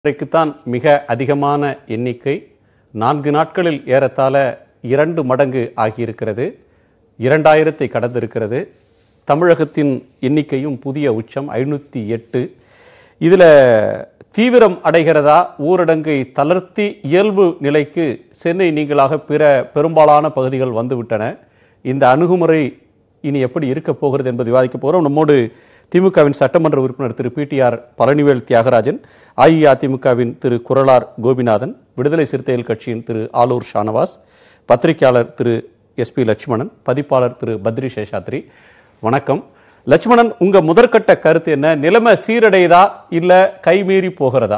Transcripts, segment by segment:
இன்றைக்குத்தான் மிக அதிகமான எண்ணிக்கை நான்கு நாட்களில் ஏறத்தாழ இரண்டு மடங்கு ஆகியிருக்கிறது இரண்டாயிரத்தை கடந்திருக்கிறது தமிழகத்தின் எண்ணிக்கையும் புதிய உச்சம் ஐநூற்றி எட்டு இதில் தீவிரம் அடைகிறதா ஊரடங்கை தளர்த்தி இயல்பு நிலைக்கு சென்னை நீங்களாக பிற பெரும்பாலான பகுதிகள் வந்துவிட்டன இந்த அணுகுமுறை இனி எப்படி இருக்க போகிறது என்பதை விவாதிக்க போகிறோம் நம்மோடு திமுகவின் சட்டமன்ற உறுப்பினர் திரு பிடிஆர் பழனிவேல் தியாகராஜன் அஇஅதிமுகவின் திரு குரலார் கோபிநாதன் விடுதலை சிறுத்தைகள் கட்சியின் திரு ஆலூர் ஷானவாஸ் பத்திரிகையாளர் திரு எஸ்பி லட்சுமணன் பதிப்பாளர் திரு பத்ரி சேஷாத்ரி வணக்கம் லட்சுமணன் உங்க முதற்கட்ட கருத்து என்ன நிலைமை சீரடையுதா இல்ல கைமீறி போகிறதா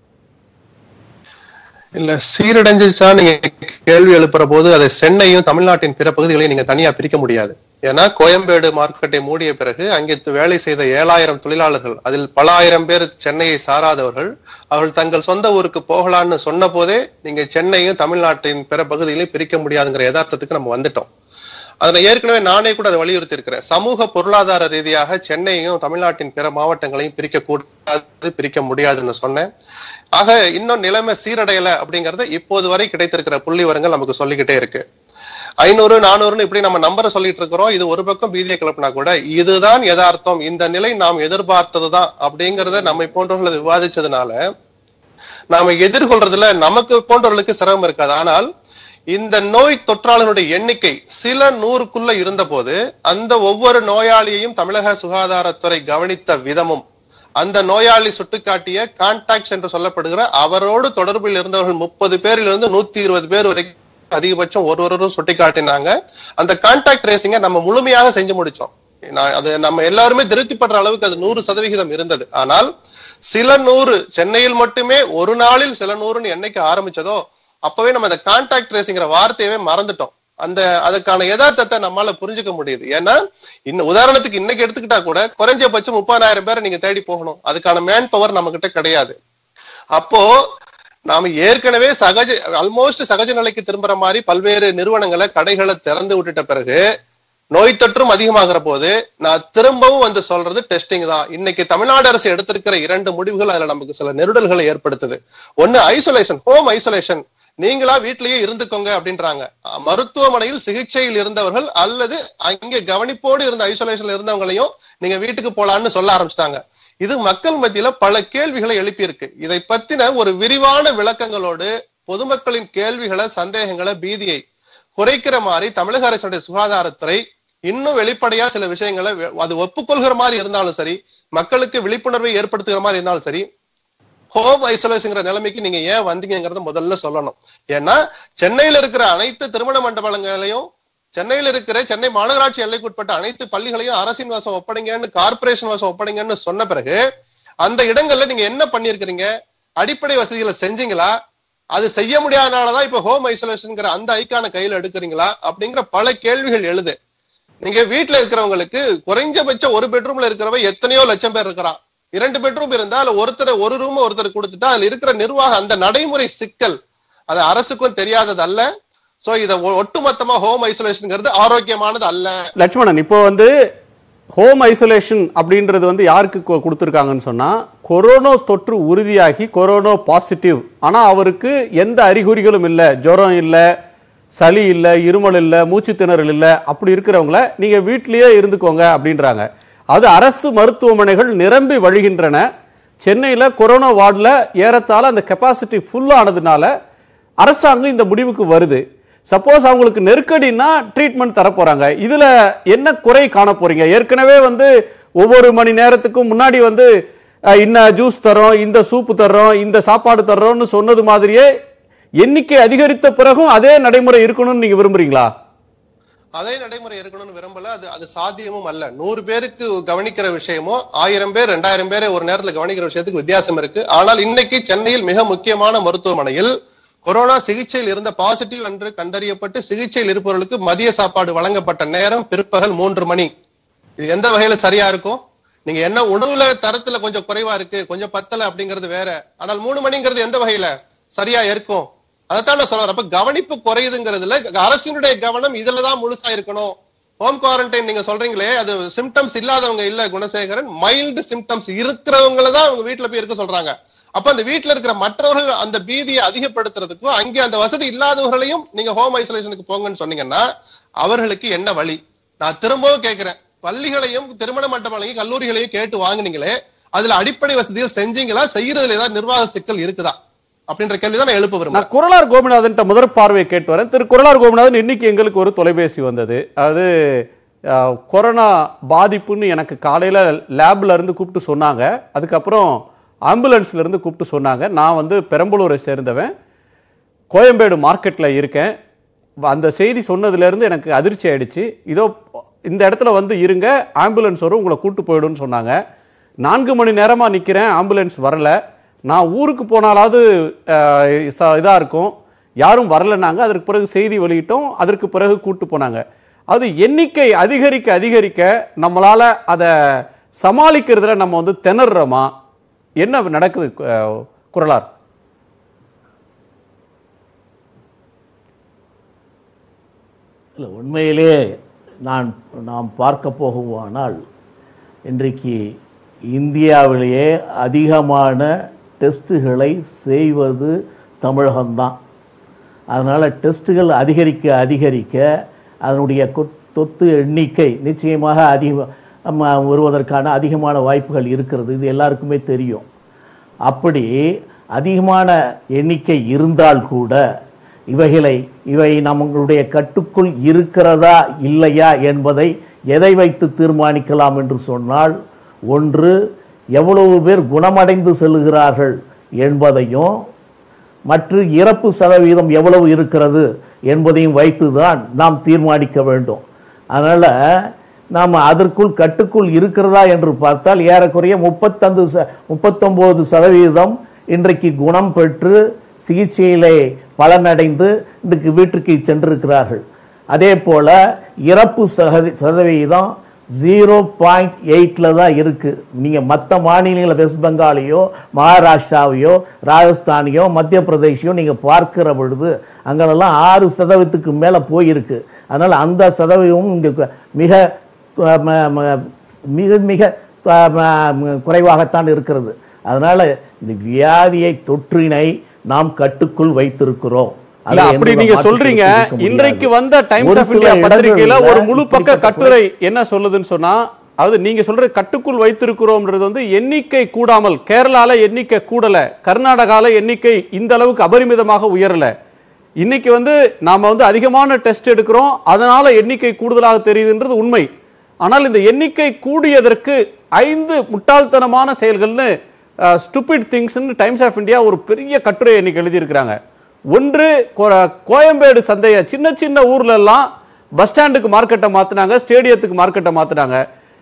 இல்ல சீரடைஞ்சிச்சா நீங்க கேள்வி எழுப்புற போது அதை சென்னையும் தமிழ்நாட்டின் பிற பகுதிகளையும் நீங்க தனியா பிரிக்க முடியாது ஏன்னா கோயம்பேடு மார்க்கெட்டை மூடிய பிறகு அங்கே வேலை செய்த ஏழாயிரம் தொழிலாளர்கள் அதில் பல ஆயிரம் பேர் சென்னையை சாராதவர்கள் அவர்கள் தங்கள் சொந்த ஊருக்கு போகலான்னு சொன்ன போதே நீங்க சென்னையும் தமிழ்நாட்டின் பிற பகுதிகளையும் பிரிக்க முடியாதுங்கிற யதார்த்தத்துக்கு நம்ம வந்துட்டோம் அதுல ஏற்கனவே நானே கூட அதை வலியுறுத்தி இருக்கிறேன் சமூக பொருளாதார ரீதியாக சென்னையும் தமிழ்நாட்டின் பிற மாவட்டங்களையும் பிரிக்க கூடாது பிரிக்க முடியாதுன்னு சொன்னேன் ஆக இன்னும் நிலைமை சீரடையல அப்படிங்கறது இப்போது வரை கிடைத்திருக்கிற புள்ளி விவரங்கள் நமக்கு சொல்லிக்கிட்டே இருக்கு ஐநூறு நானூறுன்னு இப்படி நம்ம நம்பரை சொல்லிட்டு இருக்கிறோம் இது ஒரு பக்கம் பீதியை கிளப்பினா கூட இதுதான் யதார்த்தம் இந்த நிலை நாம் எதிர்பார்த்ததுதான் அப்படிங்கறத நம்மை போன்றவர்கள் விவாதிச்சதுனால நாம எதிர்கொள்றதுல நமக்கு போன்றவர்களுக்கு சிரமம் இருக்காது ஆனால் இந்த நோய் தொற்றாளர்களுடைய எண்ணிக்கை சில நூறுக்குள்ள இருந்த போது அந்த ஒவ்வொரு நோயாளியையும் தமிழக சுகாதாரத்துறை கவனித்த விதமும் அந்த நோயாளி சுட்டிக்காட்டிய கான்டாக்ட்ஸ் என்று சொல்லப்படுகிற அவரோடு தொடர்பில் இருந்தவர்கள் முப்பது பேரிலிருந்து நூத்தி இருபது பேர் வரைக்கும் அதிகபட்சம் ஒரு ஒருவரும் சுட்டிக்காட்டினாங்க அந்த கான்டாக்ட் ட்ரேசிங்க நம்ம முழுமையாக செஞ்சு முடிச்சோம் நான் அது நம்ம எல்லாருமே திருப்திப்படுற அளவுக்கு அது நூறு சதவிகிதம் இருந்தது ஆனால் சில நூறு சென்னையில் மட்டுமே ஒரு நாளில் சில நூறுன்னு என்னைக்கு ஆரம்பிச்சதோ அப்பவே நம்ம அந்த கான்டாக்ட் ட்ரேசிங்கிற வார்த்தையவே மறந்துட்டோம் அந்த அதுக்கான யதார்த்தத்தை நம்மால புரிஞ்சுக்க முடியுது ஏன்னா இன்னும் உதாரணத்துக்கு இன்னைக்கு எடுத்துக்கிட்டா கூட குறைஞ்சபட்சம் முப்பதாயிரம் பேரை நீங்க தேடி போகணும் அதுக்கான மேன் பவர் நம்ம கிட்ட கிடையாது அப்போ நாம ஏற்கனவே சகஜ ஆல்மோஸ்ட் சகஜ நிலைக்கு திரும்புற மாதிரி பல்வேறு நிறுவனங்களை கடைகளை திறந்து விட்டுட்ட பிறகு நோய் தொற்றும் அதிகமாகிற போது நான் திரும்பவும் வந்து சொல்றது டெஸ்டிங் தான் இன்னைக்கு தமிழ்நாடு அரசு எடுத்திருக்கிற இரண்டு முடிவுகள் அதுல நமக்கு சில நெருடல்களை ஏற்படுத்துது ஒன்னு ஐசோலேஷன் ஹோம் ஐசோலேஷன் நீங்களா வீட்லயே இருந்துக்கோங்க அப்படின்றாங்க மருத்துவமனையில் சிகிச்சையில் இருந்தவர்கள் அல்லது அங்கே கவனிப்போடு இருந்த ஐசோலேஷன்ல இருந்தவங்களையும் நீங்க வீட்டுக்கு போலான்னு சொல்ல ஆரம்பிச்சிட்டாங்க இது மக்கள் மத்தியில பல கேள்விகளை எழுப்பியிருக்கு இதை பத்தின ஒரு விரிவான விளக்கங்களோடு பொதுமக்களின் கேள்விகளை சந்தேகங்களை பீதியை குறைக்கிற மாதிரி தமிழக அரசுடைய சுகாதாரத்துறை இன்னும் வெளிப்படையா சில விஷயங்களை அது ஒப்புக்கொள்கிற மாதிரி இருந்தாலும் சரி மக்களுக்கு விழிப்புணர்வை ஏற்படுத்துகிற மாதிரி இருந்தாலும் சரி ஹோம் ஐசோலேஷன்ங்கிற நிலைமைக்கு நீங்க ஏன் வந்தீங்கிறத முதல்ல சொல்லணும் ஏன்னா சென்னையில இருக்கிற அனைத்து திருமண மண்டபங்களையும் சென்னையில் இருக்கிற சென்னை மாநகராட்சி எல்லைக்குட்பட்ட அனைத்து பள்ளிகளையும் அரசின் வசம் ஒப்படைங்கன்னு கார்பரேஷன் வசம் ஒப்படைங்கன்னு சொன்ன பிறகு அந்த இடங்கள்ல நீங்க என்ன பண்ணிருக்கிறீங்க அடிப்படை வசதிகளை செஞ்சீங்களா அது செய்ய முடியாதனாலதான் இப்ப ஹோம் ஐசோலேஷன்ங்கிற அந்த ஐக்கான கையில எடுக்கிறீங்களா அப்படிங்கிற பல கேள்விகள் எழுது நீங்க வீட்டுல இருக்கிறவங்களுக்கு குறைஞ்சபட்சம் ஒரு பெட்ரூம்ல இருக்கிறவங்க எத்தனையோ லட்சம் பேர் இருக்கிறான் இரண்டு பெட்ரூம் இருந்தா அதுல ஒருத்தர் ஒரு ரூம் ஒருத்தர் கொடுத்துட்டா அதுல இருக்கிற நிர்வாகம் அந்த நடைமுறை சிக்கல் அது அரசுக்கும் தெரியாதது அல்ல சோ இத ஒட்டுமொத்தமா ஹோம் ஐசோலேஷன்ங்கிறது ஆரோக்கியமானது அல்ல லட்சுமணன் இப்போ வந்து ஹோம் ஐசோலேஷன் அப்படின்றது வந்து யாருக்கு கொ- கொடுத்திருக்காங்கன்னு சொன்னா கொரோனா தொற்று உறுதியாகி கொரோனா பாசிட்டிவ் ஆனா அவருக்கு எந்த அறிகுறிகளும் இல்லை ஜுரம் இல்லை சளி இல்லை இருமல் இல்லை மூச்சு திணறல் இல்லை அப்படி இருக்கிறவங்கள நீங்க வீட்டிலேயே இருந்துக்கோங்க அப்படின்றாங்க அது அரசு மருத்துவமனைகள் நிரம்பி வழிகின்றன சென்னையில் கொரோனா வார்டில் ஏறத்தாழ அந்த கெப்பாசிட்டி ஃபுல்லானதுனால அரசாங்கம் இந்த முடிவுக்கு வருது சப்போஸ் அவங்களுக்கு நெருக்கடினா ட்ரீட்மெண்ட் தர போறாங்க இதுல என்ன குறை காண போறீங்க ஏற்கனவே வந்து ஒவ்வொரு மணி நேரத்துக்கும் முன்னாடி வந்து அஹ், இன்ன ஜூஸ் தரோம் இந்த சூப்பு தர்றோம் இந்த சாப்பாடு தர்றோம்னு சொன்னது மாதிரியே எண்ணிக்கை அதிகரித்த பிறகும் அதே நடைமுறை இருக்கணும்னு நீங்க விரும்புறீங்களா அதே நடைமுறை இருக்கணும்னு விரும்பல அது அது சாத்தியமும் அல்ல நூறு பேருக்கு கவனிக்கிற விஷயமும் ஆயிரம் பேர் ரெண்டாயிரம் பேரை ஒரு நேரத்துல கவனிக்கிற விஷயத்துக்கு வித்தியாசம் இருக்கு ஆனால் இன்னைக்கு சென்னையில் மிக முக்கியமான மருத்துவமனையில் கொரோனா சிகிச்சையில் இருந்த பாசிட்டிவ் என்று கண்டறியப்பட்டு சிகிச்சையில் இருப்பவர்களுக்கு மதிய சாப்பாடு வழங்கப்பட்ட நேரம் பிற்பகல் மூன்று மணி இது எந்த வகையில சரியா இருக்கும் நீங்க என்ன உணவுல தரத்துல கொஞ்சம் குறைவா இருக்கு கொஞ்சம் பத்தல அப்படிங்கிறது வேற ஆனால் மூணு மணிங்கிறது எந்த வகையில சரியா இருக்கும் அதைத்தான் நான் சொல்றேன் அப்ப கவனிப்பு குறையுதுங்கிறதுல அரசினுடைய கவனம் இதுலதான் முழுசா இருக்கணும் ஹோம் குவாரண்டைன் நீங்க சொல்றீங்களே அது சிம்டம்ஸ் இல்லாதவங்க இல்ல குணசேகரன் மைல்டு சிம்டம்ஸ் இருக்கிறவங்கள தான் அவங்க வீட்டுல போய் இருக்க சொல்றாங்க அப்ப அந்த வீட்டுல இருக்கிற மற்றவர்கள் அந்த பீதியை அதிகப்படுத்துறதுக்கும் அங்கே அந்த வசதி இல்லாதவர்களையும் நீங்க ஹோம் ஐசோலேஷனுக்கு போங்கன்னு சொன்னீங்கன்னா அவர்களுக்கு என்ன வழி நான் திரும்பவும் கேட்கிறேன் பள்ளிகளையும் திருமண மண்டபங்களையும் கல்லூரிகளையும் கேட்டு வாங்குனீங்களே அதுல அடிப்படை வசதிகள் செஞ்சீங்களா செய்யறதுல ஏதாவது நிர்வாக சிக்கல் இருக்குதா அப்படின்ற கேள்விதான் நான் எழுப்ப விரும்புறேன் நான் குரலார் கோபிநாதன் முதற் பார்வையை கேட்டு வரேன் திரு குரலார் கோபிநாதன் இன்னைக்கு எங்களுக்கு ஒரு தொலைபேசி வந்தது அது அஹ், கொரோனா பாதிப்புன்னு எனக்கு காலையில லேப்ல இருந்து கூப்பிட்டு சொன்னாங்க அதுக்கப்புறம் ஆம்புலன்ஸ்ல இருந்து கூப்பிட்டு சொன்னாங்க நான் வந்து பெரம்பலூரை சேர்ந்தவன் கோயம்பேடு மார்க்கெட்ல இருக்கேன் வ- அந்த செய்தி சொன்னதுல இருந்து எனக்கு அதிர்ச்சி ஆயிடுச்சு இதோ இந்த இடத்துல வந்து இருங்க ஆம்புலன்ஸ் வரும் உங்களை கூட்டு போயிடும்னு சொன்னாங்க நான்கு மணி நேரமா நிக்கிறேன் ஆம்புலன்ஸ் வரல நான் ஊருக்கு போனாலாவது அஹ், ச- இதா இருக்கும் யாரும் வரலனாங்க அதற்கு பிறகு செய்தி வெளியிட்டோம் அதற்கு பிறகு கூட்டு போனாங்க அது எண்ணிக்கை அதிகரிக்க அதிகரிக்க நம்மளால அதை சமாளிக்கிறதுல நம்ம வந்து திணறுறோமா என்ன நடக்குது அஹ், குரலார் இல்லை உண்மையிலே நான் நாம் பார்க்க போகுமானால் இன்றைக்கு இந்தியாவிலேயே அதிகமான டெஸ்ட்டுகளை செய்வது தமிழகம்தான் அதனால் டெஸ்ட்டுகள் அதிகரிக்க அதிகரிக்க அதனுடைய கொ- தொத்து எண்ணிக்கை நிச்சயமாக அதிக நம்ம வருவதற்கான அதிகமான வாய்ப்புகள் இருக்கிறது இது எல்லாருக்குமே தெரியும் அப்படி அதிகமான எண்ணிக்கை இருந்தால் கூட இவைகளை இவை நம்மளுடைய கட்டுக்குள் இருக்கிறதா இல்லையா என்பதை எதை வைத்து தீர்மானிக்கலாம் என்று சொன்னால் ஒன்று எவ்வளவு பேர் குணமடைந்து செல்கிறார்கள் என்பதையும் மற்ற இறப்பு சதவீதம் எவ்வளவு இருக்கிறது என்பதையும் வைத்துதான் நாம் தீர்மானிக்க வேண்டும் அதனால நாம் அதற்குள் கட்டுக்குள் இருக்கிறதா என்று பார்த்தால் ஏறக்குறைய முப்பத்தந்து ச முப்பத்தொம்போது சதவீதம் இன்றைக்கு குணம் பெற்று சிகிச்சையிலே பலனடைந்து இன்றைக்கு வீட்டுக்கு சென்றிருக்கிறார்கள் அதே போல இறப்பு சதவீ- சதவீதம் ஜீரோ பாயிண்ட் எயிட்டில் தான் இருக்கு நீங்கள் மற்ற மாநிலங்கள வெஸ்ட் பெங்காலையோ மகாராஷ்டிராவையோ ராஜஸ்தானையோ மத்திய பிரதேஷையோ நீங்கள் பார்க்கிற பொழுது அங்கெல்லாம் ஆறு சதவீதத்துக்கு மேலே போயிருக்கு அதனால் அந்த சதவீதமும் இங்கே மிக அஹ், ம- ம- மிக மிக அஹ், ம- ம- குறைவாகத்தான் இருக்கிறது அதனால இந்த வியாதியை தொற்றினை நாம் கட்டுக்குள் வைத்திருக்கிறோம் இல்ல அதுல அப்படி எந்த நீங்க மாற்று சொல்றீங்க கருத்தும் இருக்க முடியாது. இன்றைக்கு வந்த டைம்ஸ் ஒரு ஆஃப் சில இந்தியா பத்திரிகையில இடங்கள்ல ஒரு முழு பக்க இப்படிப்பட்ட கட்டுரை என்ன சொல்லுதுன்னு சொன்னா அதாவது நீங்க சொல்றது கட்டுக்குள் வைத்திருக்கிறோம்ன்றது வந்து எண்ணிக்கை கூடாமல் கேரளால எண்ணிக்கை கூடல கர்நாடகால எண்ணிக்கை இந்த அளவுக்கு அபரிமிதமாக உயரல இன்னைக்கு வந்து நாம வந்து அதிகமான டெஸ்ட் எடுக்கிறோம் அதனால எண்ணிக்கை கூடுதலாக தெரியுதுன்றது உண்மை ஆனால் இந்த எண்ணிக்கை கூடியதற்கு ஐந்து முட்டாள்தனமான செயல்கள்னு ஸ்டூபிட் திங்ஸ்னு டைம்ஸ் ஆஃப் இந்தியா ஒரு பெரிய கட்டுரை இன்னைக்கு எழுதியிருக்கிறாங்க ஒன்று கோ- கோயம்பேடு சந்தையை சின்ன சின்ன ஊர்ல எல்லாம் பஸ் ஸ்டாண்டுக்கு மார்க்கெட்டை மாத்தினாங்க ஸ்டேடியத்துக்கு மார்க்கெட்டை மாத்தினாங்க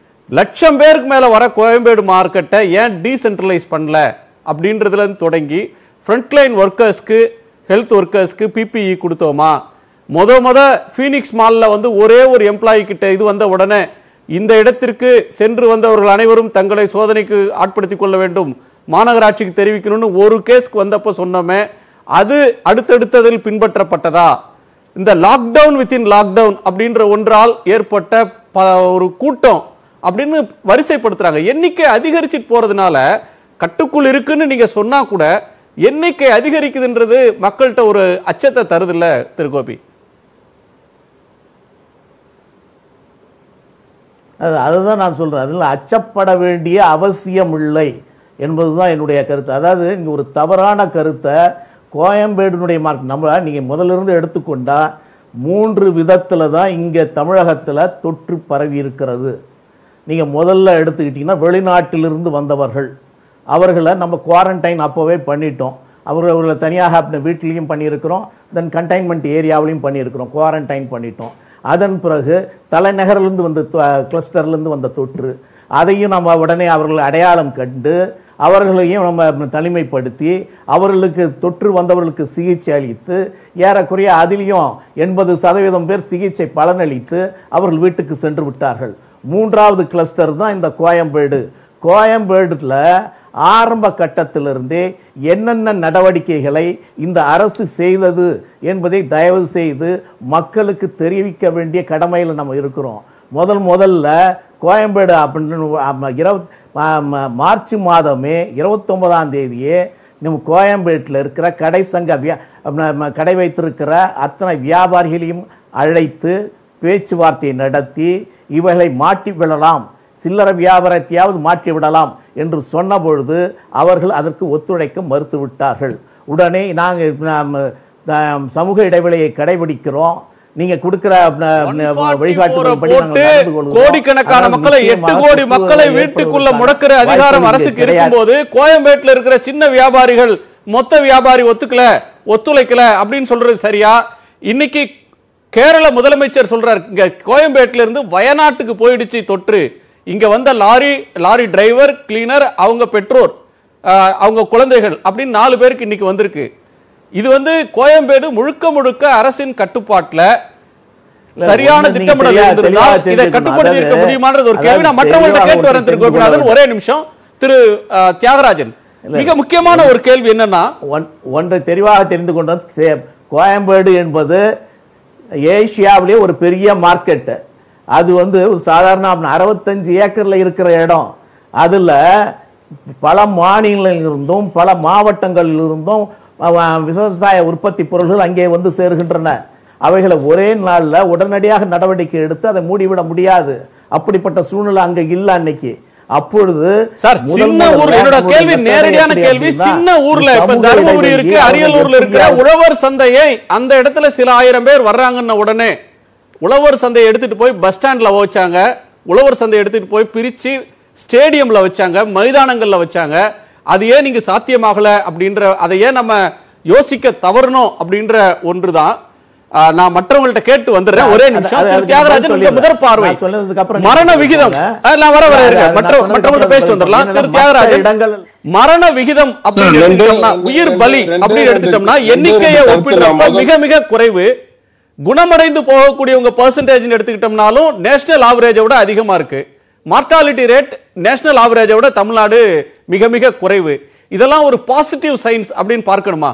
லட்சம் பேருக்கு மேல வர கோயம்பேடு மார்க்கெட்டை ஏன் டீசென்ட்ரலைஸ் பண்ணல அப்படின்றதுல இருந்து தொடங்கி ஃப்ரண்ட்லைன் ஒர்க்கர்ஸ்க்கு ஹெல்த் ஒர்க்கர்ஸ்க்கு பிபிஇ கொடுத்தோமா முத முத ஃபீனிக்ஸ் மால்ல வந்து ஒரே ஒரு எம்ப்ளாயி கிட்ட இது வந்த உடனே இந்த இடத்திற்கு சென்று வந்தவர்கள் அனைவரும் தங்களை சோதனைக்கு ஆட்படுத்திக் கொள்ள வேண்டும் மாநகராட்சிக்கு தெரிவிக்கணும்னு ஒரு கேஸ்க்கு வந்தப்ப சொன்னோமே அது அடுத்தடுத்ததில் பின்பற்றப்பட்டதா இந்த லாக்டவுன் வித்தின் லாக்டவுன் அப்படின்ற ஒன்றால் ஏற்பட்ட ப- ஒரு கூட்டம் அப்படின்னு வரிசைப்படுத்துறாங்க எண்ணிக்கை அதிகரிச்சுட்டு போறதுனால கட்டுக்குள் இருக்குன்னு நீங்க சொன்னா கூட எண்ணிக்கை அதிகரிக்குதுன்றது மக்கள்கிட்ட ஒரு அச்சத்தை தருதுல்ல திருகோபி அது அதுதான் நான் சொல்றேன் அதில் அச்சப்பட வேண்டிய அவசியம் இல்லை என்பதுதான் என்னுடைய கருத்து அதாவது இங்க ஒரு தவறான கருத்தை கோயம்பேடுனுடைய மார்க் நம்ம நீங்க முதல்ல இருந்து எடுத்துக்கொண்டா மூன்று விதத்துல தான் இங்க தமிழகத்துல தொற்று பரவி இருக்கிறது நீங்க முதல்ல எடுத்துக்கிட்டீங்கன்னா வெளிநாட்டிலிருந்து வந்தவர்கள் அவர்களை நம்ம குவாரண்டைன் அப்போவே பண்ணிட்டோம் அவர் அவர்களை தனியாக அப்ப வீட்டிலையும் பண்ணியிருக்கிறோம் தென் கண்டைன்மெண்ட் ஏரியாவிலையும் பண்ணியிருக்கிறோம் குவாரண்டைன் பண்ணிட்டோம் அதன் பிறகு தலைநகரிலிருந்து வந்த கிளஸ்டர்லேருந்து வந்த தொற்று அதையும் நம்ம உடனே அவர்களை அடையாளம் கண்டு அவர்களையும் நம்ம தனிமைப்படுத்தி அவர்களுக்கு தொற்று வந்தவர்களுக்கு சிகிச்சை அளித்து ஏறக்குறைய அதிலையும் எண்பது சதவீதம் பேர் சிகிச்சை பலனளித்து அவர்கள் வீட்டுக்கு சென்று விட்டார்கள் மூன்றாவது கிளஸ்டர் தான் இந்த கோயம்பேடு கோயம்பேடுல ஆரம்ப கட்டத்திலிருந்தே என்னென்ன நடவடிக்கைகளை இந்த அரசு செய்தது என்பதை தயவு செய்து மக்களுக்கு தெரிவிக்க வேண்டிய கடமையில் நம்ம இருக்கிறோம் முதல் முதல்ல கோயம்பேடு அப்படின்னு இருபத் மார்ச் மாதமே இருபத்தொன்பதாம் தேதியே நம்ம கோயம்பேட்டில் இருக்கிற கடை சங்க வியா- நம்ம கடை வைத்திருக்கிற அத்தனை வியாபாரிகளையும் அழைத்து பேச்சுவார்த்தை நடத்தி இவைகளை மாற்றி விடலாம் சில்லறை வியாபாரத்தையாவது மாற்றி விடலாம் என்று சொன்ன பொழுது அவர்கள் அதற்கு ஒத்துழைக்க மறுத்து விட்டார்கள் உடனே நாங்கள் சமூக இடைவெளியை கடைபிடிக்கிறோம் நீங்க கொடுக்கிற வழிகாட்டுதல்படி நாங்கள் போட்டு நடந்து கொள்கிறோம். கோடிக்கணக்கான ஆனால் மக்களை எட்டு நிச்சயமாக கோடி தொற்று மக்களை ஏற்படுவதற்கான வீட்டுக்குள்ள முடக்கிற அதிகாரம் வாய்ப்பு அரசுக்கு கிடையாது. இருக்கும்போது கோயம்பேட்டுல இருக்கிற சின்ன வியாபாரிகள் மொத்த வியாபாரி ஒத்துக்கல ஒத்துழைக்கல அப்படின்னு சொல்றது சரியா இன்னைக்கு கேரள முதலமைச்சர் சொல்றாரு இங்க கோயம்பேட்டுல இருந்து வயநாட்டுக்கு போயிடுச்சு தொற்று இங்க வந்த லாரி லாரி டிரைவர் கிளீனர் அவங்க பெற்றோர் ஆஹ், அவங்க குழந்தைகள் அப்படின்னு நாலு பேருக்கு இன்னைக்கு வந்திருக்கு இது வந்து கோயம்பேடு முழுக்க முழுக்க அரசின் கட்டுப்பாட்டுல சரியான ஒண்ணு நீங்க திட்டமிடல் தெளிவா- இருந்திருந்தால் தெளிவா இதை தெரிஞ்சுக்கணும். கட்டுப்படுத்தி இருக்க அதாவது- முடியுமான்றது ஒரு கேள்வி நான் அதாவது மற்றவங்கள்ட்ட தெளிவாக கேட்டு வரேன் திரு ஒன்று தெரிந்து கோபிநாதன் கொள்ள ஒரே நிமிஷம் திரு அஹ், தியாகராஜன் மிக முக்கியமான ஒரு கேள்வி என்னன்னா ஒன்- ஒன்றை தெளிவாக தெரிந்து கொண்டோம் சே- கோயம்பேடு என்பது ஏசியாவிலே ஒரு பெரிய மார்க்கெட் அது வந்து ஒரு சாதாரண அறுபத்தஞ்சு ஏக்கர்ல இருக்கிற இடம் அதுல பல மாநிலங்களிலிருந்தும் பல மாவட்டங்களில் இருந்தும் அஹ், விவசாய உற்பத்தி பொருள்கள் அங்கே வந்து சேருகின்றன அவைகளை ஒரே நாள்ல உடனடியாக நடவடிக்கை எடுத்து அதை மூடிவிட முடியாது அப்படிப்பட்ட சூழ்நிலை அங்க இல்ல அன்னைக்கு அப்பொழுது சார் முதல் சின்ன முதல்ல ஊர் என்னோட முதல் கேள்வி முதல்ல நேரடியான எப்படி கேள்வி அப்படின்னா, சின்ன ஊர்ல இப்ப சமூக தருமபுரி இடைவெளி இருக்கு அவர்கள் அரியலூர்ல இருக்கிற எப்படியாவது- உழவர் சந்தையை அந்த இடத்துல சில ஆயிரம் பேர் வர்றாங்கன்ன உடனே உழவர் சந்தையை எடுத்துட்டு போய் பஸ் ஸ்டாண்ட்ல வச்சாங்க உழவர் சந்தையை எடுத்துட்டு போய் பிரிச்சு ஸ்டேடியம்ல வச்சாங்க மைதானங்கள்ல வச்சாங்க அது ஏன் நீங்க சாத்தியமாகல அப்படின்ற அதை ஏன் நம்ம யோசிக்க தவறணும் அப்படின்ற ஒன்றுதான் ஆஹ், நான் மற்றவங்கள்ட்ட கேட்டு வந்துடுறேன் ஒரே அது- நிமிஷம் அது- திரு அதுக்கு தியாகராஜன் பதில் உங்க முதற் சொல்லிடுறேன். பார்வை நான் சொன்னதுக்கு அப்புறம் மரண நீங்க விகிதம் சொல்லுங்க. ஆஹ், நான் வர வர அது- இருக்கேன் அது மற்ற நான் சொன்னதுக்கு மற்றவங்கள்ட்ட அப்புறம் பேசிட்டு வந்துடலாம் சொல்லுங்க. திரு மற்ற தியாகராஜன் இடங்கள் மரண விகிதம் அப்படின்னு ரெண்டு- எடுத்துக்கிட்டோம்னா ரெண்டு- உயிர் ரெண்டு- பலி ரெண்டு- அப்படின்னு ரெண்டு- எடுத்துட்டோம்னா ரெண்டு எண்ணிக்கையை கருத்து ஒப்பிடுறப்ப நான் முதல்- மிக மிக குறைவு குணமடைந்து போகக்கூடியவங்க பர்சன்டேஜ் எடுத்துக்கிட்டோம்னாலும் நேஷனல் ஆவரேஜை விட அதிகமா இருக்கு மார்டாலிட்டி ரேட் நேஷனல் ஆவரேஜை விட தமிழ்நாடு மிக மிக குறைவு இதெல்லாம் ஒரு பாசிட்டிவ் சயின்ஸ் அப்படின்னு பார்க்கணுமா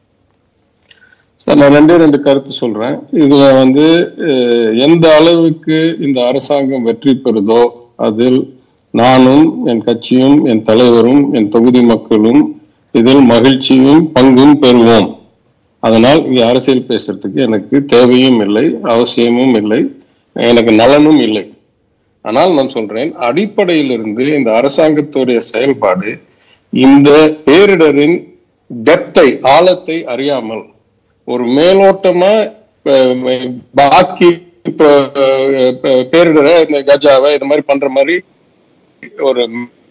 சார் நான் ரெண்டே ரெண்டு கருத்து சொல்றேன் இதுல வந்து அஹ், எந்த அளவுக்கு இந்த அரசாங்கம் வெற்றி பெறுதோ அதில் நானும் என் கட்சியும் என் தலைவரும் என் தொகுதி மக்களும் இதில் மகிழ்ச்சியும் பங்கும் பெறுவோம் அதனால் இங்க அரசியல் பேசுறதுக்கு எனக்கு தேவையும் இல்லை அவசியமும் இல்லை எனக்கு நலனும் இல்லை ஆனால் நான் சொல்றேன் அடிப்படையிலிருந்து இந்த அரசாங்கத்துடைய செயல்பாடு இந்த பேரிடரின் டெப்தை ஆழத்தை அறியாமல் ஒரு மேலோட்டமா அஹ், பாக்கி இப்ப, அஹ், பேரிடரை இந்த கஜாவை இது மாதிரி பண்ற மாதிரி ஒரு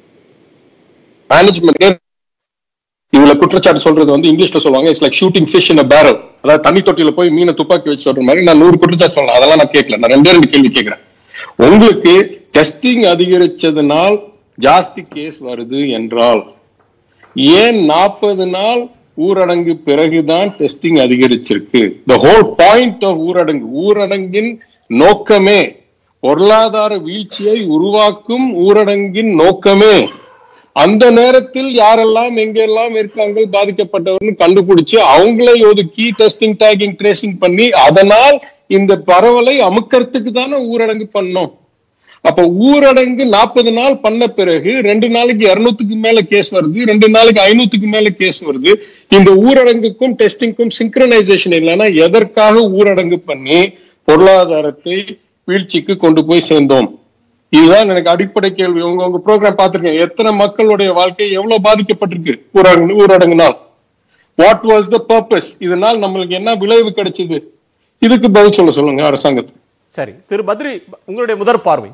மேனேஜ்மெண்ட் இதுல குற்றச்சாட்டு சொல்றது வந்து இங்கிலீஷ்ல சொல்லுவாங்க it's like shooting fish in barrel அதாவது தண்ணி தொட்டியில போய் மீனை துப்பாக்கி வச்சு சொல்ற மாதிரி நான் நூறு குற்றச்சாட்டு சொல்லலாம் அதெல்லாம் நான் கேட்கல நான் ரெண்டே ரெண்டு கேள்வி கேட்கிறேன் உங்களுக்கு டெஸ்டிங் அதிகரிச்சதுனால் ஜாஸ்தி கேஸ் வருது என்றால் ஏன் நாற்பது நாள் ஊரடங்கு பிறகுதான் டெஸ்டிங் அதிகரிச்சிருக்கு த ஹோல் பாயிண்ட் ஆஃப் ஊரடங்கு ஊரடங்கின் நோக்கமே பொருளாதார வீழ்ச்சியை உருவாக்கும் ஊரடங்கின் நோக்கமே அந்த நேரத்தில் யாரெல்லாம் எங்கெல்லாம் இருக்காங்க பாதிக்கப்பட்டவர்னு கண்டுபிடிச்சு அவங்களே ஒதுக்கி டெஸ்டிங் டேகிங் ட்ரேசிங் பண்ணி அதனால் இந்த பரவலை அமுக்கறதுக்கு தானே ஊரடங்கு பண்ணோம் அப்ப ஊரடங்கு நாற்பது நாள் பண்ண பிறகு ரெண்டு நாளைக்கு இருநூத்துக்கு மேல கேஸ் வருது ரெண்டு நாளைக்கு ஐநூத்துக்கு மேல கேஸ் வருது இந்த ஊரடங்குக்கும் டெஸ்டிங்க்கும் சிங்க்ரனைசேஷன் இல்லைன்னா எதற்காக ஊரடங்கு பண்ணி பொருளாதாரத்தை வீழ்ச்சிக்கு கொண்டு போய் சேர்ந்தோம் இதுதான் எனக்கு அடிப்படை கேள்வி உங்க உங்க ப்ரோக்ராம் பார்த்திருக்கேன் எத்தனை மக்களுடைய வாழ்க்கை எவ்வளவு பாதிக்கப்பட்டிருக்கு ஊரடங்கு ஊரடங்குனால் வாட் வாஸ் த பர்பஸ் இதனால் நம்மளுக்கு என்ன விளைவு கிடைச்சது இதுக்கு பதில் சொல்ல சொல்லுங்க அரசாங்கத்துக்கு சரி திரு பத்ரி உங்களுடைய முதற் பார்வை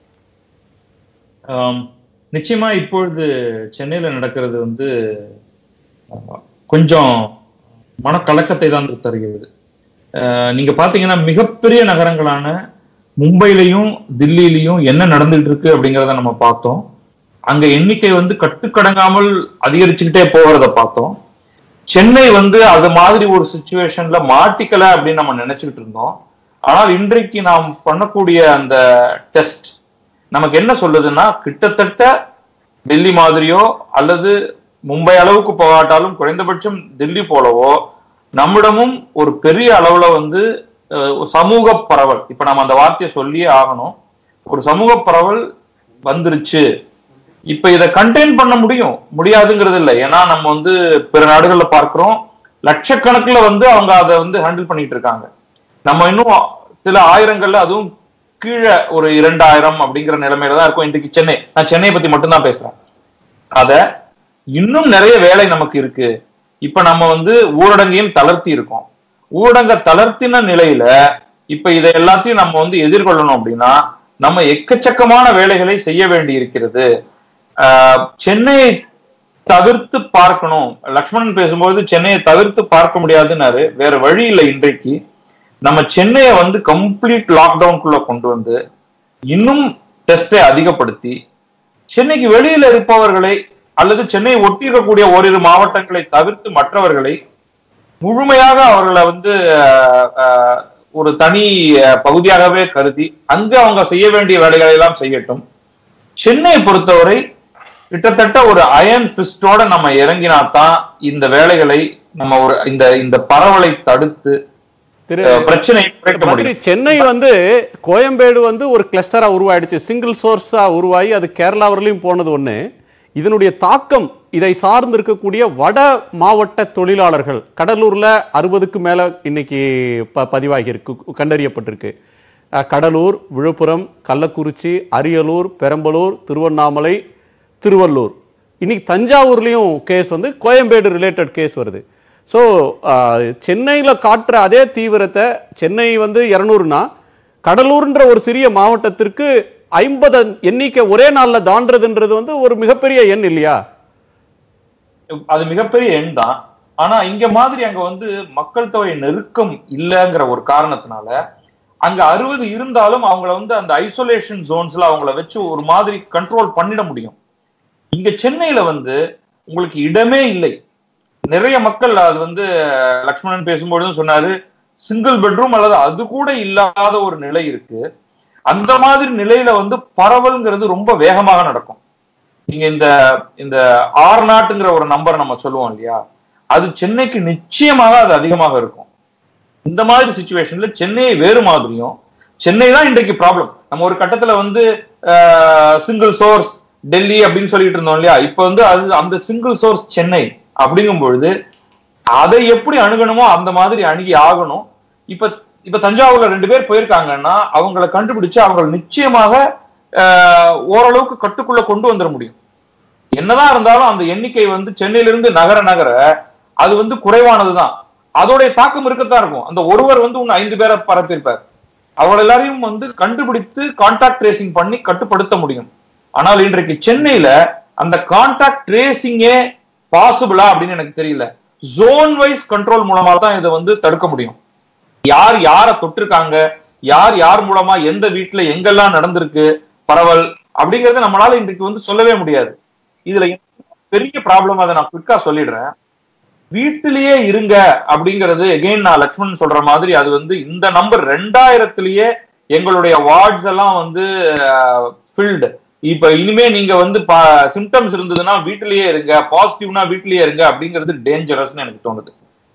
ஆம், நிச்சயமா இப்பொழுது சென்னையில நடக்கிறது வந்து ஆஹ், கொஞ்சம் மனக்கலக்கத்தை தான் தருகிறது ஆஹ், நீங்க பாத்தீங்கன்னா மிகப்பெரிய நகரங்களான மும்பையிலையும் தில்லியிலையும் என்ன நடந்துட்டு இருக்கு அப்படிங்கிறத நம்ம பார்த்தோம் அங்க எண்ணிக்கை வந்து கட்டுக்கடங்காமல் அதிகரிச்சுக்கிட்டே போகிறத பார்த்தோம் சென்னை வந்து அது மாதிரி ஒரு சுச்சுவேஷன்ல மாட்டிக்கல அப்படின்னு நம்ம நினைச்சுக்கிட்டு இருந்தோம் ஆனால் இன்றைக்கு நாம் பண்ணக்கூடிய அந்த டெஸ்ட் நமக்கு என்ன சொல்லுதுன்னா கிட்டத்தட்ட டெல்லி மாதிரியோ அல்லது மும்பை அளவுக்கு போகாட்டாலும் குறைந்தபட்சம் டெல்லி போலவோ நம்மிடமும் ஒரு பெரிய அளவுல வந்து அஹ், ஒரு சமூக பரவல் இப்ப நம்ம அந்த வார்த்தையை சொல்லியே ஆகணும் ஒரு சமூக பரவல் வந்துருச்சு இப்ப இதை கண்டெயின் பண்ண முடியும் முடியாதுங்கிறது இல்லை ஏன்னா நம்ம வந்து பிற நாடுகள்ல பார்க்கிறோம் லட்சக்கணக்குல வந்து அவங்க அதை வந்து ஹேண்டில் பண்ணிட்டு இருக்காங்க நம்ம இன்னும் சில ஆயிரங்கள்ல அதுவும் கீழே ஒரு இரண்டாயிரம் அப்படிங்கிற நிலைமையில தான் இருக்கும் இன்றைக்கு சென்னை நான் சென்னையை பத்தி மட்டும்தான் பேசுறேன் அத இன்னும் நிறைய வேலை நமக்கு இருக்கு இப்ப நம்ம வந்து ஊரடங்கையும் தளர்த்தி இருக்கோம் ஊரடங்க தளர்த்தின நிலையில இப்ப இதை எல்லாத்தையும் நம்ம வந்து எதிர்கொள்ளணும் அப்படின்னா நம்ம எக்கச்சக்கமான வேலைகளை செய்ய வேண்டி இருக்கிறது ஆஹ் சென்னையை தவிர்த்து பார்க்கணும் லக்ஷ்மணன் பேசும்போது சென்னையை தவிர்த்து பார்க்க முடியாதுன்னாரு வேற வழி இல்லை இன்றைக்கு நம்ம சென்னையை வந்து கம்ப்ளீட் லாக்டவுன்குள்ள கொண்டு வந்து இன்னும் டெஸ்டை அதிகப்படுத்தி சென்னைக்கு வெளியில இருப்பவர்களை அல்லது சென்னையை ஒட்டி இருக்கக்கூடிய ஓரிரு மாவட்டங்களை தவிர்த்து மற்றவர்களை முழுமையாக அவர்களை வந்து அஹ், அஹ், ஒரு தனி அஹ், பகுதியாகவே கருதி அங்க அவங்க செய்ய வேண்டிய வேலைகளை எல்லாம் செய்யட்டும் சென்னையை பொறுத்தவரை கிட்டத்தட்ட ஒரு அயன் பிஸ்டோட நம்ம இறங்கினாதான் இந்த வேலைகளை நம்ம ஒரு இந்த இந்த பரவலை தடுத்து திரு அஹ், பிரச்சனையை குறைக்க மதுரை முடியும் சென்னை வந்து கோயம்பேடு வந்து ஒரு கிளஸ்டரா உருவாயிடுச்சு சிங்கிள் சோர்ஸா உருவாகி அது கேரளா வரலையும் போனது ஒண்ணு இதனுடைய தாக்கம் இதை சார்ந்து இருக்கக்கூடிய வட மாவட்ட தொழிலாளர்கள் கடலூர்ல அறுபதுக்கு மேல இன்னைக்கு ப பதிவாகி இருக்கு கண்டறியப்பட்டிருக்கு அஹ், கடலூர் விழுப்புரம் கள்ளக்குறிச்சி அரியலூர் பெரம்பலூர் திருவண்ணாமலை திருவள்ளூர் இன்னைக்கு தஞ்சாவூர்லயும் கேஸ் வந்து கோயம்பேடு ரிலேட்டட் கேஸ் வருது ஸோ சென்னையில் காட்டுற அதே தீவிரத்தை சென்னை வந்து இரநூறுனா கடலூர்ன்ற ஒரு சிறிய மாவட்டத்திற்கு ஐம்பது எண்ணிக்கை ஒரே நாளில் தாண்டதுன்றது வந்து ஒரு மிகப்பெரிய எண் இல்லையா அது மிகப்பெரிய எண் தான் ஆனா இங்க மாதிரி அங்க வந்து மக்கள் தொகை நெருக்கம் இல்லைங்கிற ஒரு காரணத்தினால அங்க அறுபது இருந்தாலும் அவங்கள வந்து அந்த ஐசோலேஷன் ஜோன்ஸ்ல அவங்கள வச்சு ஒரு மாதிரி கண்ட்ரோல் பண்ணிட முடியும் இங்க சென்னையில வந்து உங்களுக்கு இடமே இல்லை நிறைய மக்கள் அது வந்து லக்ஷ்மணன் பேசும்பொழுதும் சொன்னாரு சிங்கிள் பெட்ரூம் அல்லது அது கூட இல்லாத ஒரு நிலை இருக்கு அந்த மாதிரி நிலையில வந்து பரவல்ங்கிறது ரொம்ப வேகமாக நடக்கும் நீங்க இந்த இந்த ஆர் நாட்டுங்கிற ஒரு நம்பர் நம்ம சொல்லுவோம் இல்லையா அது சென்னைக்கு நிச்சயமாக அது அதிகமாக இருக்கும் இந்த மாதிரி சுச்சுவேஷன்ல சென்னையை வேறு மாதிரியும் சென்னை தான் இன்றைக்கு ப்ராப்ளம் நம்ம ஒரு கட்டத்துல வந்து சிங்கிள் சோர்ஸ் டெல்லி அப்படின்னு சொல்லிட்டு இருந்தோம் இல்லையா இப்ப வந்து அது அந்த சிங்கிள் சோர்ஸ் சென்னை அப்படிங்கும் பொழுது அதை எப்படி அணுகணுமோ அந்த மாதிரி அணுகி ஆகணும் இப்ப இப்ப தஞ்சாவூர்ல ரெண்டு பேர் போயிருக்காங்கன்னா அவங்கள கண்டுபிடிச்சு அவங்க நிச்சயமாக ஆஹ், ஓரளவுக்கு கட்டுக்குள்ள கொண்டு வந்துட முடியும் என்னதான் இருந்தாலும் அந்த எண்ணிக்கை வந்து சென்னையிலிருந்து நகர நகர அது வந்து குறைவானதுதான் அதோடைய தாக்கம் இருக்கத்தான் இருக்கும் அந்த ஒருவர் வந்து இன்னும் ஐந்து பேரை பரப்பியிருப்பார் அவர்கள் எல்லாரையும் வந்து கண்டுபிடித்து கான்டாக்ட் ட்ரேசிங் பண்ணி கட்டுப்படுத்த முடியும் ஆனால் இன்றைக்கு சென்னையில அந்த கான்டாக்ட் ட்ரேசிங்கே பாசிபிளா அப்படின்னு எனக்கு தெரியல ஜோன் வைஸ் கண்ட்ரோல் மூலமா தான் இதை வந்து தடுக்க முடியும் யார் யார தொட்டிருக்காங்க யார் யார் மூலமா எந்த வீட்டுல எங்கெல்லாம் நடந்திருக்கு பரவல் அப்படிங்கறத நம்மளால இன்றைக்கு வந்து சொல்லவே முடியாது இதுல என்ன பெரிய ப்ராப்ளம் அதை நான் குவிக்கா சொல்லிடுறேன் வீட்டிலேயே இருங்க அப்படிங்கிறது எகெயின் நான் லக்ஷ்மணன் சொல்ற மாதிரி அது வந்து இந்த நம்பர் ரெண்டாயிரத்திலேயே எங்களுடைய வார்ட்ஸ் எல்லாம் வந்து ஃபில்டு இப்ப இனிமே நீங்க வந்து சிம்டம்ஸ் இருந்ததுன்னா வீட்டிலேயே இருங்க பாசிட்டிவ்னா வீட்டிலேயே இருங்க அப்படிங்கிறது டேஞ்சரஸ்னு எனக்கு தோணுது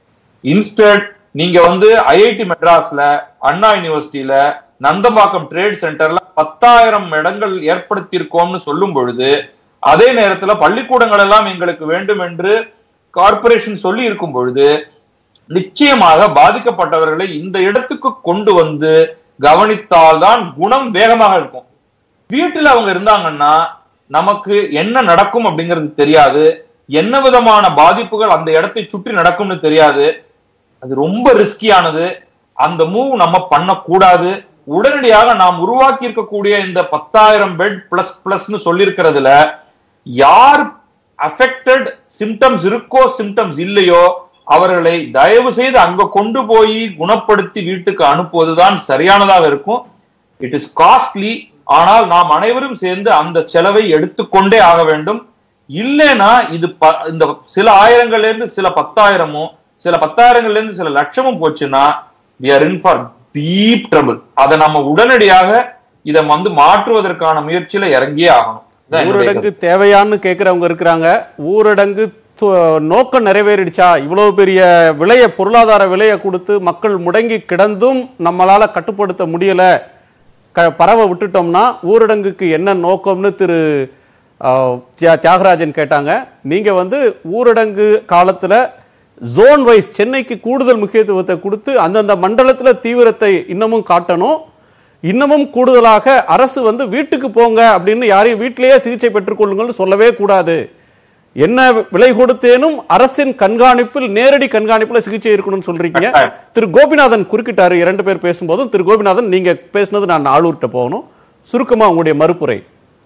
இன்ஸ்டட் நீங்க வந்து ஐஐடி மெட்ராஸ்ல அண்ணா யூனிவர்சிட்டியில நந்தம்பாக்கம் ட்ரேட் சென்டர்ல பத்தாயிரம் இடங்கள் ஏற்படுத்தியிருக்கோம்னு சொல்லும் பொழுது அதே நேரத்துல பள்ளிக்கூடங்கள் எல்லாம் எங்களுக்கு வேண்டும் என்று கார்ப்பரேஷன் சொல்லி இருக்கும் பொழுது நிச்சயமாக பாதிக்கப்பட்டவர்களை இந்த இடத்துக்கு கொண்டு வந்து கவனித்தால்தான் குணம் வேகமாக இருக்கும் வீட்டுல அவங்க இருந்தாங்கன்னா நமக்கு என்ன நடக்கும் அப்படிங்கிறது தெரியாது என்ன விதமான பாதிப்புகள் அந்த இடத்தை சுற்றி நடக்கும்னு தெரியாது அது ரொம்ப ரிஸ்கியானது அந்த மூவ் நம்ம பண்ணக்கூடாது உடனடியாக நாம் உருவாக்கி இருக்கக்கூடிய இந்த பத்தாயிரம் பெட் பிளஸ் பிளஸ்னு சொல்லியிருக்கிறதுல யார் அஃபெக்டட் சிம்டம்ஸ் இருக்கோ சிம்டம்ஸ் இல்லையோ அவர்களை தயவு செய்து அங்க கொண்டு போய் குணப்படுத்தி வீட்டுக்கு அனுப்புவதுதான் சரியானதாக இருக்கும் இட் இஸ் காஸ்ட்லி ஆனால் நாம் அனைவரும் சேர்ந்து அந்த செலவை எடுத்துக்கொண்டே ஆக வேண்டும் இல்லைன்னா இது ப- இந்த சில ஆயிரங்கள்ல இருந்து சில பத்தாயிரமும் சில பத்தாயிரங்கள்ல இருந்து சில லட்சமும் போச்சுன்னா we are in for deep trouble அதை நம்ம உடனடியாக இதை வந்து மாற்றுவதற்கான முயற்சியில இறங்கியே ஆகணும் இதான் என்னுடைய ஊரடங்கு தேவையான்னு கேட்குறவங்க இருக்கிறாங்க ஊரடங்கு து- நோக்கம் நிறைவேறிடுச்சா இவ்வளவு பெரிய விலையை பொருளாதார விலையை கொடுத்து மக்கள் முடங்கி கிடந்தும் நம்மளால கட்டுப்படுத்த முடியல க பரவ விட்டுட்டோம்னா ஊரடங்குக்கு என்ன நோக்கம்னு திரு ஆஹ், தியா- தியாகராஜன் கேட்டாங்க நீங்க வந்து ஊரடங்கு காலத்துல ஜோன் வைஸ் சென்னைக்கு கூடுதல் முக்கியத்துவத்தை கொடுத்து அந்தந்த மண்டலத்துல தீவிரத்தை இன்னமும் காட்டணும் இன்னமும் கூடுதலாக அரசு வந்து வீட்டுக்கு போங்க அப்படின்னு யாரையும் வீட்டிலேயே சிகிச்சை பெற்றுக்கொள்ளுங்கள்னு சொல்லவே கூடாது என்ன விலை கொடுத்தேனும் அரசின் கண்காணிப்பில் நேரடி கண்காணிப்பில் சிகிச்சை இருக்கணும்னு சொல்றீங்க திரு கோபிநாதன் குறுக்கிட்டாரு இரண்டு பேர் பேசும்போதும் திரு கோபிநாதன் நீங்க பேசுனது நான் ஆளூர்கிட்ட போகணும் சுருக்கமா உங்களுடைய மறுப்புரை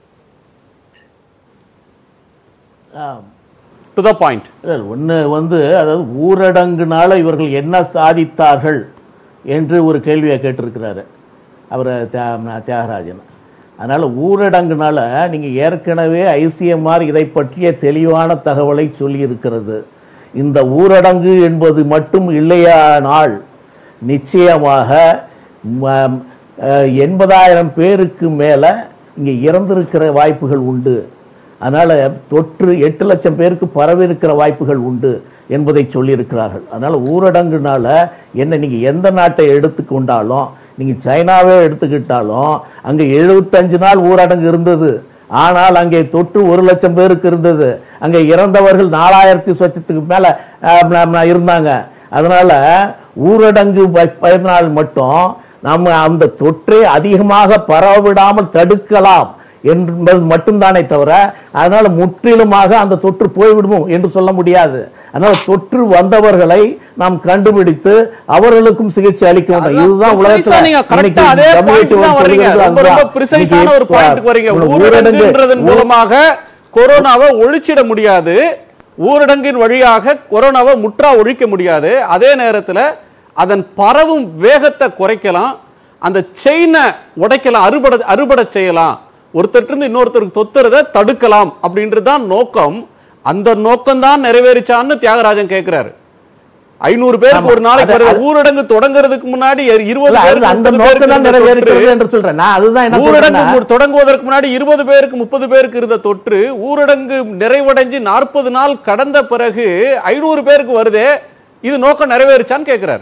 டு த பாயிண்ட் ஒன்று வந்து அதாவது ஊரடங்குனால இவர்கள் என்ன சாதித்தார்கள் என்று ஒரு கேள்வியை கேட்டிருக்கிறாரு அவர் தியாகராஜன் அதனால் ஊரடங்குனால நீங்கள் ஏற்கனவே ஐசிஎம்ஆர் இதை பற்றிய தெளிவான தகவலை சொல்லியிருக்கிறது இந்த ஊரடங்கு என்பது மட்டும் இல்லையானால் நிச்சயமாக ம- அஹ், எண்பதாயிரம் பேருக்கு மேலே இங்கே இறந்திருக்கிற வாய்ப்புகள் உண்டு அதனால தொற்று எட்டு லட்சம் பேருக்கு பரவிருக்கிற வாய்ப்புகள் உண்டு என்பதை சொல்லியிருக்கிறார்கள் அதனால ஊரடங்குனால என்ன நீங்க எந்த நாட்டை எடுத்துக்கொண்டாலும் நீங்க சைனாவே எடுத்துக்கிட்டாலும் அங்க எழுபத்தஞ்சு நாள் ஊரடங்கு இருந்தது ஆனால் அங்கே தொற்று ஒரு லட்சம் பேருக்கு இருந்தது அங்கே இறந்தவர்கள் நாலாயிரத்தி சொச்சத்துக்கு மேல அஹ், ந- ந- இருந்தாங்க அதனால ஊரடங்கு ப- பயனால் மட்டும் நம்ம அந்த தொற்றை அதிகமாக பரவிடாமல் தடுக்கலாம் என்பது மட்டும்தானே தவிர அதனால முற்றிலுமாக அந்த தொற்று போய்விடுமோ என்று சொல்ல முடியாது அதனால தொற்று வந்தவர்களை நாம் கண்டுபிடித்து அவர்களுக்கும் சிகிச்சை அளிக்க வேண்டும் இதுதான் Precise-ஆ நீங்க correct ஆ அதே point க்கு தான் வர்றீங்க. ரொம்ப ரொம்ப precise-ஆன ஒரு point க்கு வர்றீங்க. ஊரடங்குன்றதன் மூலமாக கொரோனாவை ஒழிச்சிட முடியாது ஊரடங்கின் வழியாக கொரோனாவை முற்றா ஒழிக்க முடியாது அதே நேரத்துல அதன் பரவும் வேகத்தை குறைக்கலாம் அந்த செயினை உடைக்கலாம் அறுபட அறுபடை செய்யலாம் ஒருத்தர் இருந்து இன்னொருத்தருக்கு தொத்துறதை தடுக்கலாம் அப்படின்றது தான் நோக்கம் அந்த நோக்கம் தான் நிறைவேறிச்சான்னு தியாகராஜன் கேக்குறாரு ஐநூறு பேருக்கு ஆமா. ஒரு நாளைக்கு அது- வருது ஊரடங்கு தொடங்குறதுக்கு முன்னாடி இருபது இல்ல, அது பேருக்கு அந்த முப்பது நோக்கம் பேருக்கு தான் இருந்த நிறைவேறுகிறது தொற்று என்று சொல்றேன் நான் அதுதான் என்ன ஊரடங்கு சொல்றேன்னா, மு- தொடங்குவதற்கு முன்னாடி இருபது பேருக்கு முப்பது பேருக்கு இருந்த தொற்று ஊரடங்கு நிறைவடைஞ்சு நாற்பது நாள் கடந்த பிறகு ஐநூறு பேருக்கு வருதே இது நோக்கம் நிறைவேறுச்சான்னு கேக்குறாரு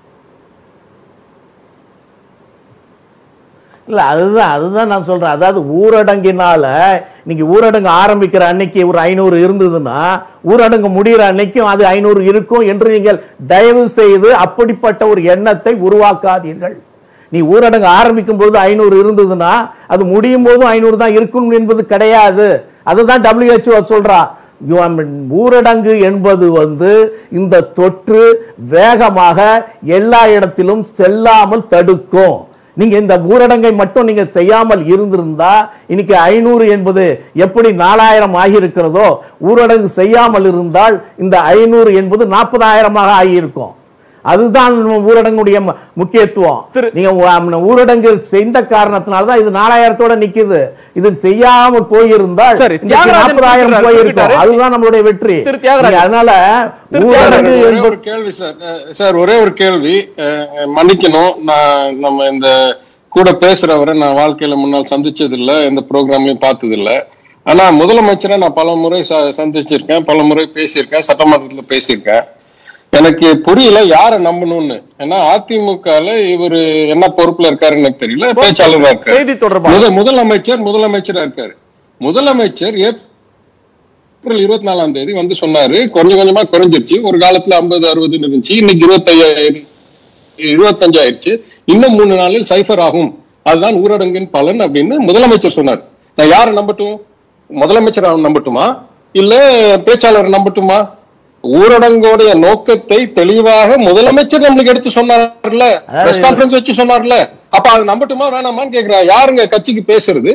இல்ல அதுதான் அதுதான் நான் சொல்றேன் அதாவது ஊரடங்கினால இன்னைக்கு ஊரடங்கு ஆரம்பிக்கிற அன்னைக்கு ஒரு ஐநூறு இருந்ததுன்னா ஊரடங்கு முடிகிற அன்னைக்கும் அது ஐநூறு இருக்கும் என்று நீங்கள் தயவு செய்து அப்படிப்பட்ட ஒரு எண்ணத்தை உருவாக்காதீர்கள் நீ ஊரடங்கு ஆரம்பிக்கும் போது ஐநூறு இருந்ததுன்னா அது முடியும் போதும் ஐநூறு தான் இருக்கும் என்பது கிடையாது அதுதான் WHO சொல்றா You are- ஊரடங்கு என்பது வந்து இந்த தொற்று வேகமாக எல்லா இடத்திலும் செல்லாமல் தடுக்கும் நீங்க இந்த ஊரடங்கை மட்டும் நீங்க செய்யாமல் இருந்திருந்தா இன்னைக்கு ஐநூறு என்பது எப்படி நாலாயிரம் ஆகியிருக்கிறதோ ஊரடங்கு செய்யாமல் இருந்தால் இந்த ஐநூறு என்பது நாற்பதாயிரமாக ஆகியிருக்கும் அதுதான் ஊரடங்குடைய ம- முக்கியத்துவம் திரு- நீங்க ஊ- ஊரடங்கு செய்த காரணத்தினால தான் இது நாலாயிரத்தோட நிக்குது இது செய்யாம போயிருந்தால் சரி, இன்றைக்கு தியாகராஜன் 40,000 குறிப்பிட்டாரு, போயிருக்கும் குறிப்பிட்டாரு. அதுதான் நம்மளுடைய வெற்றி திரு தியாகராஜன். நீங்க அதனால திரு ஊரடங்கு ஒரே என்பது ஒரு கேள்வி சார் அஹ் சார் ஒரே ஒரு கேள்வி அஹ் மன்னிக்கணும் நான் நம்ம இந்த கூட பேசுறவரை நான் வாழ்க்கையில முன்னால் சந்திச்சது இல்ல எந்த ப்ரோக்ராம்லயும் பார்த்தது இல்ல ஆனா முதலமைச்சரை நான் பல முறை ச- சந்திச்சிருக்கேன் பல முறை பேசியிருக்கேன் சட்டமன்றத்துல பேசியிருக்கேன் எனக்கு புரியல யாரை நம்பணும்னு ஏன்னா அதிமுகல இவரு என்ன பொறுப்புல இருக்காருன்னு எனக்கு தெரியல பேச்சாளரா இருக்காரு செய்தி தொடர்பாளர். முத- முதலமைச்சர் முதலமைச்சரா இருக்காரு முதலமைச்சர் ஏப்ரல் இருபத்தி நாலாம் தேதி வந்து சொன்னாரு கொஞ்சம் கொஞ்சமா குறைஞ்சிருச்சு ஒரு காலத்துல ஐம்பது அறுபதுன்னு இருந்துச்சு இன்னைக்கு இருபத்தையாயிரம் இருபத்தஞ்சு ஆயிருச்சு இன்னும் மூணு நாளில் சைஃபர் ஆகும் அதுதான் ஊரடங்கின் பலன் அப்படின்னு முதலமைச்சர் சொன்னார் நான் யாரை நம்பட்டும் முதலமைச்சர் நம்பட்டுமா இல்ல பேச்சாளர் நம்பட்டுமா ஊரடங்கோடைய நோக்கத்தை தெளிவாக முதலமைச்சர் நம்மளுக்கு எடுத்து சொன்னார்ல பிரஸ் கான்பரன்ஸ் வச்சு சொன்னார்ல அப்ப அது நம்பட்டுமா வேணாமான்னு கேக்குறா யாருங்க கட்சிக்கு பேசுறது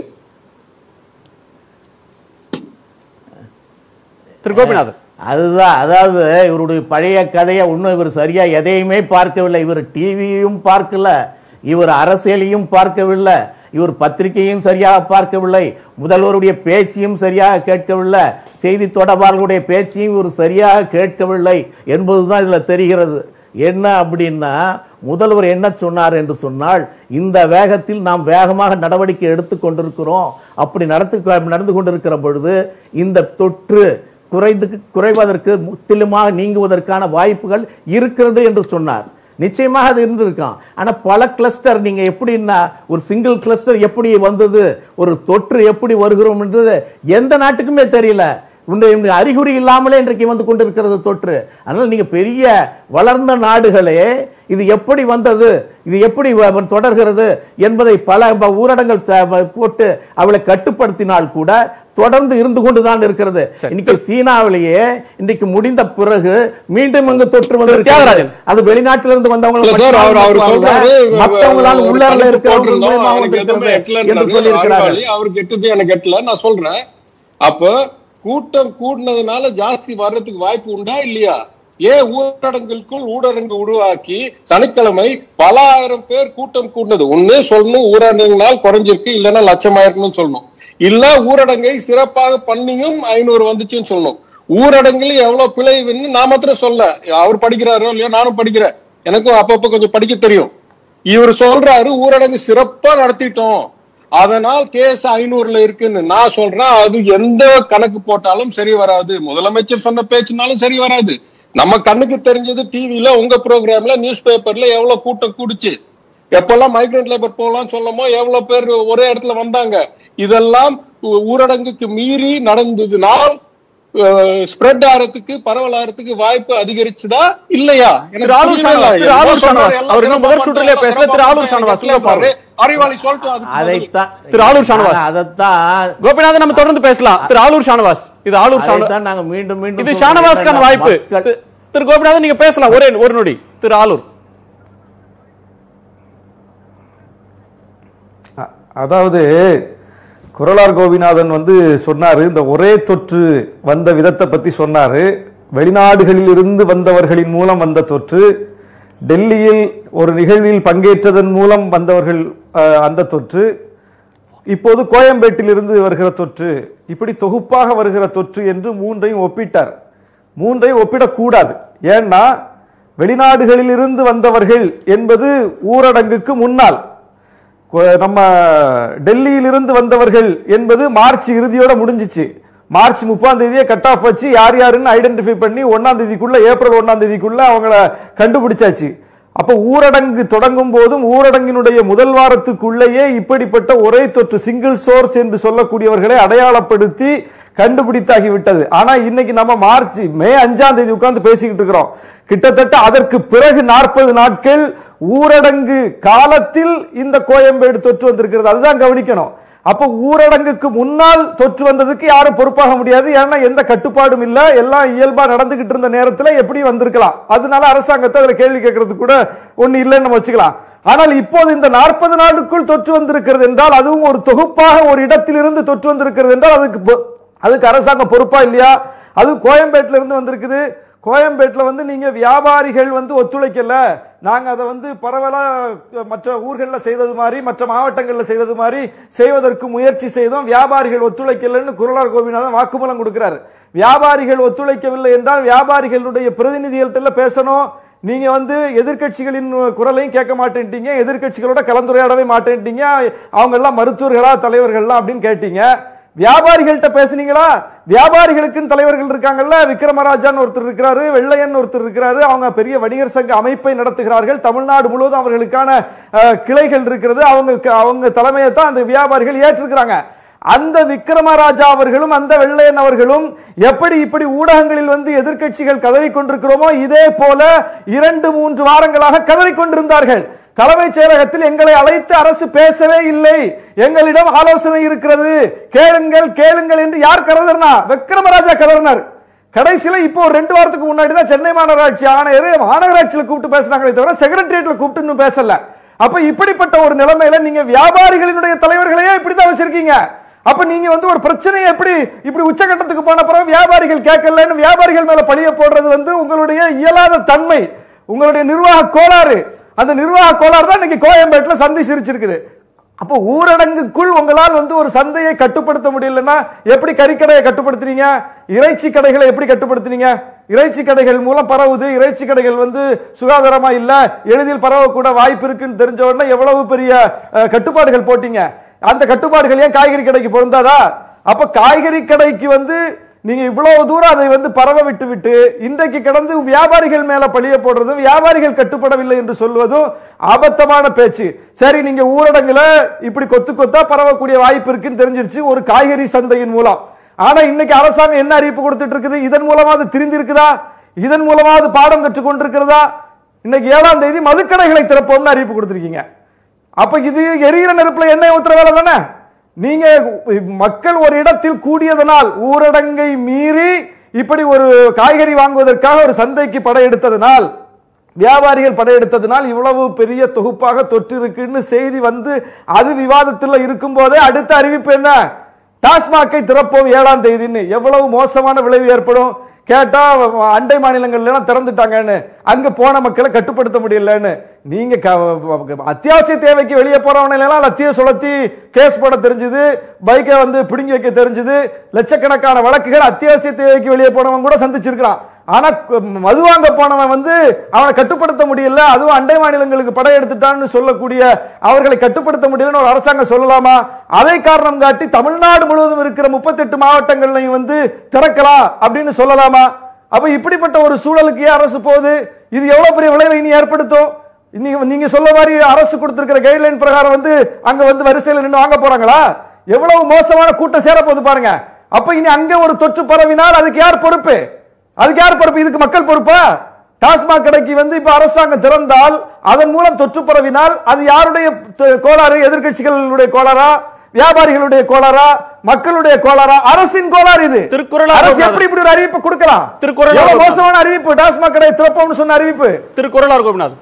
திரு கோபிநாதன் அதுதான் அதாவது இவருடைய பழைய கதையை இன்னும் இவர் சரியா எதையுமே பார்க்கவில்லை இவர் டிவியையும் பார்க்கல இவர் அரசியலையும் பார்க்கவில்லை இவர் பத்திரிகையும் சரியாக பார்க்கவில்லை முதல்வருடைய பேச்சையும் சரியாக கேட்கவில்லை செய்தி தொடர்பாளர்களுடைய பேச்சையும் இவர் சரியாக கேட்கவில்லை என்பதுதான் இதுல தெரிகிறது என்ன அப்படின்னா முதல்வர் என்ன சொன்னார் என்று சொன்னால் இந்த வேகத்தில் நாம் வேகமாக நடவடிக்கை எடுத்துக் கொண்டிருக்கிறோம் அப்படி நடத்து நடந்து கொண்டிருக்கிற பொழுது இந்த தொற்று குறைந்து குறைவதற்கு முற்றிலுமாக நீங்குவதற்கான வாய்ப்புகள் இருக்கிறது என்று சொன்னார் நிச்சயமாக அது இருந்திருக்கும் ஆனா பல கிளஸ்டர் நீங்க எப்படின்னா ஒரு சிங்கிள் கிளஸ்டர் எப்படி வந்தது ஒரு தொற்று எப்படி வருகிறோம் என்றது எந்த நாட்டுக்குமே தெரியல இன்றைய இந்த அறிகுறி இல்லாமலே இன்றைக்கு வந்து கொண்டிருக்கிறது தொற்று அதனால நீங்க பெரிய வளர்ந்த நாடுகளே இது எப்படி வந்தது இது எப்படி வ- தொடர்கிறது என்பதை பல ப- ஊரடங்கள் த- ப- போட்டு அவளை கட்டுப்படுத்தினால் கூட தொடர்ந்து இருந்து கொண்டுதான் இருக்கிறது இன்னைக்கு சீனாவிலேயே இன்றைக்கு முடிந்த பிறகு மீண்டும் அங்கு தொற்று வந்து தியாகராஜன். அது வெளிநாட்டிலிருந்து வந்தவங்க இல்ல சார் அவர் அவர் சொல்றாரு மற்றவங்களால் ஒரு உள்ளார்ல கணக்கு இருக்கிறவங்க போட்டிருந்தோம், மூலமா எனக்கு எதுவுமே வந்திருக்கிறது என்று எட்டலன்றாரு. சொல்லியிருக்கிறார்கள் அறிவாளி, அவருக்கு எட்டுது எனக்கு எட்டல நான் சொல்றேன் அப்ப கூட்டம் கூடினதுனால ஜாஸ்தி வர்றதுக்கு வாய்ப்பு உண்டா இல்லையா ஏன் ஊரடங்குக்குள் ஊரடங்கு உருவாக்கி சனிக்கிழமை பல ஆயிரம் பேர் கூட்டம் கூடினது ஒண்ணு சொல்லணும் ஊரடங்குனால் குறைஞ்சிருக்கு இல்லைன்னா லட்சமாயிருக்குன்னு சொல்லணும் இல்ல ஊரடங்கை சிறப்பாக பண்ணியும் ஐநூறு வந்துச்சுன்னு சொல்லணும் ஊரடங்குல எவ்வளவு பிழைவுன்னு நான் மாத்திரம் சொல்ல அவர் படிக்கிறாரோ இல்லையோ நானும் படிக்கிறேன் எனக்கும் அப்பப்ப கொஞ்சம் படிக்க தெரியும் இவர் சொல்றாரு ஊரடங்கு சிறப்பா நடத்திட்டோம் அதனால் கேஸ் ஐநூறுல இருக்குன்னு நான் சொல்றேன் அது எந்த கணக்கு போட்டாலும் சரி வராது முதலமைச்சர் சொன்ன பேச்சுனாலும் சரி வராது நம்ம கண்ணுக்கு தெரிஞ்சது டிவில உங்க ப்ரோக்ராம்ல நியூஸ் பேப்பர்ல எவ்வளவு கூட்டம் கூடுச்சு எப்பெல்லாம் மைக்ரண்ட் லேபர் போகலாம் சொல்லமோ எவ்வளவு பேர் ஒரே இடத்துல வந்தாங்க இதெல்லாம் ஊ- ஊரடங்குக்கு மீறி நடந்ததுனால் ஸ்ப்ரெட் ஆறதுக்கு பரவல் ஆறதுக்கு வாய்ப்பு அதிகரிச்சுதா இல்லையா எனக்கு திரு ஆலூர் புரியவே இல்லை. ஷானவாஸ், திரு ஆலூர் எல்லாம் சொல்றாரு, ஷானவாஸ், எல்லாம் அவர் இன்னும் முதல் சிறப்பா சுற்றிலே பண்றாரு, பேசல. திரு ஆலூர் சிறப்பா ஷானவாஸ், பண்றாரு. பாரு. அறிவாளி சொல்லிட்டு அதுக்கு பதில். அதைத்தான் திரு ஆலூர் ஷானவாஸ். ஆனா அதைத்தான் கோபிநாதன் நம்ம தொடர்ந்து பேசலாம் திரு ஆலூர் ஷானவாஸ் இது ஆலூர் ஷானவாஸ் அதைத்தான் நாங்க மீண்டும் மீண்டும் இது சொல்றோம். ஷானவாஸ்கான என்னன்னா, வாய்ப்பு மக்கள் திரு- திரு கோபிநாதன் நீங்க பேசலாம் ஒரே ஒரு நொடி திரு ஆலூர் அ- அதாவது குரலார் கோபிநாதன் வந்து சொன்னாரு இந்த ஒரே தொற்று வந்த விதத்தை பத்தி சொன்னாரு வெளிநாடுகளில் இருந்து வந்தவர்களின் மூலம் வந்த தொற்று டெல்லியில் ஒரு நிகழ்வில் பங்கேற்றதன் மூலம் வந்தவர்கள் அ, அந்த தொற்று இப்போது கோயம்பேட்டில் இருந்து வருகிற தொற்று இப்படி தொகுப்பாக வருகிற தொற்று என்று மூன்றையும் ஒப்பிட்டார் மூன்றையும் ஒப்பிடக்கூடாது ஏன்னா வெளிநாடுகளில் இருந்து வந்தவர்கள் என்பது ஊரடங்குக்கு முன்னால் கொ- நம்ம டெல்லியிலிருந்து வந்தவர்கள் என்பது மார்ச் இறுதியோட முடிஞ்சிச்சு மார்ச் முப்பாம் தேதியே கட் ஆஃப் வச்சு யார் யாருன்னு ஐடென்டிஃபை பண்ணி ஒன்னாம் தேதிக்குள்ள ஏப்ரல் ஒன்னாம் தேதிக்குள்ள அவங்கள கண்டுபிடிச்சாச்சு அப்ப ஊரடங்கு தொடங்கும் போதும் ஊரடங்கினுடைய முதல் வாரத்துக்குள்ளேயே இப்படிப்பட்ட ஒரே தொற்று சிங்கிள் சோர்ஸ் என்று சொல்லக்கூடியவர்களை அடையாளப்படுத்தி கண்டுபிடித்தாகி விட்டது ஆனா இன்னைக்கு நம்ம மார்ச் மே அஞ்சாம் தேதி உட்கார்ந்து பேசிக்கிட்டு இருக்கிறோம் கிட்டத்தட்ட அதற்கு பிறகு நாற்பது நாட்கள் ஊரடங்கு காலத்தில் இந்த கோயம்பேடு தொற்று வந்திருக்கிறது அதுதான் கவனிக்கணும் அப்ப ஊரடங்குக்கு முன்னால் தொற்று வந்ததுக்கு யாரும் பொறுப்பாக முடியாது ஏன்னா எந்த கட்டுப்பாடும் இல்ல எல்லாம் இயல்பா நடந்துகிட்டு இருந்த நேரத்துல எப்படி வந்திருக்கலாம் அதனால அரசாங்கத்தை அதுல கேள்வி கேட்கறது கூட ஒண்ணு இல்லைன்னு நம்ம வச்சுக்கலாம் ஆனால் இப்போது இந்த நாற்பது நாளுக்குள் தொற்று வந்திருக்கிறது என்றால் அதுவும் ஒரு தொகுப்பாக ஒரு இடத்திலிருந்து தொற்று வந்திருக்கிறது என்றால் அதுக்கு பொ- அதுக்கு அரசாங்கம் பொறுப்பா இல்லையா அது கோயம்பேட்டில இருந்து வந்திருக்குது கோயம்பேட்டில் வந்து நீங்க வியாபாரிகள் வந்து ஒத்துழைக்கல நாங்க அதை வந்து பரவலா அஹ், மற்ற ஊர்களில் செய்தது மாதிரி மற்ற மாவட்டங்களில் செய்தது மாதிரி செய்வதற்கு முயற்சி செய்தோம் வியாபாரிகள் ஒத்துழைக்கலன்னு குரலார் கோபிநாதன் வாக்குமூலம் கொடுக்கிறார் வியாபாரிகள் ஒத்துழைக்கவில்லை என்றால் வியாபாரிகளுடைய பிரதிநிதிகள்கிட்ட பேசணும் நீங்க வந்து எதிர்க்கட்சிகளின் குரலையும் கேட்க மாட்டேன்ட்டீங்க எதிர்க்கட்சிகளோட கலந்துரையாடவே மாட்டேன்ட்டீங்க அவங்க எல்லாம் மருத்துவர்களா தலைவர்கள்லாம் அப்படின்னு கேட்டீங்க வியாபாரிகள்கிட்ட பேசுனீங்களா வியாபாரிகளுக்குன்னு தலைவர்கள் இருக்காங்கல்ல விக்ரமராஜான்னு ஒருத்தர் இருக்கிறாரு வெள்ளையன் ஒருத்தர் இருக்கிறாரு அவங்க பெரிய வணிகர் சங்க அமைப்பை நடத்துகிறார்கள் தமிழ்நாடு முழுவதும் அவர்களுக்கான அஹ், கிளைகள் இருக்கிறது அவங்க அவங்க தலைமையை தான் அந்த வியாபாரிகள் ஏற்றிருக்கிறாங்க அந்த விக்ரமராஜா அவர்களும் அந்த வெள்ளையன் அவர்களும் எப்படி இப்படி ஊடகங்களில் வந்து எதிர்க்கட்சிகள் கதறிக் கொண்டிருக்கிறோமோ இதே போல இரண்டு மூன்று வாரங்களாக கதறிக் கொண்டிருந்தார்கள் தலைமைச் செயலகத்தில் எங்களை அழைத்து அரசு பேசவே இல்லை எங்களிடம் ஆலோசனை இருக்கிறது கேளுங்கள் கேளுங்கள் என்று யார் கதறினா விக்ரமராஜா கதறினார் கடைசியில இப்போ ஒரு ரெண்டு வாரத்துக்கு முன்னாடி தான் சென்னை மாநகராட்சி ஆணையர் மாநகராட்சியில கூப்பிட்டு பேசுனாங்களே தவிர செக்ரட்டரியேட்ல கூப்பிட்டு இன்னும் பேசல அப்ப இப்படிப்பட்ட ஒரு நிலைமையில நீங்க வியாபாரிகளினுடைய தலைவர்களையே இப்படிதான் வச்சிருக்கீங்க அப்ப நீங்க வந்து ஒரு பிரச்சனையை எப்படி இப்படி உச்சகட்டத்துக்கு போன பிறகு வியாபாரிகள் கேட்கலன்னு வியாபாரிகள் மேல பழிய போடுறது வந்து உங்களுடைய இயலாத தன்மை உங்களுடைய நிர்வாக கோளாறு அந்த நிர்வாக கோளாறு தான் இன்னைக்கு கோயம்பேட்டுல சந்தை சிரிச்சிருக்குது அப்போ ஊரடங்குக்குள் உங்களால் வந்து ஒரு சந்தையை கட்டுப்படுத்த முடியலன்னா எப்படி கறிக்கடையை கட்டுப்படுத்துறீங்க இறைச்சி கடைகளை எப்படி கட்டுப்படுத்துறீங்க இறைச்சி கடைகள் மூலம் பரவுது இறைச்சி கடைகள் வந்து சுகாதாரமா இல்ல எளிதில் பரவக்கூட வாய்ப்பு இருக்குன்னு தெரிஞ்ச உடனே எவ்வளவு பெரிய அஹ், கட்டுப்பாடுகள் போட்டீங்க அந்த கட்டுப்பாடுகள் ஏன் காய்கறி கடைக்கு பொருந்தாதா அப்ப காய்கறி கடைக்கு வந்து நீங்க இவ்வளவு தூரம் அதை வந்து பரவ விட்டு விட்டு இன்றைக்கு கடந்து வியாபாரிகள் மேல பழிய போடுறதும் வியாபாரிகள் கட்டுப்படவில்லை என்று சொல்வதும் ஆபத்தமான பேச்சு சரி நீங்க ஊரடங்குல இப்படி கொத்து கொத்தா பரவக்கூடிய வாய்ப்பு இருக்குன்னு தெரிஞ்சிருச்சு ஒரு காய்கறி சந்தையின் மூலம் ஆனா இன்னைக்கு அரசாங்கம் என்ன அறிவிப்பு கொடுத்துட்டு இருக்குது இதன் மூலமா அது திரிந்து இருக்குதா இதன் மூலமா அது பாடம் கற்றுக் கொண்டிருக்கிறதா இன்னைக்கு ஏழாம் தேதி மதுக்கடைகளை திறப்போம்னு அறிவிப்பு கொடுத்திருக்கீங்க அப்ப இது எரியிற நெருப்புல எண்ணெய் ஊத்துற வேலை தானே நீங்க மக்கள் ஒரு இடத்தில் கூடியதனால் ஊரடங்கை மீறி இப்படி ஒரு காய்கறி வாங்குவதற்காக ஒரு சந்தைக்கு படையெடுத்ததனால் வியாபாரிகள் படையெடுத்ததனால் இவ்வளவு பெரிய தொகுப்பாக தொற்று இருக்குன்னு செய்தி வந்து அது விவாதத்தில் இருக்கும் போதே அடுத்த அறிவிப்பு என்ன டாஸ்மாகை திறப்போம் ஏழாம் தேதின்னு எவ்வளவு மோசமான விளைவு ஏற்படும் கேட்டா அண்டை மாநிலங்கள்ல எல்லாம் திறந்துட்டாங்கன்னு அங்க போன மக்களை கட்டுப்படுத்த முடியலன்னு நீங்க க- அத்தியாவசிய தேவைக்கு வெளியே போறவனை எல்லாம் லத்திய சுழத்தி கேஸ் போட தெரிஞ்சது பைக்கை வந்து பிடுங்கி வைக்க தெரிஞ்சது லட்சக்கணக்கான வழக்குகள் அத்தியாவசிய தேவைக்கு வெளியே போனவன் கூட சந்திச்சிருக்கிறான் ஆனா கு- மது வாங்க போனவன் வந்து அவனை கட்டுப்படுத்த முடியல அதுவும் அண்டை மாநிலங்களுக்கு படையெடுத்துட்டான்னு சொல்லக்கூடிய அவர்களை கட்டுப்படுத்த முடியலன்னு ஒரு அரசாங்கம் சொல்லலாமா அதை காரணம் காட்டி தமிழ்நாடு முழுவதும் இருக்கிற முப்பத்தெட்டு மாவட்டங்கள்லையும் வந்து திறக்கலாம் அப்படின்னு சொல்லலாமா அப்ப இப்படிப்பட்ட ஒரு சூழலுக்கு ஏன் அரசு போகுது இது எவ்வளவு பெரிய விளைவை இனி ஏற்படுத்தும் நீங்க நீங்க சொல்ல மாதிரி அரசு கொடுத்திருக்கிற கைட்லைன் பிரகாரம் வந்து அங்க வந்து வரிசையில் நின்று வாங்க போறாங்களா எவ்வளவு மோசமான கூட்டம் சேர போகுது பாருங்க அப்ப இனி அங்க ஒரு தொற்று பரவினால் அதுக்கு யார் பொறுப்பு அதுக்கு யார் பொறுப்பு இதுக்கு மக்கள் பொறுப்பா டாஸ்மாக் கடைக்கு வந்து இப்ப அரசாங்கம் திறந்தால் அதன் மூலம் தொற்று பரவினால் அது யாருடைய த- கோளாறு எதிர்க்கட்சிகளுடைய கோளாறா வியாபாரிகளுடைய கோளாறா மக்களுடைய கோளாறா அரசின் கோளாறு இது திருக்குறளார் அரசு கோளாறு. எப்படி இப்படி ஒரு அறிவிப்பு கொடுக்கலாம் திருக்குறளார் எவ்வளவு கோளாறு. மோசமான அறிவிப்பு டாஸ்மாக் கடை திறப்போம்னு சொன்ன அறிவிப்பு திருக்குறளார் கோபிநாத்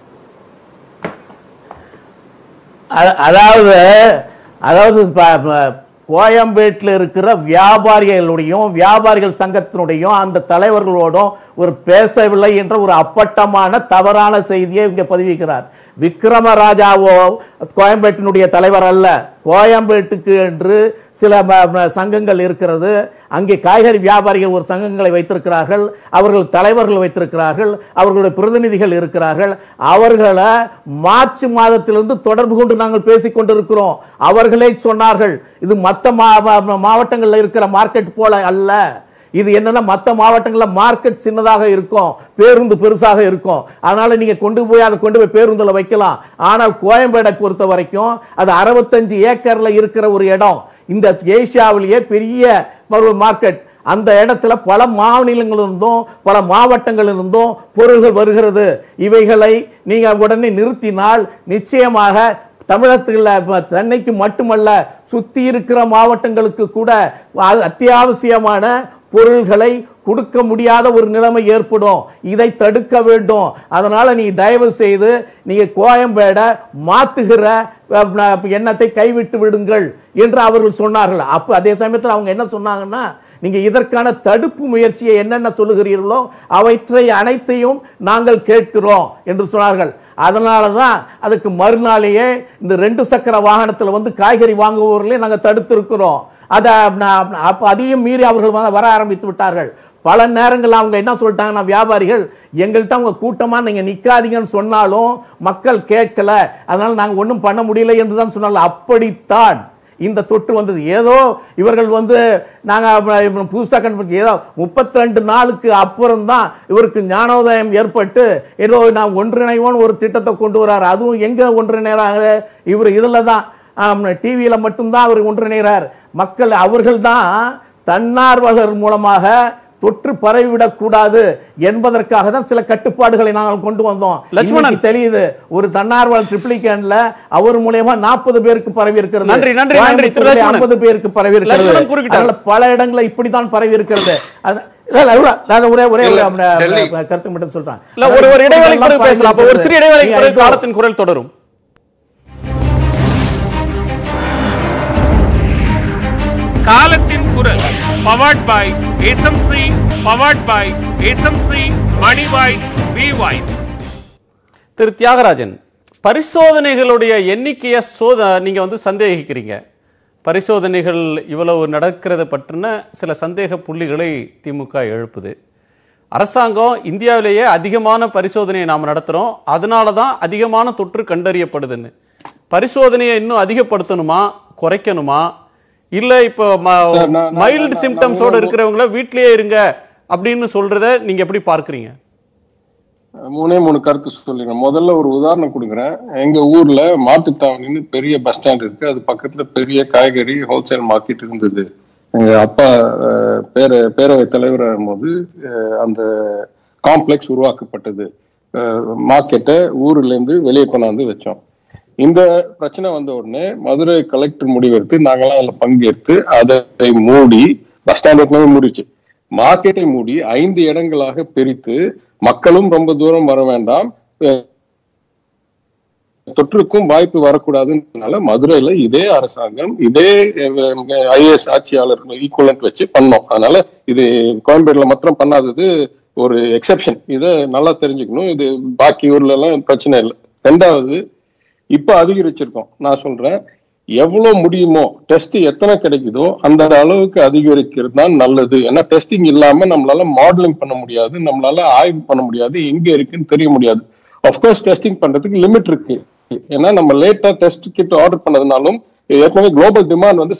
அ- அதாவது அதாவது ப- ப- கோயம்பேட்டில் இருக்கிற வியாபாரிகளுடையும் வியாபாரிகள் சங்கத்தினுடையும் அந்த தலைவர்களோடும் ஒரு பேசவில்லை என்ற ஒரு அப்பட்டமான தவறான செய்தியை இங்கே பதிவிக்கிறார் விக்ரமராஜாவோ கோயம்பேட்டினுடைய தலைவர் அல்ல கோயம்பேட்டுக்கு என்று சில ம- ம- சங்கங்கள் இருக்கிறது அங்கே காய்கறி வியாபாரிகள் ஒரு சங்கங்களை வைத்திருக்கிறார்கள் அவர்கள் தலைவர்கள் வைத்திருக்கிறார்கள் அவர்களுடைய பிரதிநிதிகள் இருக்கிறார்கள் அவர்களை மார்ச் மாதத்திலிருந்து தொடர்பு கொண்டு நாங்கள் பேசிக் கொண்டிருக்கிறோம் அவர்களே சொன்னார்கள் இது மற்ற மாவட்டங்களில் இருக்கிற மார்க்கெட் போல அல்ல இது என்னன்னா மற்ற மாவட்டங்கள்ல மார்க்கெட் சின்னதாக இருக்கும் பேருந்து பெருசாக இருக்கும் அதனால நீங்க கொண்டு போய் அதை கொண்டு போய் பேருந்துல வைக்கலாம் ஆனால் கோயம்பேடை பொறுத்த வரைக்கும் அது அறுபத்தஞ்சு ஏக்கர்ல இருக்கிற ஒரு இடம் இந்த ஏசியாவிலேயே பெரிய ஒரு மார்க்கெட் அந்த இடத்துல பல மாநிலங்களிலிருந்தும் பல மாவட்டங்களிலிருந்தும் பொருள்கள் வருகிறது இவைகளை நீங்க உடனே நிறுத்தினால் நிச்சயமாக தமிழகத்தில் ப- சென்னைக்கு மட்டுமல்ல சுத்தி இருக்கிற மாவட்டங்களுக்கு கூட அது அத்தியாவசியமான பொருள்களை கொடுக்க முடியாத ஒரு நிலைமை ஏற்படும் இதை தடுக்க வேண்டும் அதனால நீ தயவு செய்து நீங்க கோயம்பேடை மாத்துகிற அஹ், ந- எண்ணத்தை கைவிட்டு விடுங்கள் என்று அவர்கள் சொன்னார்கள் அப்ப அதே சமயத்தில் அவங்க என்ன சொன்னாங்கன்னா நீங்க இதற்கான தடுப்பு முயற்சியை என்னென்ன சொல்லுகிறீர்களோ அவற்றை அனைத்தையும் நாங்கள் கேட்கிறோம் என்று சொன்னார்கள் அதனால தான் அதுக்கு மறுநாளையே இந்த ரெண்டு சக்கர வாகனத்தில் வந்து காய்கறி வாங்குபவர்களே நாங்கள் தடுத்திருக்கிறோம் அதை நா- அப்ப அதையும் மீறி அவர்கள் வந்து வர ஆரம்பித்து விட்டார்கள் பல நேரங்கள் அவங்க என்ன சொல்லிட்டாங்கன்னா வியாபாரிகள் எங்கள்கிட்ட அவங்க கூட்டமா நீங்க நிக்காதீங்கன்னு சொன்னாலும் மக்கள் கேட்கல அதனால நாங்க ஒண்ணும் பண்ண முடியல என்று தான் சொன்னாங்க அப்படித்தான் இந்த தொற்று வந்தது ஏதோ இவர்கள் வந்து நாங்க அப்ப புதுசா கண்டுபிடிச்ச ஏதோ முப்பத்தி ரெண்டு நாளுக்கு அப்புறம் தான் இவருக்கு ஞானோதயம் ஏற்பட்டு ஏதோ நான் ஒன்றிணைவோன்னு ஒரு திட்டத்தை கொண்டு வராரு அதுவும் எங்க ஒன்றிணைறாங்க இவர் இதுல தான் டிவியில மட்டும்தான் அவர் ஒன்றிணைகிறார் மக்கள் அவர்கள் தான் தன்னார்வலர் மூலமாக தொற்று பரவிவிடக் கூடாது என்பதற்காக தான் சில கட்டுப்பாடுகளை நாங்கள் கொண்டு வந்தோம் லட்சுமணன். இன்னைக்கு தெரியுது ஒரு தன்னார்வலர் ட்ரிப்ளிகேன்ல அவர் மூலியமா நாற்பது பேருக்கு பரவி இருக்கிறது நன்றி, நன்றி, நன்றி, திரு லட்சுமணன். ஐம்பது பேருக்கு பரவி இருக்கிறது லட்சுமணன் குறுக்கிட்டார். அதனால பல இடங்களில் இப்படித்தான் பரவி இருக்கிறது அது- இல்ல, இல்ல, இல்ல, நான் ஒரே ஒரே ஒரு இல்ல, அஹ், அஹ், டெல்லி. கருத்து மட்டும் சொல்றேன் இல்ல ஒரு ஒரு இடைவேளைக்கு பிறகு இப்படியெல்லாம் பேசலாம் அப்ப ஒரு சிறிய இடைவேளைக்கு நீங்க பிறகு இப்போ- காலத்தின் குரல் தொடரும் காலத்தின் குரல் powered by SMC powered by SMC மணி voice V voice Thiru Thiyagarajan பரிசோதனைகளுடைய எண்ணிக்கையை சோத நீங்க வந்து சந்தேகிக்கிறீங்க பரிசோதனைகள் இவ்வளவு நடக்கிறத பற்றின சில சந்தேக புள்ளிகளை திமுக எழுப்புது அரசாங்கம் இந்தியாவிலேயே அதிகமான பரிசோதனையை நாம் நடத்துறோம் அதனால தான் அதிகமான தொற்று கண்டறியப்படுதுன்னு பரிசோதனையை இன்னும் அதிகப்படுத்தணுமா குறைக்கணுமா இல்ல இப்போ சார், நான்- நான்- மைல்டு நான்- சிம்டம்ஸோட நான் இருக்கிறவங்கள வீட்லயே இருங்க அப்படின்னு சொல்றத நீங்க எப்படி பார்க்கறீங்க மூணே மூணு கருத்து சொல்லிடுறேன் முதல்ல ஒரு உதாரணம் கொடுக்குறேன் எங்க ஊர்ல மாட்டுத்தாவணின்னு பெரிய பஸ் ஸ்டாண்ட் இருக்கு அது பக்கத்துல பெரிய காய்கறி ஹோல்சேல் மார்க்கெட் இருந்தது எங்க அப்பா அஹ், பேர பேரவை தலைவராக இருக்கும்போது அஹ், அந்த காம்ப்ளெக்ஸ் உருவாக்கப்பட்டது மார்க்கெட்டை ஊர்ல இருந்து வெளியே கொண்டாந்து வச்சோம் இந்த பிரச்சனை வந்த உடனே மதுரை கலெக்டர் முடிவெடுத்து நாங்கெல்லாம் அதுல பங்கேற்று அதை மூடி பஸ் ஸ்டாண்ட் ஏற்கனவே மூடிச்சு மார்க்கெட்டை மூடி ஐந்து இடங்களாக பிரித்து மக்களும் ரொம்ப தூரம் வர வேண்டாம் அஹ் தொற்றுக்கும் வாய்ப்பு வரக்கூடாதுன்றதுனால மதுரையில இதே அரசாங்கம் இதே ஐஏஎஸ் ஆட்சியாளர்கள் ஈக்குவலண்ட் வச்சு பண்ணோம் அதனால இது கோயம்பேடுல மாத்திரம் பண்ணாதது ஒரு எக்ஸெப்ஷன் இதை நல்லா தெரிஞ்சுக்கணும் இது பாக்கி ஊர்ல எல்லாம் பிரச்சனை இல்லை ரெண்டாவது இப்ப அதிகரிச்சிருக்கோம் நான் சொல்றேன் எவ்வளவு முடியுமோ டெஸ்ட் எத்தனை கிடைக்குதோ அந்த அளவுக்கு அதிகரிக்கிறது தான் நல்லது ஏன்னா டெஸ்டிங் இல்லாம நம்மளால மாடலிங் பண்ண முடியாது நம்மளால ஆய்வு பண்ண முடியாது எங்க இருக்குன்னு தெரிய முடியாது அஃப்கோர்ஸ் டெஸ்டிங் பண்றதுக்கு லிமிட் இருக்கு ஏன்னா நம்ம லேட்டா டெஸ்ட் கிட் ஆர்டர் பண்ணதுனாலும் ஏற்கனவே குளோபல் டிமாண்ட் வந்து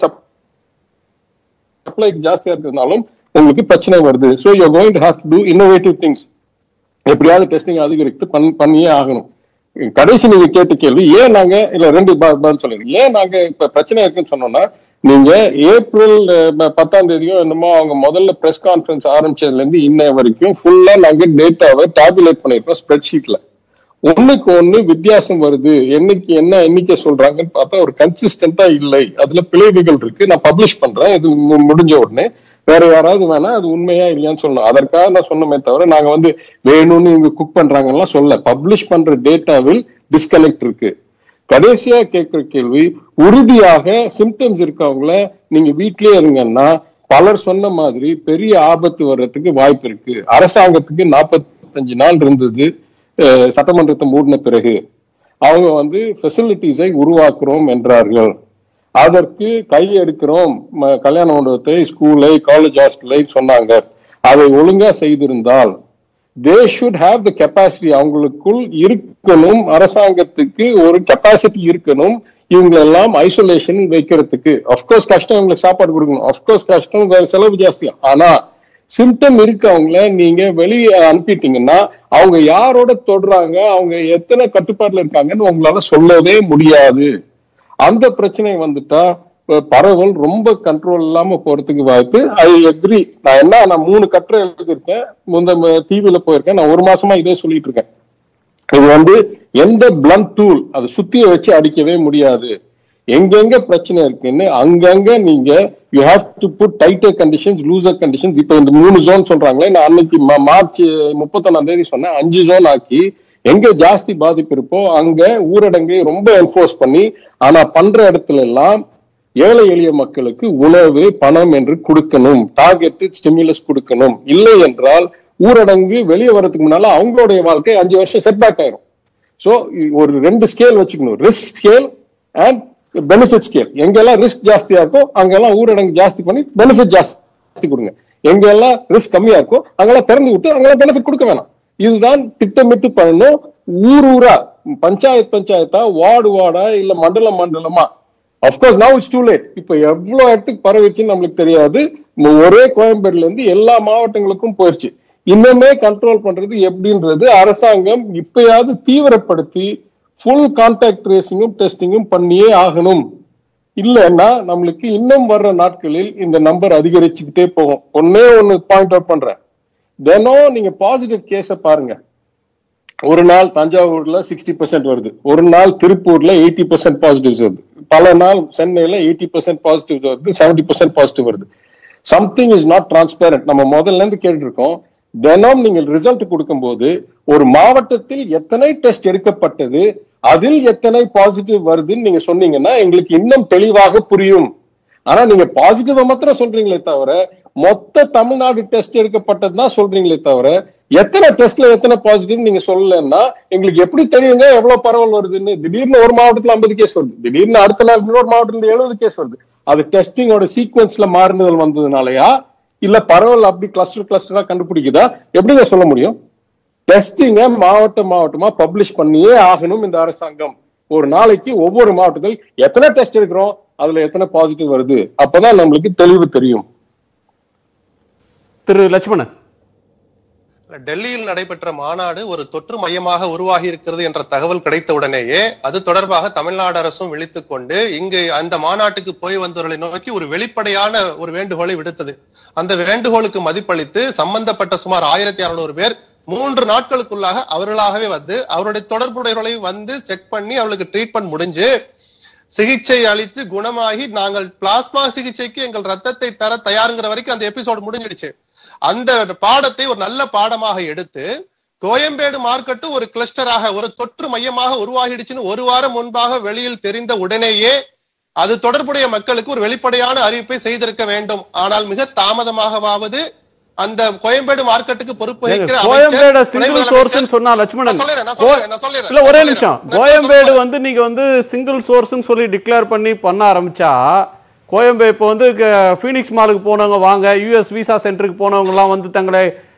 சப்ளை ஜாஸ்தியா இருக்கிறதுனாலும் உங்களுக்கு பிரச்சனை வருது so you going to have to do innovative things எப்படியாவது டெஸ்டிங் அதிகரித்து பண் பண்ணியே ஆகணும் கடைசி நீங்க கேட்ட கேள்வி ஏன் நாங்க இல்ல ரெண்டு ப- பதில் சொல்லிடுறேன் ஏன் நாங்க இப்ப பிரச்சனை இருக்குன்னு சொன்னோம்னா நீங்க ஏப்ரல் அஹ், பத்தாம் தேதியோ என்னமோ அவங்க முதல்ல பிரஸ் கான்ஃபரன்ஸ் ஆரம்பிச்சதுல இருந்து இன்ன வரைக்கும் ஃபுல்லா நாங்க டேட்டாவை டேபுலேட் பண்ணிருக்கோம் ஸ்ப்ரெட்ஷீட்ல ஒண்ணுக்கு ஒண்ணு வித்தியாசம் வருது என்னைக்கு என்ன எண்ணிக்கை சொல்றாங்கன்னு பார்த்தா ஒரு கன்சிஸ்டன்டா இல்லை அதுல பிழைவுகள் இருக்கு நான் பப்ளிஷ் பண்றேன் இது மு- முடிஞ்ச உடனே வேற யாராவது வேணா அது உண்மையா இல்லையான்னு சொல்லணும் அதற்காக நான் சொன்னமே தவிர நாங்க வந்து வேணும்னு இவங்க குக் பண்றாங்கலாம் சொல்ல பப்ளிஷ் பண்ற டேட்டாவில் டிஸ்கனெக்ட் இருக்கு கடைசியா கேட்கிற கேள்வி உறுதியாக சிம்டம்ஸ் இருக்கவங்கள நீங்க வீட்லயே இருங்கன்னா பலர் சொன்ன மாதிரி பெரிய ஆபத்து வர்றதுக்கு வாய்ப்பு இருக்கு அரசாங்கத்துக்கு நாற்பத்தஞ்சு நாள் இருந்தது அஹ், சட்டமன்றத்தை மூடின பிறகு அவங்க வந்து ஃபெசிலிட்டிஸை உருவாக்குறோம் என்றார்கள் அதற்கு கை எடுக்கிறோம் ம- கல்யாண மண்டபத்தை ஸ்கூலை காலேஜ் ஹாஸ்டலை சொன்னாங்க அதை ஒழுங்கா செய்திருந்தால் they should have the capacity அவங்களுக்குள் இருக்கணும் அரசாங்கத்துக்கு ஒரு கெப்பாசிட்டி இருக்கணும் இவங்க எல்லாம் ஐசோலேஷன் வைக்கிறதுக்கு அஃப்கோர்ஸ் கஷ்டம் இவங்களுக்கு சாப்பாடு கொடுக்கணும் அஃப்கோர்ஸ் கஷ்டம் வேற செலவு ஜாஸ்தியா ஆனா சிம்டம் இருக்கவங்கள நீங்க வெளியே அனுப்பிட்டீங்கன்னா அவங்க யாரோட தொடுறாங்க அவங்க எத்தனை கட்டுப்பாட்டுல இருக்காங்கன்னு உங்களால சொல்லவே முடியாது அந்த பிரச்சனை வந்துட்டா இப்ப பரவல் ரொம்ப கண்ட்ரோல் இல்லாம போறதுக்கு வாய்ப்பு ஐ அக்ரி நான் என்ன நான் மூணு கட்டுரை எழுதியிருக்கேன் முந்த டிவில போயிருக்கேன் நான் ஒரு மாசமா இதே சொல்லிட்டு இருக்கேன் இது வந்து எந்த பிளண்ட் டூல் அதை சுத்திய வச்சு அடிக்கவே முடியாது எங்கெங்க பிரச்சனை இருக்குன்னு அங்கங்க நீங்க you have to put tighter conditions looser conditions இப்போ இந்த மூணு ஜோன் சொல்றாங்களே நான் அன்னைக்கு மா- மார்ச் முப்பத்தொன்னாம் தேதி சொன்னேன் அஞ்சு ஜோன் ஆக்கி எங்க ஜாஸ்தி பாதிப்பு இருக்கோ அங்க ஊரடங்கை ரொம்ப என்ஃபோர்ஸ் பண்ணி ஆனா பண்ற இடத்துல எல்லாம் ஏழை எளிய மக்களுக்கு உணவு பணம் என்று கொடுக்கணும் டார்கெட் ஸ்டிமுலஸ் கொடுக்கணும் இல்லை என்றால் ஊரடங்கு வெளியே வரதுக்கு முன்னால அவங்களுடைய வாழ்க்கை அஞ்சு வருஷம் செட்பேக் ஆயிரும் சோ ஒரு ரெண்டு ஸ்கேல் வச்சுக்கணும் risk scale and benefit scale எங்கெல்லாம் ரிஸ்க் ஜாஸ்தியா இருக்கோ அங்கெல்லாம் ஊரடங்கு ஜாஸ்தி பண்ணி பெனிஃபிட் ஜாஸ்தி கொடுங்க எங்கெல்லாம் ரிஸ்க் கம்மியா இருக்கோ அங்கெல்லாம் திறந்து விட்டு அங்கெல்லாம் பெனிஃபிட் கொடுக்க வேணாம் இதுதான் திட்டமிட்டு பண்ணணும் ஊர் ஊரா பஞ்சாயத்து பஞ்சாயத்தா வார்டு வார்டா இல்ல மண்டலம் மண்டலமா of course now it's too late இப்ப எவ்வளவு இடத்துக்கு பரவிச்சுன்னு நம்மளுக்கு தெரியாது ம- ஒரே கோயம்பேடுல இருந்து எல்லா மாவட்டங்களுக்கும் போயிருச்சு இன்னுமே கண்ட்ரோல் பண்றது எப்படின்றது அரசாங்கம் இப்பயாவது தீவிரப்படுத்தி ஃபுல் கான்டாக்ட் ட்ரேசிங்கும் டெஸ்டிங்கும் பண்ணியே ஆகணும் இல்லைன்னா நம்மளுக்கு இன்னும் வர்ற நாட்களில் இந்த நம்பர் அதிகரிச்சுக்கிட்டே போகும் ஒன்னே ஒன்னு பாயிண்ட் அவுட் பண்றேன் தினம் நீங்க பாசிட்டிவ் கேஸ பாருங்க ஒரு நாள் தஞ்சாவூர்ல சிக்ஸ்டி பர்சன்ட் வருது ஒரு நாள் திருப்பூர்ல எயிட்டி பர்சன்ட் பாசிட்டிவ்ஸ் வருது பல நாள் சென்னையில எயிட்டி பர்சன்ட் பாசிட்டிவ் வருது செவன்டி பர்சன்ட் பாசிட்டிவ் வருது சம்திங் இஸ் நாட் டிரான்ஸ்பேரண்ட் நம்ம முதல்ல இருந்து கேட்டு இருக்கோம் தினம் நீங்கள் ரிசல்ட் கொடுக்கும்போது ஒரு மாவட்டத்தில் எத்தனை டெஸ்ட் எடுக்கப்பட்டது அதில் எத்தனை பாசிட்டிவ் வருதுன்னு நீங்க சொன்னீங்கன்னா எங்களுக்கு இன்னும் தெளிவாக புரியும் ஆனா நீங்க பாசிட்டிவ் மாத்திரம் சொல்றீங்களே தவிர மொத்த தமிழ்நாடு டெஸ்ட் எடுக்கப்பட்டது தான் சொல்றீங்களே தவிர எத்தனை டெஸ்ட்ல எத்தனை பாசிட்டிவ் நீங்க சொல்லலன்னா எங்களுக்கு எப்படி தெரியுங்க எவ்வளவு பரவல் வருதுன்னு திடீர்னு ஒரு மாவட்டத்துல ஐம்பது கேஸ் வருது திடீர்னு அடுத்த நாள் இன்னொரு மாவட்டத்துல எழுபது கேஸ் வருது அது டெஸ்டிங்கோட சீக்வன்ஸ்ல மாறுதல் வந்ததுனாலயா இல்ல பரவல் அப்படி கிளஸ்டர் கிளஸ்டரா கண்டுபிடிக்குதா எப்படிங்க சொல்ல முடியும் டெஸ்டிங்க மாவட்ட மாவட்டமா பப்ளிஷ் பண்ணியே ஆகணும் இந்த அரசாங்கம் ஒரு நாளைக்கு ஒவ்வொரு மாவட்டத்தில் எத்தனை டெஸ்ட் எடுக்கிறோம் அதுல எத்தனை பாசிட்டிவ் வருது அப்பதான் நம்மளுக்கு தெளிவு தெரியும் திரு லட்சுமணன் டெல்லியில் நடைபெற்ற மாநாடு ஒரு தொற்று மையமாக உருவாகி இருக்கிறது என்ற தகவல் கிடைத்த உடனேயே அது தொடர்பாக தமிழ்நாடு அரசும் விழித்துக் கொண்டு இங்கு அந்த மாநாட்டுக்கு போய் வந்தவர்களை நோக்கி ஒரு வெளிப்படையான ஒரு வேண்டுகோளை விடுத்தது அந்த வேண்டுகோளுக்கு மதிப்பளித்து சம்பந்தப்பட்ட சுமார் ஆயிரத்தி அறுநூறு பேர் மூன்று நாட்களுக்குள்ளாக அவர்களாகவே வந்து அவருடைய தொடர்புடையவர்களை வந்து செக் பண்ணி அவர்களுக்கு ட்ரீட்மெண்ட் முடிஞ்சு சிகிச்சை அளித்து குணமாகி நாங்கள் பிளாஸ்மா சிகிச்சைக்கு எங்கள் ரத்தத்தை தர தயாருங்கிற வரைக்கும் அந்த எபிசோடு முடிஞ்சிடுச்சு அந்த பாடத்தை ஒரு நல்ல பாடமாக எடுத்து கோயம்பேடு மார்க்கெட்டு ஒரு கிளஸ்டராக ஒரு தொற்று மையமாக உருவாகிடுச்சுன்னு ஒரு வாரம் முன்பாக வெளியில் தெரிந்த உடனேயே அது தொடர்புடைய மக்களுக்கு ஒரு வெளிப்படையான அறிவிப்பை செய்திருக்க வேண்டும் ஆனால் மிக தாமதமாகவாவது அந்த கோயம்பேடு மார்க்கெட்டுக்கு பொறுப்பு வகிக்கிற கோயம்பேடு அமைச்சர், துணை சிங்கிள் முதலமைச்சர் சோர்ஸ் சொன்னா லட்சுமணன் நான் சொல்லிடுறேன், நான் சொல்லிடுறேன், நான் சொல்லிடுறேன். இல்ல ஒரே நான் நிமிஷம் சொல்லிடுறேன். கோயம்பேடு நான் வந்து நீங்க வந்து சிங்கிள் சோர்ஸ்னு சொல்லி டிக்ளேர் பண்ணி பண்ண ஆரம்பிச்சா கோயம்பே இப்போ வந்து ஃபீனிக்ஸ் மாலுக்கு போனவங்க வாங்க யூஎஸ் விசா சென்டருக்கு போனவங்க எல்லாம் வந்து தங்களை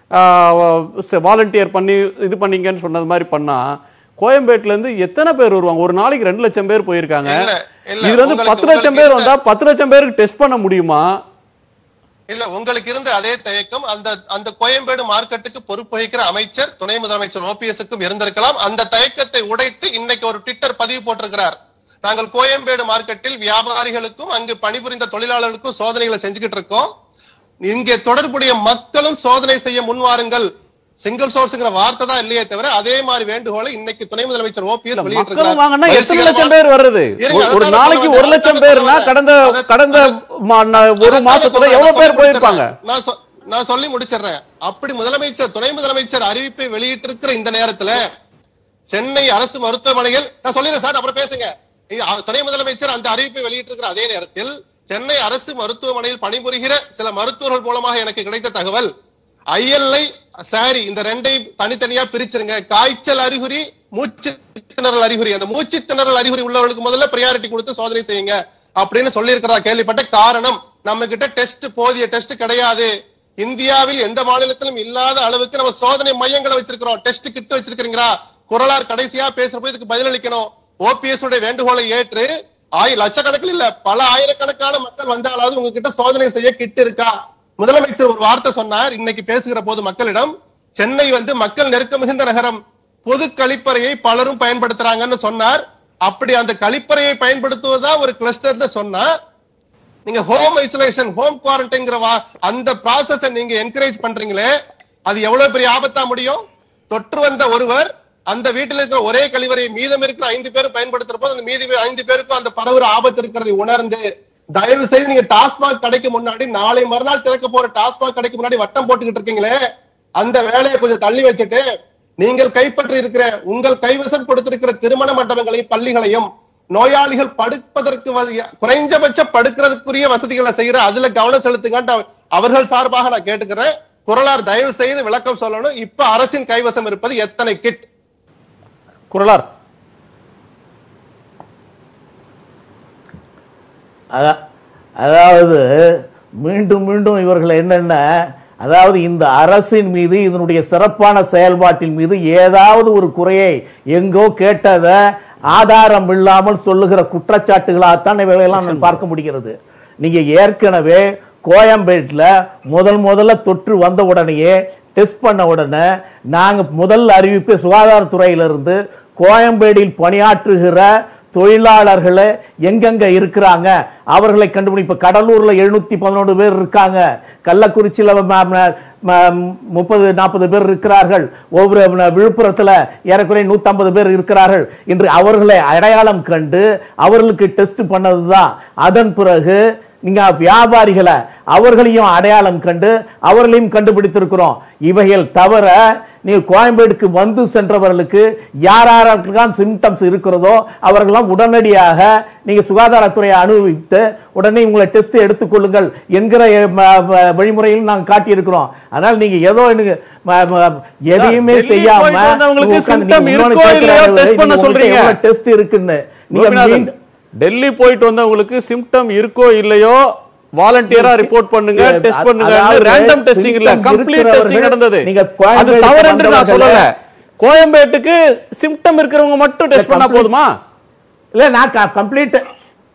வாலண்டியர் பண்ணி இது பண்ணீங்கன்னு சொன்னது மாதிரி பண்ணா கோயம்பேட்ல இருந்து எத்தனை பேர் வருவாங்க ஒரு நாளைக்கு ரெண்டு லட்சம் பேர் போயிருக்காங்க இல்ல, இல்ல, இதுல இருந்து உங்களுக்கு- பத்து லட்சம் உங்களுக்கு பேர் இருந்த- வந்தா பத்து லட்சம் பேருக்கு டெஸ்ட் பண்ண முடியுமா இல்ல உங்களுக்கு இருந்த அதே தயக்கம் அந்த அந்த கோயம்பேடு மார்க்கெட்டுக்கு பொறுப்பு வகிக்கிற அமைச்சர் துணை முதலமைச்சர் ஓபிஎஸ்க்கும் இருந்திருக்கலாம் அந்த தயக்கத்தை உடைத்து இன்னைக்கு ஒரு ட்விட்டர் பதிவு போட்டிருக்கிறார் நாங்கள் கோயம்பேடு மார்க்கெட்டில் வியாபாரிகளுக்கும் அங்கு பணிபுரிந்த தொழிலாளர்களுக்கும் சோதனைகளை செஞ்சுக்கிட்டு இருக்கோம் இங்கே தொடர்புடைய மக்களும் சோதனை செய்ய முன்வாருங்கள் சிங்கிள் சோர்ஸ்ங்கிற வார்த்தை தான் இல்லையே தவிர அதே மாதிரி வேண்டுகோளை இன்னைக்கு துணை முதலமைச்சர் ஓபிஎஸ் மக்களும் வாங்கினா எத்தனை வெளியிட்டிருக்கிறார் லட்சம் பேர் வர்றது இருங்க, ஒரு- ஒரு அதான் நாளைக்கு சொல்ல ஒரு லட்சம் வந்தேன். பேர்னா அதான் கடந்த அதான் கடந்த மா- ந- ஒரு அதான் மாசத்துல சொல்றேன், எவ்வளவு நான் பேர் சொல்லி போயிருப்பாங்க முடிச்சிடுறேன். நான் சொ- நான் சொல்லி முடிச்சிடுறேன் அப்படி முதலமைச்சர் துணை முதலமைச்சர் அறிவிப்பை வெளியிட்டிருக்கிற இந்த நேரத்துல சென்னை அரசு மருத்துவமனையில் நான் சொல்லிடுறேன் சார் அப்புறம் பேசுங்க இ- அ- துணை முதலமைச்சர் அந்த அறிவிப்பை வெளியிட்டிருக்கிற அதே நேரத்தில் சென்னை அரசு மருத்துவமனையில் பணிபுரிகிற சில மருத்துவர்கள் மூலமாக எனக்கு கிடைத்த தகவல் ஐஎல்ஐ சாரி இந்த ரெண்டையும் தனித்தனியா பிரிச்சிருங்க காய்ச்சல் அறிகுறி மூச்சு திணறல் அறிகுறி அந்த மூச்சு திணறல் அறிகுறி உள்ளவர்களுக்கு முதல்ல பிரியாரிட்டி கொடுத்து சோதனை செய்யுங்க அப்படின்னு சொல்லி இருக்கிறதா கேள்விப்பட்ட காரணம் நம்ம கிட்ட டெஸ்ட் போதிய டெஸ்ட் கிடையாது இந்தியாவில் எந்த மாநிலத்திலும் இல்லாத அளவுக்கு நம்ம சோதனை மையங்களை வச்சிருக்கிறோம் டெஸ்ட் கிட் வச்சிருக்கீங்களா குரலார் கடைசியா பேசுறப்போ இதுக்கு பதிலளிக்கணும் ஓபிஎஸ் உடைய வேண்டுகோளை ஏற்று ஆய் லட்சக்கணக்கில் இல்ல பல ஆயிரக்கணக்கான மக்கள் வந்தாலாவது உங்ககிட்ட சோதனை செய்ய கிட் இருக்கா முதலமைச்சர் ஒரு வார்த்தை சொன்னார் இன்னைக்கு பேசுகிற போது மக்களிடம் சென்னை வந்து மக்கள் நெருக்கம் மிகுந்த நகரம் பொது கழிப்பறையை பலரும் பயன்படுத்துறாங்கன்னு சொன்னார் அப்படி அந்த கழிப்பறையை பயன்படுத்துவதா ஒரு கிளஸ்டர்ல சொன்னா நீங்க ஹோம் ஐசோலேஷன் ஹோம் குவாரண்டைன்ங்கிற அந்த ப்ராசஸ நீங்க என்கரேஜ் பண்றீங்களே அது எவ்வளவு பெரிய ஆபத்தா முடியும் தொற்று வந்த ஒருவர் அந்த வீட்டில் இருக்கிற ஒரே கழிவறையை மீதம் இருக்கிற ஐந்து பேரும் பயன்படுத்துற போது அந்த மீதி ஐந்து பேருக்கும் அந்த பரவுற ஆபத்து இருக்கிறதை உணர்ந்து தயவு செய்து நீங்க டாஸ்மாக் கடைக்கு முன்னாடி நாளை மறுநாள் திறக்க போற டாஸ்மாக் கடைக்கு முன்னாடி வட்டம் போட்டுக்கிட்டு இருக்கீங்களே அந்த வேலையை கொஞ்சம் தள்ளி வச்சுட்டு நீங்கள் கைப்பற்றி இருக்கிற உங்கள் கைவசம் கொடுத்திருக்கிற திருமண மண்டபங்களையும் பள்ளிகளையும் நோயாளிகள் படுப்பதற்கு வ- குறைஞ்சபட்ச படுக்கிறதுக்குரிய வசதிகளை செய்யற அதுல கவனம் செலுத்துங்க அவர்கள் சார்பாக நான் கேட்டுக்கிறேன் குரலார் தயவு செய்து விளக்கம் சொல்லணும் இப்ப அரசின் கைவசம் இருப்பது எத்தனை கிட் குரலார் அதா- அதாவது மீண்டும் மீண்டும் இவர்கள் என்னென்ன அதாவது இந்த அரசின் மீது இதனுடைய சிறப்பான செயல்பாட்டின் மீது ஏதாவது ஒரு குறையை எங்கோ கேட்டதை ஆதாரம் இல்லாமல் சொல்லுகிற குற்றச்சாட்டுகளாகத்தான் இவைகளெல்லாம் நான் பார்க்க முடிகிறது நீங்க ஏற்கனவே கோயம்பேட்டில் முதல் முதல்ல தொற்று வந்த உடனேயே டெஸ்ட் பண்ண உடனே நாங்க முதல் அறிவிப்பு சுகாதாரத்துறையிலிருந்து கோயம்பேடில் பணியாற்றுகிற தொழிலாளர்களே எங்கெங்க இருக்கிறாங்க அவர்களை கண்டுபிடிப்பு கடலூர்ல எழுநூத்தி பதினொன்று பேர் இருக்காங்க கள்ளக்குறிச்சியில ம- ம- ம- முப்பது நாற்பது பேர் இருக்கிறார்கள் ஒவ்வொரு ம- விழுப்புரத்துல ஏறக்குறைய நூத்தம்பது பேர் இருக்கிறார்கள் என்று அவர்களை அடையாளம் கண்டு அவர்களுக்கு டெஸ்ட் பண்ணதுதான் அதன் பிறகு நீங்க வியாபாரிகளை அவர்களையும் அடையாளம் கண்டு அவர்களையும் கண்டுபிடித்திருக்கிறோம் இவைகள் தவிர நீ கோயம்பேடுக்கு வந்து சென்றவர்களுக்கு யார் யாருக்கெல்லாம் சிம்டம்ஸ் இருக்கிறதோ அவர்களெல்லாம் உடனடியாக நீங்க சுகாதாரத்துறையை அனுபவித்து உடனே உங்களை டெஸ்ட் எடுத்துக்கொள்ளுங்கள் என்கிற ம- ம- வழிமுறையில் நாங்கள் காட்டியிருக்கிறோம் அதனால் நீங்க ஏதோ எனக்கு ம- ம- எதையுமே டெல்லி செய்யாம போயிட்டு வந்தவங்களுக்கு உட்கார்ந்து symptom நீங்க இன்னொன்னு இருக்கோ இல்லையோ கேட்கிறாரு, test பண்ண நீங்க உங்கள்ட்ட சொல்றீங்க. எவ்வளவு டெஸ்ட் இருக்குன்னு நீங்க கோபிநாதன், மீண்டும் டெல்லி போயிட்டு வந்தவங்களுக்கு சிம்டம் இருக்கோ இல்லையோ வாலண்டியரா ரிப்போர்ட் பண்ணுங்க இல்ல, டெஸ்ட் அது- பண்ணுங்க அதாவது ரேண்டம் டெஸ்டிங் இல்ல symptom கம்ப்ளீட் இருக்கிறவர்கள் டெஸ்டிங் நடந்தது நீங்க அது கோயம்பேட்டுக்கு தவறு என்று நான் வந்தவர்களே- சொல்லல கோயம்பேட்டுக்கு சிம்டம் இருக்கிறவங்க மட்டும் டெஸ்ட் பண்ணா complete- போதுமா இல்ல நான் கம்ப்ளீட்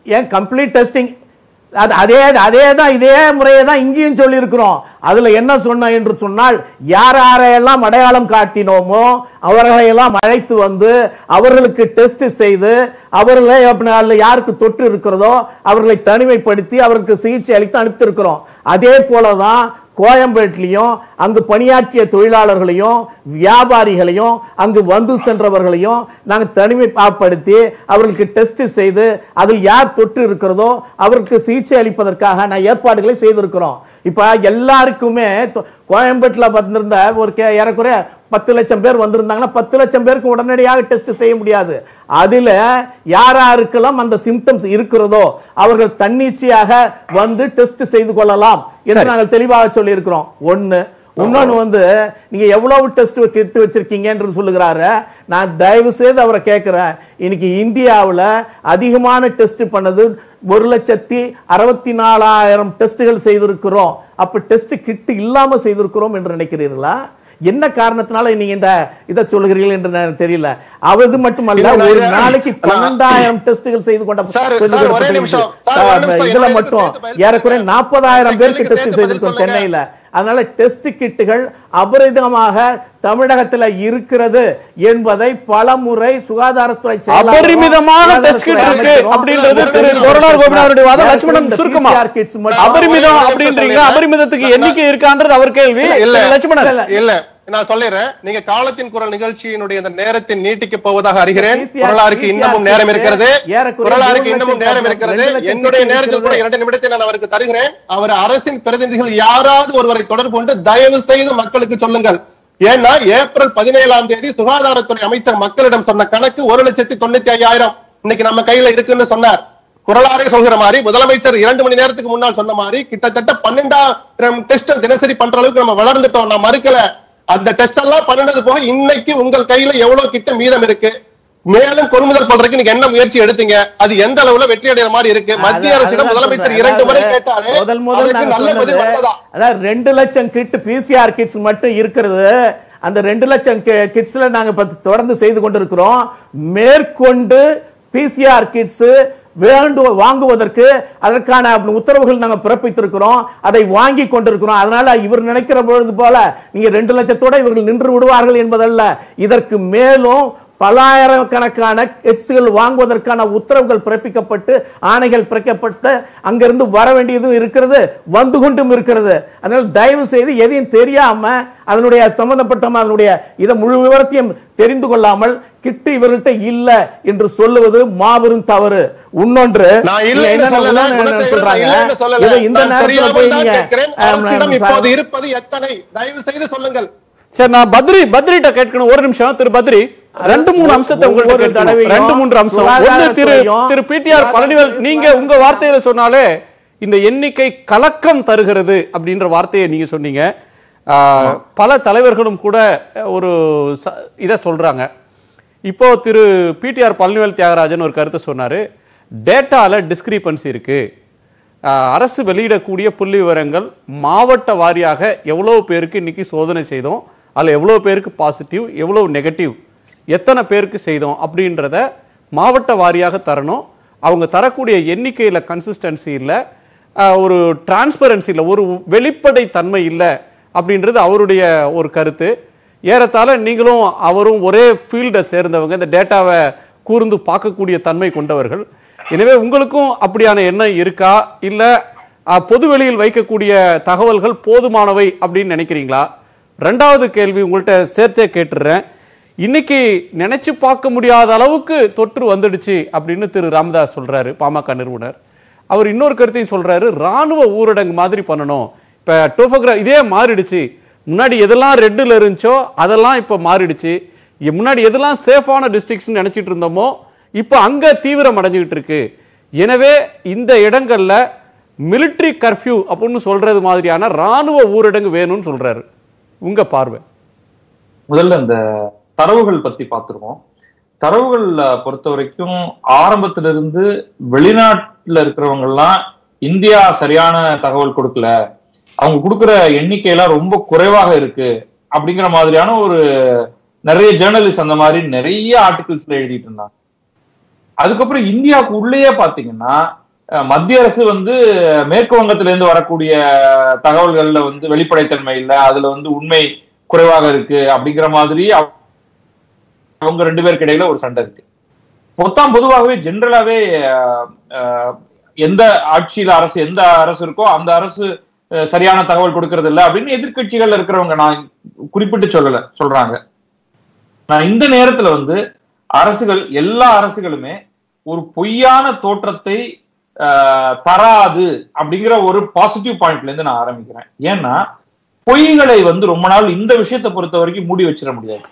ஏன் கம்ப்ளீட் டெஸ்டிங் அது அதே அதே தான் இதே முறையை தான் இங்கேயும் சொல்லியிருக்கிறோம் அதுல என்ன சொன்னோம் என்று சொன்னால் யார் யாரையெல்லாம் அடையாளம் காட்டினோமோ அவர்களை எல்லாம் அழைத்து வந்து அவர்களுக்கு டெஸ்ட் செய்து அவர்களை அப்படி அதுல யாருக்கு தொற்று இருக்கிறதோ அவர்களை தனிமைப்படுத்தி அவருக்கு சிகிச்சை அளித்து அனுப்பியிருக்கிறோம் அதே போலதான் கோயம்பேட்டிலையும் அங்கு பணியாற்றிய தொழிலாளர்களையும் வியாபாரிகளையும் அங்கு வந்து சென்றவர்களையும் நாங்கள் தனிமைப்படுத்தி அவர்களுக்கு டெஸ்ட் செய்து அதில் யார் தொற்று இருக்கிறதோ அவருக்கு சிகிச்சை அளிப்பதற்காக நான் ஏற்பாடுகளை செய்திருக்கிறோம் இப்ப எல்லாருக்குமே தொ- கோயம்பேட்டுல வந்திருந்த ஒரு கே- ஏறக்குறைய பத்து லட்சம் பேர் வந்திருந்தாங்கன்னா பத்து லட்சம் பேருக்கு உடனடியாக டெஸ்ட் செய்ய முடியாது அதுல யார் யாருக்கெல்லாம் அந்த சிம்டம்ஸ் இருக்கிறதோ அவர்கள் தன்னிச்சையாக வந்து டெஸ்ட் செய்து கொள்ளலாம் என்று நாங்கள் தெளிவாக சொல்லி இருக்கிறோம் ஒண்ணு இன்னொன்னு வந்து நீங்க எவ்வளவு டெஸ்ட் கிட்டு வச்சிருக்கீங்கன்னு சொல்லுகிறாரு நான் தயவு செய்து அவரை கேட்கிறேன் இன்னைக்கு இந்தியாவுல அதிகமான டெஸ்ட் பண்ணது ஒரு லட்சத்தி அறுபத்தி நாலாயிரம் டெஸ்ட்கள் செய்திருக்கிறோம் அப்ப டெஸ்ட் கிட் இல்லாம செய்திருக்கிறோம் என்று நினைக்கிறீர்களா என்ன காரணத்தினால நீங்க இந்த இதை சொல்லுகிறீர்கள் என்று எனக்கு தெரியல அது மட்டுமல்ல இல்ல, ஒரு நான் நாளைக்கு நான் பன்னெண்டாயிரம் டெஸ்ட்கள் செய்து கொண்ட சார், செய்து சார், ஒரே கொள்ளப்பட்டிருக்கு. நிமிஷம். சார், ஒரு நிமிஷம். இதுல எனக்கு மட்டும் சேர்த்து பதில் ஏறக்குறைய சொல்லுங்க. நாற்பதாயிரம் இந்த பேருக்கு கேள்விக்கு டெஸ்ட் சேர்த்து பதில் செய்திருக்கோம் சொல்லுங்க. சென்னையில அதனால டெஸ்ட் கிட்டுகள் அபரிதமாக தமிழகத்துல இருக்கிறது என்பதை பல முறை சுகாதாரத்துறை செயலாளரும், அபரிமிதமான சுகாதாரத்துறை டெஸ்ட் கிட் இருக்கு அமைச்சரும் அப்படின்றது இந்த திரு PCR கொரடார் கோபிநாதனுடைய வாதம் இந்த லட்சுமணன் சுருக்கமா PCR kits மட்டும் அபரிமிதம் ஒரே ஒரு அப்படின்றீங்க நிமிஷம் அபரிமிதத்துக்கு சொல்லிடுறேன். எண்ணிக்கை இருக்கான்றது அவர் கேள்வி இல்ல. திரு லட்சுமணன் இல்ல. இல்ல நான் சொல்லிடுறேன் நீங்க காலத்தின் குரல் நிகழ்ச்சியினுடைய இந்த நேரத்தை நீட்டிக்க போவதாக அறிகிறேன் PCR குரலாருக்கு இன்னமும் நேரம் இருக்கிறது ஏறக்குறைய குரலாருக்கு மூணு இன்னமும் லட்சம் நேரம் ரெண்டு இருக்கிறது லட்சம் என்னுடைய பேர் நேரத்தில் கூட இருக்கிறது. இரண்டு நிமிடத்தை நான் அவருக்கு தருகிறேன் அவர் அரசின் பிரதிநிதிகள் யாராவது ஒருவரை தொடர்பு கொண்டு தயவு செய்து மக்களுக்கு சொல்லுங்கள் ஏன்னா ஏப்ரல் பதினேழாம் தேதி சுகாதாரத்துறை அமைச்சர் மக்களிடம் சொன்ன கணக்கு ஒரு லட்சத்தி தொண்ணூத்தி ஐயாயிரம் இன்னைக்கு நம்ம கையில இருக்குன்னு சொன்னார் குரலாரே சொல்கிற மாதிரி முதலமைச்சர் இரண்டு மணி நேரத்துக்கு முன்னால் சொன்ன மாதிரி கிட்டத்தட்ட பன்னெண்டாயிரம் டெஸ்ட் தினசரி பண்ற அளவுக்கு நம்ம வளர்ந்துட்டோம் நான் மறுக்கல அந்த டெஸ்ட் எல்லாம் பண்ணினது போக இன்னைக்கு உங்கள் கையில எவ்வளவு கிட்ட மீதம் இருக்கு மேலும் கொள்முதல் பண்றதுக்கு நீங்க என்ன முயற்சி எடுத்தீங்க அது எந்த அளவுல வெற்றி அடைகிற மாதிரி இருக்கு மத்திய அதான் அரசிடம் அதான் முதலமைச்சர் சொல்றேன். இரண்டு முறை அதாவது கேட்டாரு முதல் முதல் அதுக்கு நாங்க நல்ல பதில் சொன்னது, வந்ததா அதாவது ரெண்டு லட்சம் கிட் பிசிஆர் கிட்ஸ் மட்டும் இருக்கிறது அந்த ரெண்டு லட்சம் கிட்ஸ்ல நாங்க இப்ப தொடர்ந்து செய்து கொண்டிருக்கிறோம் மேற்கொண்டு பிசிஆர் கிட்ஸ் வேண்டு வாங்குவதற்கு அதற்கான உத்தரவுகள் நாங்க பிறப்பித்திருக்கிறோம் அதை வாங்கி கொண்டிருக்கிறோம் அதனால இவர் நினைக்கிற பொழுது போல நீங்க ரெண்டு லட்சத்தோட இவர்கள் நின்று விடுவார்கள் என்பதல்ல இதற்கு மேலும் பல்லாயிரக்கணக்கான கிட்ஸ்கள் வாங்குவதற்கான உத்தரவுகள் பிறப்பிக்கப்பட்டு ஆணைகள் பிறக்கப்பட்டு அங்கிருந்து வர வேண்டியதும் இருக்கிறது வந்து கொண்டும் இருக்கிறது அதனால தயவு செய்து எதையும் தெரியாம அதனுடைய சம்பந்தப்பட்ட அதனுடைய இதை முழு விவரத்தையும் தெரிந்து கொள்ளாமல் கிட்டு இவர்கிட்ட இல்ல என்று சொல்லுவது மாபெரும் தவறு இன்னொன்று நான் நீங்க இல்லைன்னு என்னென்ன சொல்லல உண்மை குணசேகரன், நான் சொல்றாங்க இல்லைன்னு சொல்லல இதை இந்த நான் நேரத்துல தெரியாமல் போய் தான் நீங்க கேட்கிறேன் ஆம், அரசிடம் ஆம், இப்போது இருப்பது எத்தனை தயவு செய்து சொல்லுங்கள் சரி நான் பத்ரி பத்ரிட்ட கேட்கணும் ஒரு நிமிஷம் திரு பத்ரி ரெண்டு மூணு அம்சத்தை உங்கள்ட்ட ஒவ்வொரு கேட்கணும் தடவையும் ரெண்டு மூன்று அம்சம் ஒண்ணு திரு சுகாதாரத்துறையும் திரு பிடிஆர் பழனிவேல் நீங்க உங்க வார்த்தையில சொன்னாலே இந்த எண்ணிக்கை கலக்கம் தருகிறது அப்படின்ற வார்த்தையை நீங்க சொன்னீங்க ஆ, பல தலைவர்களும் கூட ஒரு ச- இதை சொல்றாங்க இப்போ திரு பிடிஆர் பழனிவேல் தியாகராஜன் ஒரு கருத்தை சொன்னாரு டேட்டால டிஸ்கிரிபன்சி இருக்கு ஆஹ் அரசு வெளியிடக்கூடிய புள்ளி விவரங்கள் மாவட்ட வாரியாக எவ்வளவு பேருக்கு இன்னைக்கு சோதனை செய்தோம் அதில் எவ்வளோ பேருக்கு பாசிட்டிவ் எவ்வளோ நெகட்டிவ் எத்தனை பேருக்கு செய்தோம் அப்படின்றத மாவட்ட வாரியாக தரணும் அவங்க தரக்கூடிய எண்ணிக்கையில் கன்சிஸ்டன்சி இல்லை ஒரு டிரான்ஸ்பரன்சி இல்லை ஒரு வெளிப்படை தன்மை இல்லை அப்படின்றது அவருடைய ஒரு கருத்து ஏறத்தாழ நீங்களும் அவரும் ஒரே ஃபீல்டை சேர்ந்தவங்க இந்த டேட்டாவை கூர்ந்து பார்க்கக்கூடிய தன்மை கொண்டவர்கள் எனவே உங்களுக்கும் அப்படியான எண்ணம் இருக்கா இல்ல அஹ், பொது வெளியில் வைக்கக்கூடிய தகவல்கள் போதுமானவை அப்படின்னு நினைக்கிறீங்களா ரெண்டாவது கேள்வி உங்கள்கிட்ட சேர்த்தே கேட்டுடுறேன் இன்னைக்கு நினைச்சு பார்க்க முடியாத அளவுக்கு தொற்று வந்துடுச்சு அப்படின்னு திரு ராமதாஸ் சொல்றாரு பாமக நிறுவனர் அவர் இன்னொரு கருத்தையும் சொல்றாரு ராணுவ ஊரடங்கு மாதிரி பண்ணணும் இப்ப டோபோகிரா இதே மாறிடுச்சு முன்னாடி எதெல்லாம் ரெட்டில் இருந்துச்சோ அதெல்லாம் இப்ப மாறிடுச்சு இ- முன்னாடி எதெல்லாம் சேஃபான டிஸ்ட்ரிக்ட்ஸ் நினைச்சிட்டு இருந்தோமோ இப்ப அங்க தீவிரம் அடைஞ்சுக்கிட்டு இருக்கு எனவே இந்த இடங்கள்ல மிலிட்ரி கர்ஃப்யூ அப்படின்னு சொல்றது மாதிரியான ராணுவ ஊரடங்கு வேணும்னு சொல்றாரு உங்க பார்வை முதல்ல இந்த தரவுகள் பத்தி பார்த்துருவோம் தரவுகள் பொறுத்த வரைக்கும் ஆரம்பத்துல இருந்து வெளிநாட்டுல இருக்கிறவங்க எல்லாம் இந்தியா சரியான தகவல் கொடுக்கல அவங்க கொடுக்கிற எண்ணிக்கை எல்லாம் ரொம்ப குறைவாக இருக்கு அப்படிங்கிற மாதிரியான ஒரு நிறைய ஜேர்னலிஸ்ட் அந்த மாதிரி நிறைய ஆர்டிகிள்ஸ்ல எழுதிட்டு இருந்தாங்க அதுக்கப்புறம் இந்தியாவுக்கு உள்ளேயே பாத்தீங்கன்னா அஹ், மத்திய அரசு வந்து மேற்கு வங்கத்துல இருந்து வரக்கூடிய தகவல்கள்ல வந்து வெளிப்படைத்தன்மை இல்ல அதுல வந்து உண்மை குறைவாக இருக்கு அப்படிங்கிற மாதிரி அவ- அவங்க ரெண்டு பேருக்கு இடையில ஒரு சண்டை இருக்கு மொத்தம் பொதுவாகவே ஜென்ரலாவே அஹ், அஹ், எந்த ஆட்சியில அரசு எந்த அரசு இருக்கோ அந்த அரசு அஹ், சரியான தகவல் கொடுக்கறது இல்ல அப்படின்னு எதிர்க்கட்சிகள்ல இருக்கிறவங்க நான் குறிப்பிட்டு சொல்லல சொல்றாங்க நான் இந்த நேரத்துல வந்து அரசுகள் எல்லா அரசுகளுமே ஒரு பொய்யான தோற்றத்தை ஆஹ், தராது அப்படிங்கிற ஒரு பாசிட்டிவ் பாயிண்ட்ல இருந்து நான் ஆரம்பிக்கிறேன் ஏன்னா பொய்களை வந்து ரொம்ப நாள் இந்த விஷயத்தை பொறுத்த வரைக்கும் மூடி வச்சிட முடியாது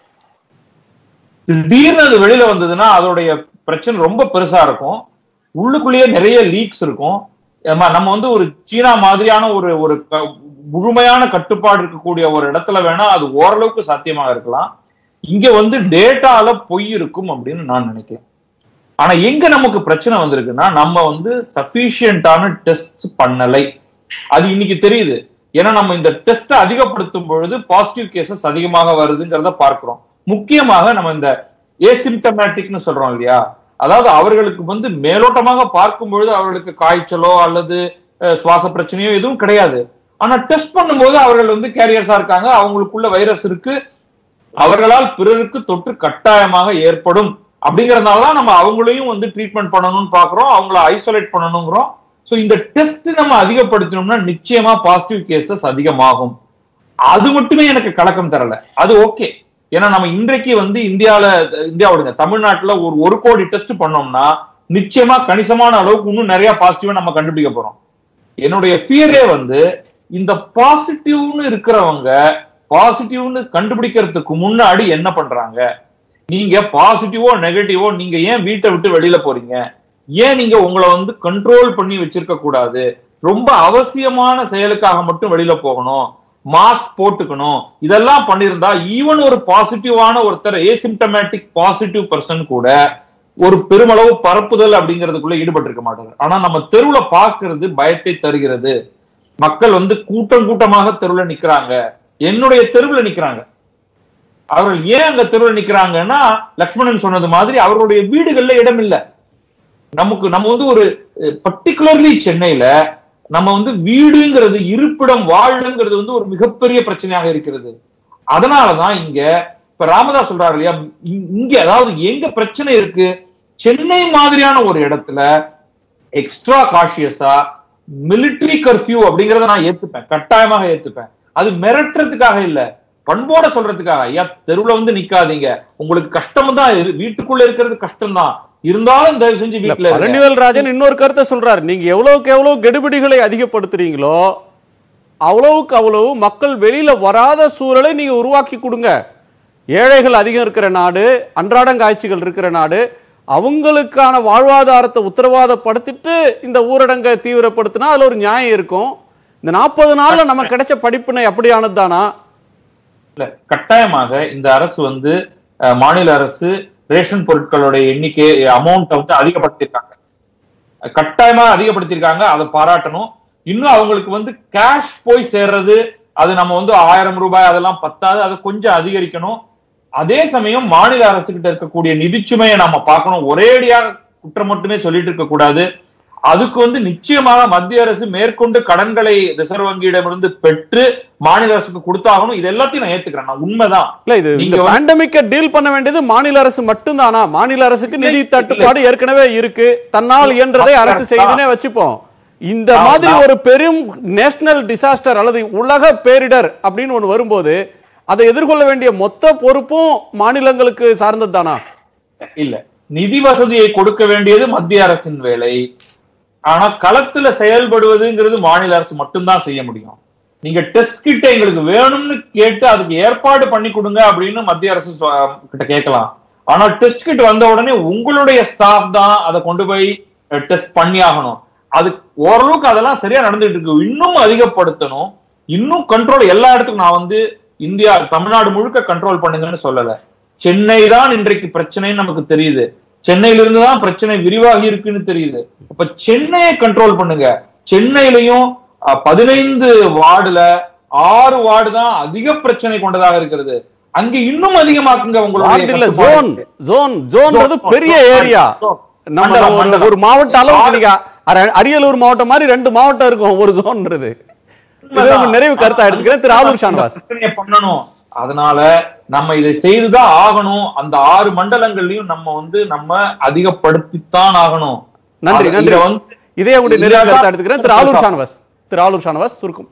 திடீர்னு அது வெளியில வந்ததுன்னா அதோடைய பிரச்சனை ரொம்ப பெருசா இருக்கும் உள்ளுக்குள்ளேயே நிறைய லீக்ஸ் இருக்கும் ஆமா, நம்ம வந்து ஒரு சீனா மாதிரியான ஒரு ஒரு க- முழுமையான கட்டுப்பாடு இருக்கக்கூடிய ஒரு இடத்துல வேணா அது ஓரளவுக்கு சாத்தியமாக இருக்கலாம் இங்க வந்து டேட்டால பொய் இருக்கும் அப்படின்னு நான் நினைக்கிறேன் ஆனா எங்க நமக்கு பிரச்சனை வந்திருக்குன்னா நம்ம வந்து சஃபிஷியன்டான டெஸ்ட் பண்ணலை அது இன்னைக்கு தெரியுது ஏன்னா நம்ம இந்த டெஸ்ட் அதிகப்படுத்தும் பொழுது பாசிட்டிவ் கேசஸ் அதிகமாக வருதுங்கிறத பார்க்கிறோம் முக்கியமாக நம்ம இந்த ஏசிம்டமேட்டிக்னு சொல்றோம் இல்லையா அதாவது அவர்களுக்கு வந்து மேலோட்டமாக பார்க்கும் பொழுது அவர்களுக்கு காய்ச்சலோ அல்லது அஹ், சுவாச பிரச்சனையோ எதுவும் கிடையாது ஆனா டெஸ்ட் பண்ணும்போது அவர்கள் வந்து கேரியர்ஸா இருக்காங்க அவங்களுக்குள்ள வைரஸ் இருக்கு அவர்களால் பிறருக்கு தொற்று கட்டாயமாக ஏற்படும் அப்படிங்கறதுனால தான் நம்ம அவங்களையும் வந்து ட்ரீட்மெண்ட் பண்ணணும்னு பாக்குறோம் அவங்கள ஐசோலேட் பண்ணணுங்கிறோம் சோ இந்த டெஸ்ட் நம்ம அதிகப்படுத்தணும்னா நிச்சயமா பாசிட்டிவ் கேசஸ் அதிகமாகும் அது மட்டுமே எனக்கு கலக்கம் தரல அது ஓகே ஏன்னா நம்ம இன்றைக்கு வந்து இந்தியால இந்தியாவோட தமிழ்நாட்டுல ஒரு ஒரு கோடி டெஸ்ட் பண்ணோம்னா நிச்சயமா கணிசமான அளவுக்கு இன்னும் நிறைய பாசிட்டிவா நம்ம கண்டுபிடிக்க போறோம் என்னுடைய ஃபியரே வந்து இந்த பாசிட்டிவ்னு இருக்கிறவங்க பாசிட்டிவ்னு கண்டுபிடிக்கிறதுக்கு முன்னாடி என்ன பண்றாங்க நீங்க பாசிட்டிவோ நெகட்டிவோ நீங்க ஏன் வீட்டை விட்டு வெளியில போறீங்க ஏன் நீங்க உங்களை வந்து கண்ட்ரோல் பண்ணி வச்சிருக்க கூடாது ரொம்ப அவசியமான செயலுக்காக மட்டும் வெளியில போகணும் மாஸ்க் போட்டுக்கணும் இதெல்லாம் பண்ணிருந்தா ஈவன் ஒரு பாசிட்டிவான ஒருத்தர் ஏசிம்டமேட்டிக் பாசிட்டிவ் பர்சன் கூட ஒரு பெருமளவு பரப்புதல் அப்படிங்கிறதுக்குள்ள ஈடுபட்டு இருக்க மாட்டாங்க ஆனா நம்ம தெருவுல பார்க்கிறது பயத்தை தருகிறது மக்கள் வந்து கூட்டம் கூட்டமாக தெருவுல நிக்கிறாங்க என்னுடைய தெருவுல நிக்கிறாங்க அவர்கள் ஏன் அங்க தெருவுல நிக்கிறாங்கன்னா லக்ஷ்மணன் சொன்னது மாதிரி அவர்களுடைய வீடுகள்ல இடம் இல்ல நமக்கு நம்ம வந்து ஒரு பர்டிகுலர்லி சென்னையில நம்ம வந்து வீடுங்கிறது இருப்பிடம் வாழுங்கிறது வந்து ஒரு மிகப்பெரிய பிரச்சனையாக இருக்கிறது அதனாலதான் இங்க இப்ப ராமதாஸ் சொல்றாரு இல்லையா இ- இங்க அதாவது எங்க பிரச்சனை இருக்கு சென்னை மாதிரியான ஒரு இடத்துல எக்ஸ்ட்ரா காஷியஸா military கர்ஃபியூ அப்படிங்கறத நான் ஏத்துப்பேன் கட்டாயமாக ஏத்துப்பேன் அது மிரட்டுறதுக்காக இல்ல பண்போட சொல்றதுக்காக ஐயா தெருவுல வந்து நிக்காதீங்க உங்களுக்கு கஷ்டம் தான் வீட்டுக்குள்ள இருக்கிறது கஷ்டம் தான் இருந்தாலும் தயவு செஞ்சு இல்ல, வீட்டுல இருங்க. பழனிவேல் ராஜன் இன்னொரு கருத்தை சொல்றாரு நீங்க எவ்வளவுக்கு எவ்வளவு கெடுபிடிகளை அதிகப்படுத்துறீங்களோ அவ்வளவுக்கு அவ்வளவு மக்கள் வெளியில வராத சூழலை நீங்க உருவாக்கி கொடுங்க ஏழைகள் அதிகம் இருக்கிற நாடு அன்றாடங்காய்ச்சிகள் இருக்கிற நாடு அவங்களுக்கான வாழ்வாதாரத்தை உத்தரவாதப்படுத்திட்டு இந்த ஊரடங்கை தீவிரப்படுத்தினா அதுல ஒரு நியாயம் இருக்கும் இந்த நாற்பது நாள்ல நமக்கு கிடைச்ச படிப்பினை அப்படியானது தானா இல்ல கட்டாயமாக இந்த அரசு வந்து அஹ், மாநில அரசு ரேஷன் பொருட்களுடைய எண்ணிக்கை அமௌண்ட் வந்து அதிகப்படுத்தியிருக்காங்க கட்டாயமா அதிகப்படுத்தியிருக்காங்க அதை பாராட்டணும் இன்னும் அவங்களுக்கு வந்து கேஷ் போய் சேர்றது அது நம்ம வந்து ஆயிரம் ரூபாய் அதெல்லாம் பத்தாது அதை கொஞ்சம் அதிகரிக்கணும் அதே சமயம் மாநில அரசு கிட்ட இருக்கக்கூடிய நிதிச்சுமையை நாம பார்க்கணும் ஒரேடியாக குற்றம் மட்டுமே சொல்லிட்டு இருக்க கூடாது அதுக்கு வந்து நிச்சயமாக மத்திய அரசு மேற்கொண்டு கடன்களை ரிசர்வ் வங்கியிடமிருந்து பெற்று மாநில அரசுக்கு கொடுத்தாகணும் இது எல்லாத்தையும் நான் ஏத்துக்கிறேன் நான் உண்மைதான் இல்ல இது இந்த நீங்க வந்து- பேண்டமிக்க டீல் பண்ண வேண்டியது மாநில அரசு மட்டும்தானா மாநில அரசுக்கு நிதி தட்டுப்பாடு ஏற்கனவே இருக்கு தன்னால் இயன்றதை அரசு செய்துனே வச்சுப்போம் இந்த நான்- மாதிரி நான்- ஒரு பெரும் நேஷனல் டிசாஸ்டர் அல்லது உலக பேரிடர் அப்படின்னு ஒண்ணு வரும்போது அதை எதிர்கொள்ள வேண்டிய மொத்த பொறுப்பும் மாநிலங்களுக்கு சார்ந்தது தானா இல்ல நிதி வசதியை கொடுக்க வேண்டியது மத்திய அரசின் வேலை ஆனா களத்துல செயல்படுவதுங்கிறது மாநில அரசு மட்டும்தான் செய்ய முடியும் நீங்க டெஸ்ட் கிட்ட எங்களுக்கு வேணும்னு கேட்டு அதுக்கு ஏற்பாடு பண்ணி கொடுங்க அப்படின்னு மத்திய அரசு சொ- கிட்ட கேட்கலாம் ஆனா டெஸ்ட் கிட் வந்த உடனே உங்களுடைய ஸ்டாஃப் தான் அதை கொண்டு போய் டெஸ்ட் பண்ணி ஆகணும் அது ஓரளவுக்கு அதெல்லாம் சரியா நடந்துட்டு இருக்கு இன்னும் அதிகப்படுத்தணும் இன்னும் கண்ட்ரோல் எல்லா இடத்துக்கும் நான் வந்து இந்தியா தமிழ்நாடு முழுக்க கண்ட்ரோல் பண்ணுங்கன்னு சொல்லல சென்னை தான் இன்றைக்கு பிரச்சனைன்னு நமக்கு தெரியுது சென்னையில இருந்து தான் பிரச்சனை விரிவாகி இருக்குன்னு தெரியுது அப்ப சென்னையை கண்ட்ரோல் பண்ணுங்க சென்னையிலையும் அஹ், பதினைந்து வார்டுல ஆறு வார்டு தான் அதிக பிரச்சனை கொண்டதாக இருக்கிறது அங்க இன்னும் அதிகமாக்குங்க வார்டு இல்ல உங்களுடைய ஜோன் ஜோன் ஜோன்றது பெரிய ஏரியா நம்ம மண்டலம், ஒரு- மண்டலம். ஒரு மாவட்ட அளவுக்கு நீங்க அர- அரியலூர் மாவட்டம் மாதிரி ரெண்டு மாவட்டம் இருக்கும் ஒரு ஜோன்ன்றது இது ஒரு நிறைவு கருத்தா எடுத்துக்கிறேன் திரு ஆலூர் ஷானவாஸ் பிரச்சனையை பண்ணணும் அதனால நம்ம இதை செய்துதான் ஆகணும் அந்த ஆறு மண்டலங்கள்லயும் நம்ம வந்து நம்ம அதிகப்படுத்தித்தான் ஆகணும் நன்றி அது- நன்றி இதை வந்து இதே உங்களுடைய நிறைவு இல்லாத- கருத்தா எடுத்துக்கிறேன் திரு ஆலூர் ஷானவாஸ் திரு ஆலூர் ஷானவாஸ் சுருக்கம்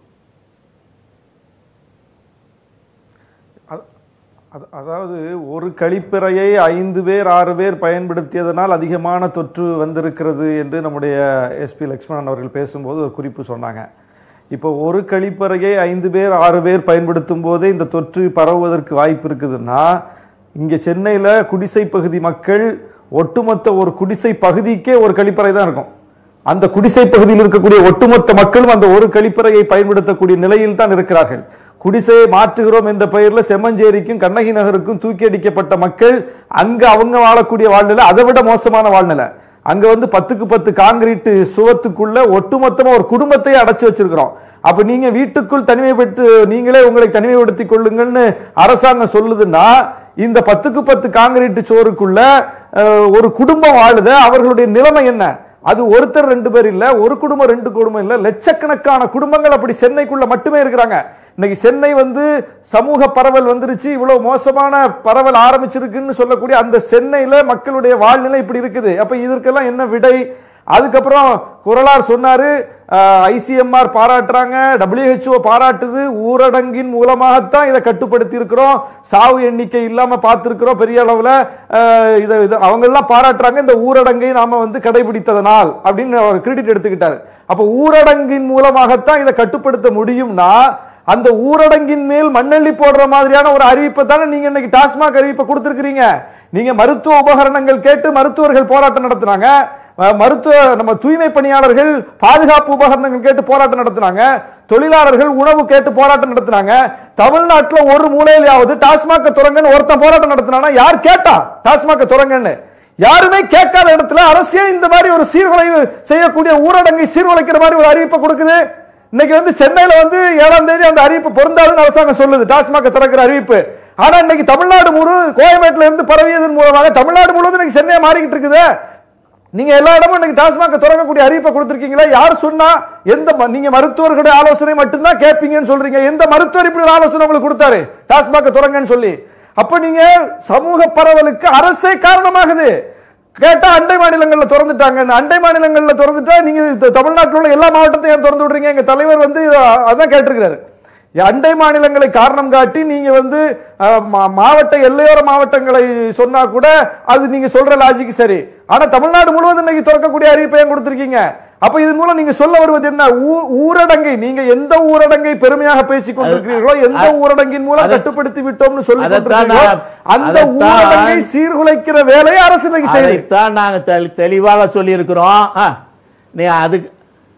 அது- அதாவது ஒரு கழிப்பறையை ஐந்து பேர் ஆறு பேர் பயன்படுத்தியதனால் அதிகமான தொற்று வந்திருக்கிறது என்று நம்முடைய எஸ்பி லக்ஷ்மணன் அவர்கள் பேசும்போது ஒரு குறிப்பு சொன்னாங்க இப்போ ஒரு கழிப்பறையை ஐந்து பேர் ஆறு பேர் பயன்படுத்தும் போதே இந்த தொற்று பரவுவதற்கு வாய்ப்பு இருக்குதுன்னா இங்கே சென்னையில் குடிசை பகுதி மக்கள் ஒட்டுமொத்த ஒரு குடிசை பகுதிக்கே ஒரு கழிப்பறை தான் இருக்கும் அந்த குடிசை பகுதியில் இருக்கக்கூடிய ஒட்டுமொத்த மக்களும் அந்த ஒரு கழிப்பறையை பயன்படுத்தக்கூடிய நிலையில் தான் இருக்கிறார்கள் குடிசையை மாற்றுகிறோம் என்ற பெயர்ல செம்மஞ்சேரிக்கும் கண்ணகி நகருக்கும் தூக்கி அடிக்கப்பட்ட மக்கள் அங்க அவங்க வாழக்கூடிய வாழ்நிலை அதை விட மோசமான வாழ்நிலை அங்க வந்து பத்துக்கு பத்து காங்கிரீட் சுவத்துக்குள்ள ஒட்டுமொத்தமா ஒரு குடும்பத்தையே அடைச்சு வச்சிருக்கிறோம் அப்ப நீங்க வீட்டுக்குள் தனிமைப்பட்டு நீங்களே உங்களை தனிமைப்படுத்திக் கொள்ளுங்கள்னு அரசாங்கம் சொல்லுதுன்னா இந்த பத்துக்கு பத்து காங்கிரீட் சோறுக்குள்ள அஹ், ஒரு குடும்பம் வாழுது அவர்களுடைய நிலைமை என்ன அது ஒருத்தர் ரெண்டு பேர் இல்ல ஒரு குடும்பம் ரெண்டு குடும்பம் இல்ல லட்சக்கணக்கான குடும்பங்கள் அப்படி சென்னைக்குள்ள மட்டுமே இருக்கிறாங்க இன்னைக்கு சென்னை வந்து சமூக பரவல் வந்துருச்சு இவ்வளவு மோசமான பரவல் ஆரம்பிச்சிருக்குன்னு சொல்லக்கூடிய அந்த சென்னையில மக்களுடைய வாழ்நிலை இப்படி இருக்குது அப்ப இதற்கெல்லாம் என்ன விடை அதுக்கப்புறம் குரலார் சொன்னாரு ஐசிஎம்ஆர் பாராட்டுறாங்க WHO பாராட்டுது ஊரடங்கின் மூலமாகத்தான் இதை கட்டுப்படுத்தி இருக்கிறோம் சாவு எண்ணிக்கை இல்லாம பார்த்திருக்கிறோம் பெரிய அளவுல அஹ், இதை இதை அவங்க எல்லாம் பாராட்டுறாங்க இந்த ஊரடங்கை நாம வந்து கடைபிடித்ததனால் அப்படின்னு அவர் கிரெடிட் எடுத்துக்கிட்டாரு அப்ப ஊரடங்கின் மூலமாகத்தான் இதை கட்டுப்படுத்த முடியும்னா அந்த ஊரடங்கின் மேல் மண்ணெள்ளி போடுற மாதிரியான ஒரு அறிவிப்பை தானே நீங்க இன்னைக்கு டாஸ்மாக் அறிவிப்பை கொடுத்திருக்கிறீங்க நீங்க மருத்துவ உபகரணங்கள் கேட்டு மருத்துவர்கள் போராட்டம் நடத்துனாங்க அஹ், மருத்துவ நம்ம தூய்மை பணியாளர்கள் பாதுகாப்பு உபகரணங்கள் கேட்டு போராட்டம் நடத்துனாங்க தொழிலாளர்கள் உணவு கேட்டு போராட்டம் நடத்துனாங்க தமிழ்நாட்டுல ஒரு மூலையிலாவது டாஸ்மாக் துறங்கன்னு ஒருத்தன் போராட்டம் நடத்தினானா யார் கேட்டா டாஸ்மாக் துறங்கன்னு யாருமே கேட்காத இடத்துல அரசே இந்த மாதிரி ஒரு சீர்குலைவு செய்யக்கூடிய ஊரடங்கை சீர்குலைக்கிற மாதிரி ஒரு அறிவிப்பை கொடுக்குது இன்னைக்கு வந்து சென்னையில வந்து ஏழாம் தேதி அந்த அறிவிப்பு பொருந்தாதுன்னு அரசாங்கம் சொல்லுது டாஸ்மாக திறக்கிற அறிவிப்பு ஆனா இன்னைக்கு தமிழ்நாடு முழு கோயம்பேட்டில இருந்து பரவியதன் மூலமாக தமிழ்நாடு முழுவதும் இன்னைக்கு சென்னையை மாறிக்கிட்டு இருக்குது நீங்க எல்லா இடமும் இன்னைக்கு டாஸ்மாக திறக்கக்கூடிய அறிவிப்பை கொடுத்திருக்கீங்களா யார் சொன்னா எந்த ம- நீங்க மருத்துவர்களுடைய ஆலோசனை மட்டும்தான் கேட்பீங்கன்னு சொல்றீங்க எந்த மருத்துவர் இப்படி ஒரு ஆலோசனை உங்களுக்கு கொடுத்தாரு டாஸ்மாக திறங்கன்னு சொல்லி அப்ப நீங்க சமூக பரவலுக்கு அரசே காரணமாகுது கேட்டா அண்டை மாநிலங்கள்ல திறந்துட்டாங்க அண்டை மாநிலங்கள்ல திறந்துட்டா நீங்க த- தமிழ்நாட்டில் உள்ள எல்லா மாவட்டத்தையும் ஏன் திறந்து விடுறீங்க எங்க தலைவர் வந்து இத- அதான் கேட்டிருக்கிறாரு அண்டை மாநிலங்களை காரணம் காட்டி நீங்க வந்து அஹ், மா- மாவட்ட எல்லையோர மாவட்டங்களை சொன்னா கூட அது நீங்க சொல்ற லாஜிக் சரி ஆனா தமிழ்நாடு முழுவதும் இன்னைக்கு திறக்கக்கூடிய அறிவிப்பை ஏன் கொடுத்திருக்கீங்க அப்ப இதன் மூலம் நீங்க சொல்ல வருவது என்ன ஊ- ஊரடங்கை நீங்க எந்த ஊரடங்கை பெருமையாக பேசிக் கொண்டிருக்கிறீர்களோ எந்த அது- ஊரடங்கின் மூலம் அதை- கட்டுப்படுத்தி விட்டோம்னு சொல்லி அதைத்தான் கொண்டிருக்கிறீர்களோ நான்- அந்த அதைத்தான் ஊரடங்கை சீர்குலைக்கிற வேலையை அரசு இன்னைக்கு செய்யுது அதைத்தான் நாங்க தெளி- தெளிவாக சொல்லியிருக்கிறோம் ஆ, நீ அதுக்கு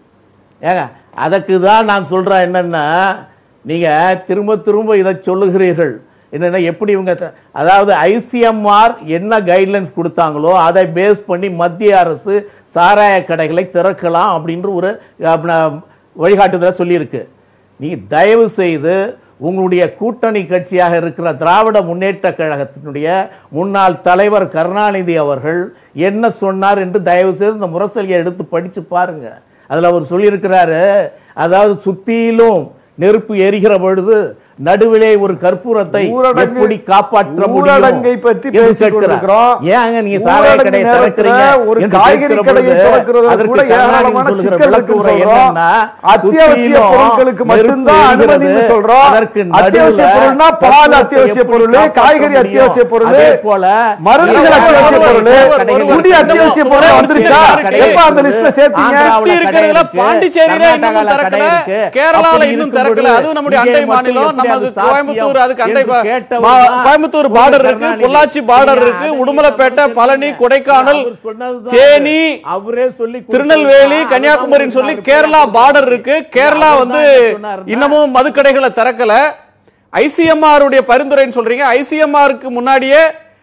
ஏங்க அதுக்கு தான் நான் சொல்றேன் என்னன்னா நீங்க திரும்ப திரும்ப இதை சொல்லுகிறீர்கள் என்னன்னா எப்படி இவங்க த- அதாவது ஐசிஎம்ஆர் என்ன கைட்லைன்ஸ் கொடுத்தாங்களோ அதை பேஸ் பண்ணி மத்திய அரசு சாராய கடைகளை திறக்கலாம் அப்படின்ற ஒரு அஹ், வழிகாட்டுதலை சொல்லியிருக்கு நீ தயவு செய்து உங்களுடைய கூட்டணி கட்சியாக இருக்கிற திராவிட முன்னேற்ற கழகத்தினுடைய முன்னாள் தலைவர் கருணாநிதி அவர்கள் என்ன சொன்னார் என்று தயவு செய்து இந்த முரசொலியை எடுத்து படிச்சு பாருங்க அதுல அவர் சொல்லியிருக்கிறாரு அதாவது சுத்தியிலும் நெருப்பு எரிகிற பொழுது நடுவிலே ஒரு கற்பூரத்தை ஊரடங்கு- எப்படி காப்பாற்ற முடியும் ஊரடங்கை பற்றி என்று பேசிக் கேட்கிறார். கொண்டிருக்கிறோம். ஏங்க நீங்க சாராய ஊரடங்கு கடையை நேரத்துல திறக்கிறீங்க ஒரு என்று காய்கறி கேட்கிற கடையை பொழுது திறக்கிறது அதற்கு கூட கருணாநிதி ஏராளமான சொல்லுகிற சிக்கல் விளக்கு இருக்குன்னு உரை சொல்றோம். என்னன்னா, அத்தியாவசிய சுத்தியிலும் பொருட்களுக்கு நெருப்பு மட்டும்தான் எரிகிறது. அனுமதின்னு சொல்றோம். அதற்கு அத்தியாவசிய நடுவுல பொருள்னா பால் கற்பூரத்தை அத்தியாவசிய எப்படி பொருள், காப்பாற்ற காய்கறி முடியும்? அத்தியாவசிய பொருள், அதே போல மருந்துகள் நீங்க அத்தியாவசிய ஒருவர் பொருள், ஒருவர் ஒருவர் குடி அத்தியாவசிய பொருள் ஒருவர் வந்துருச்சா? கடை எப்ப அந்த இருக்குது. லிஸ்ட்ல சேர்த்தீங்க? ஆந்திராவுல சுத்தி இருக்கிறதுல கடை இருக்கு. பாண்டிச்சேரியில இன்னும் கர்நாடகால திறக்கல கடை இருக்கு. கேரளால அப்படி இன்னும் இருக்கும் திறக்கல பொழுது அதுவும் நம்முடைய இங்கே அண்டை மட்டும் மாநிலம் எப்படி நமது அது சாத்தியம் கோயம்புத்தூர் அதுக்கு அண்டை என்று பா- கேட்டவர் மா- தான் கோயம்புத்தூர் ஒரு பார்டர் இருக்கு கருணாநிதி. பொள்ளாச்சி பார்டர் நீங்க இருக்கு அதை உடுமலைப்பேட்டை நீங்க பழனி சொன்னது கொடைக்கானல் அவர் சொன்னதுதான் தேனி அவரே சொல்லி கொடுத்தது திருநெல்வேலி தான். கன்னியாகுமரின்னு சொல்லி அதுதான் கேரளா அவர் பார்டர் இருக்கு கேரளா அவர் வந்து தான் என்ன சொன்னாருன்னா, இன்னமும் மதுக்கடைகளை திறக்கல ஐசிஎம்ஆர் உடைய பரிந்துரைன்னு சொல்றீங்க ஐசிஎம்ஆருக்கு முன்னாடியே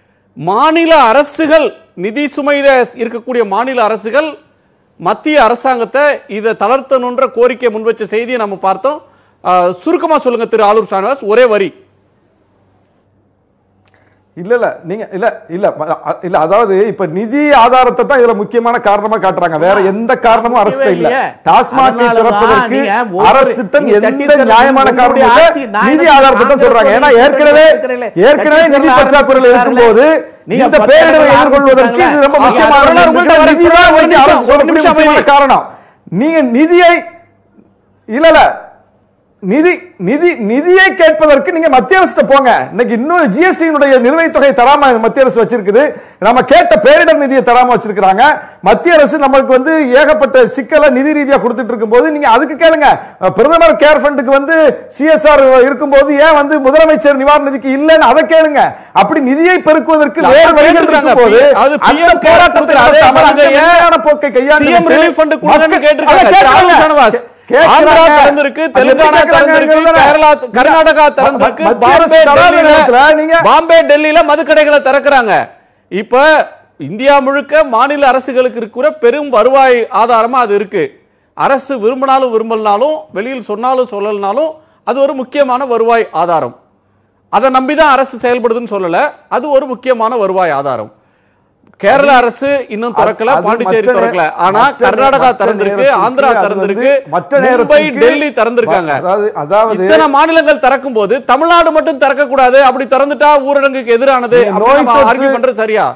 மாநில அரசுகள் நிதி சுமையில இருக்கக்கூடிய மாநில அரசுகள் மத்திய அரசாங்கத்தை இதை தளர்த்தணுன்ற கோரிக்கை முன்வச்ச செய்தியை நம்ம பார்த்தோம் ஆஹ், சுருக்கமா சொல்லுங்க திரு ஆலூர் ஷானவாஸ் ஒரே வரி இல்ல இல்ல நீங்க இல்ல இல்ல ம- அ- இல்ல அதாவது இப்ப நிதி ஆதாரத்தை தான் இதுல முக்கியமான காரணமா காட்டுறாங்க வேற எந்த காரணமும் அரசு இல்ல இல்லையே. டாஸ்மாகை அதனாலதான் திறப்பதற்கு நீங்க ஒவ்வொரு- அரசு தான் நீங்க எந்த சத்தீஸ்கர்ல நியாயமான உங்களுடைய காரணமும் இல்ல ஆட்சி, நான் நிதி என்ன ஆதாரத்தை தான் காங்கிரஸ் சொல்றாங்க ஏன்னா சொல்லி ஏற்கனவே இருக்கிறீங்களே. ஏற்கனவே நிதி சத்தீஸ்கர்ல பற்றாக்குறையில் இருக்கும்போது நீங்க இந்த பத்து பேரிடரை பேர் எதிர்கொள்வதற்கு இது ரொம்ப ஆரம்பிச்சு முக்கியமான வரலாறு உங்கள்ட்ட வர- நிதி தான் ஒரு வந்து நிமிஷம், அரசு ஒரு ஒரு நிமிஷம் முக்கியமான அமைதி. காரணம் நீங்க நிதியை இல்ல இல்ல நிதி நிதி நிதியை கேட்பதற்கு நீங்க மத்திய அரசு போங்க இன்னைக்கு இன்னும் ஜிஎஸ்டியினுடைய நிலுவைத் தொகை தராம மத்திய அரசு வச்சிருக்குது நம்ம கேட்ட பேரிடர் நிதியை தராம வச்சிருக்காங்க மத்திய அரசு நம்மளுக்கு வந்து ஏகப்பட்ட சிக்கலை நிதி ரீதியா கொடுத்துட்டு இருக்கும்போது நீங்க அதுக்கு கேளுங்க அஹ், பிரதமர் கேர் ஃபண்டுக்கு வந்து சிஎஸ்ஆர் இருக்கும்போது ஏன் வந்து முதலமைச்சர் நிவாரண நிதிக்கு இல்லைன்னு அதை கேளுங்க அப்படி நிதியை பெருக்குவதற்கு இல்ல, வேறு அப்ப வழிகள் கேட்டிருக்காங்க. இருக்கும்போது அது அந்த PM கேர் போராட்டத்தை கொடுக்கிற அதே நடத்தாமல் அந்த சலுகையை நிலையான போக்கை கையாண்டு CM relief fund கொடுங்கன்னு கேட்டிருக்காங்க. திரு ஷானவாஸ். ஆந்திரா திறந்திருக்கு, தெலுங்கானா திறந்திருக்கு, கேரளா கர்நாடகா திறந்திருக்கு, பாம்பே டெல்லியில பாம்பே டெல்லியில மதுக்கடைகளை திறக்கிறாங்க இப்ப இந்தியா முழுக்க மாநில அரசுகளுக்கு இருக்கிற பெரும் வருவாய் ஆதாரமா அது இருக்கு அரசு விரும்பினாலும் விரும்பலனாலும் வெளியில் சொன்னாலும் சொல்லலனாலும் அது ஒரு முக்கியமான வருவாய் ஆதாரம் அதை நம்பிதான் அரசு செயல்படுதுன்னு சொல்லல அது ஒரு முக்கியமான வருவாய் ஆதாரம் கேரள அரசு இன்னும் திறக்கல அது பாண்டிச்சேரி மற்ற திறக்கல நே- ஆனா மற்ற கர்நாடகா நேரத்துக்கு திறந்திருக்கு அது ஆந்திரா வந்து திறந்திருக்கு மற்ற மும்பை நேரத்துக்கு டெல்லி திறந்திருக்காங்க அதாவது- அதாவது- இத்தனை மாநிலங்கள் திறக்கும் போது தமிழ்நாடு மட்டும் திறக்க கூடாது அப்படி திறந்துட்டா ஊரடங்குக்கு எதிரானது நீங்க அப்படின்னு நோய் நம்ம தொற்று- argue பண்றது சரியா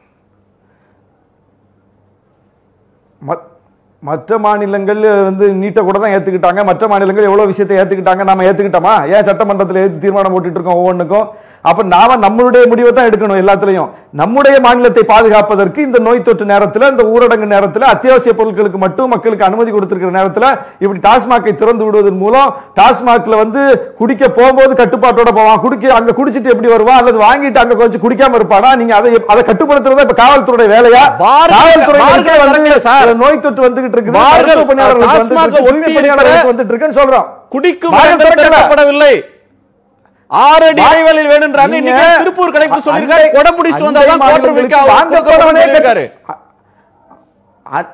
மத்- மற்ற மாநிலங்கள் வந்து நீட்டை கூட தான் ஏத்துக்கிட்டாங்க மற்ற மாநிலங்கள் எவ்வளவு விஷயத்தை ஏத்துக்கிட்டாங்க நாம ஏத்துக்கிட்டோமா ஏன் சட்டமன்றத்தில் எதிர்த்து தீர்மானம் போட்டுட்டு இருக்கோம் ஒவ்வொன்றுக்கும் அப்ப நாம நம்மளுடைய முடிவை தான் எடுக்கணும் எல்லாத்துலயும் நம்முடைய மாநிலத்தை பாதுகாப்பதற்கு இந்த நோய் தொற்று நேரத்துல இந்த ஊரடங்கு நேரத்துல அத்தியாவசிய பொருட்களுக்கு மட்டும் மக்களுக்கு அனுமதி கொடுத்திருக்கிற நேரத்துல இப்படி டாஸ்மாகை திறந்து விடுவதன் மூலம் டாஸ்மாக்ல வந்து குடிக்க போகும்போது கட்டுப்பாட்டோட போவான் குடிக்க அங்க குடிச்சிட்டு எப்படி வருவான் அல்லது வாங்கிட்டு அங்க கொஞ்சம் குடிக்காம இருப்பானா நீங்க அதை அதை கட்டுப்படுத்துறதா இப்ப காவல்துறை வேலையா பார்கள் காவல்துறை பார்கள் வந்து திறக்கல சார். நோய் தொற்று வந்துகிட்டு இருக்குது பார்கள் மருத்துவ பணியாளர்களுக்கு வந்துட்டு டாஸ்மாக இருக்கு, ஒட்டி தூய்மை பணியாளர்களுக்கு இருக்கிற வந்துட்டு இருக்குன்னு சொல்றோம் குடிக்கும் பார்கள் இடங்கள் திறக்கல. திறக்கப்படவில்லை ஆறு அடி பா- இடைவெளியில் வேணும்ன்றாங்க நீங்க இன்னைக்கு திருப்பூர் கலெக்டர் சொல்லியிருக்காரு அண்டை- கொடை பிடிச்சிட்டு அண்டை வந்தாதான் கோட்டர் மாநிலங்களுக்கு வைக்க வாங்க கொடுக்கப்படும் போறவனே சொல்லியிருக்காரு அ- அ-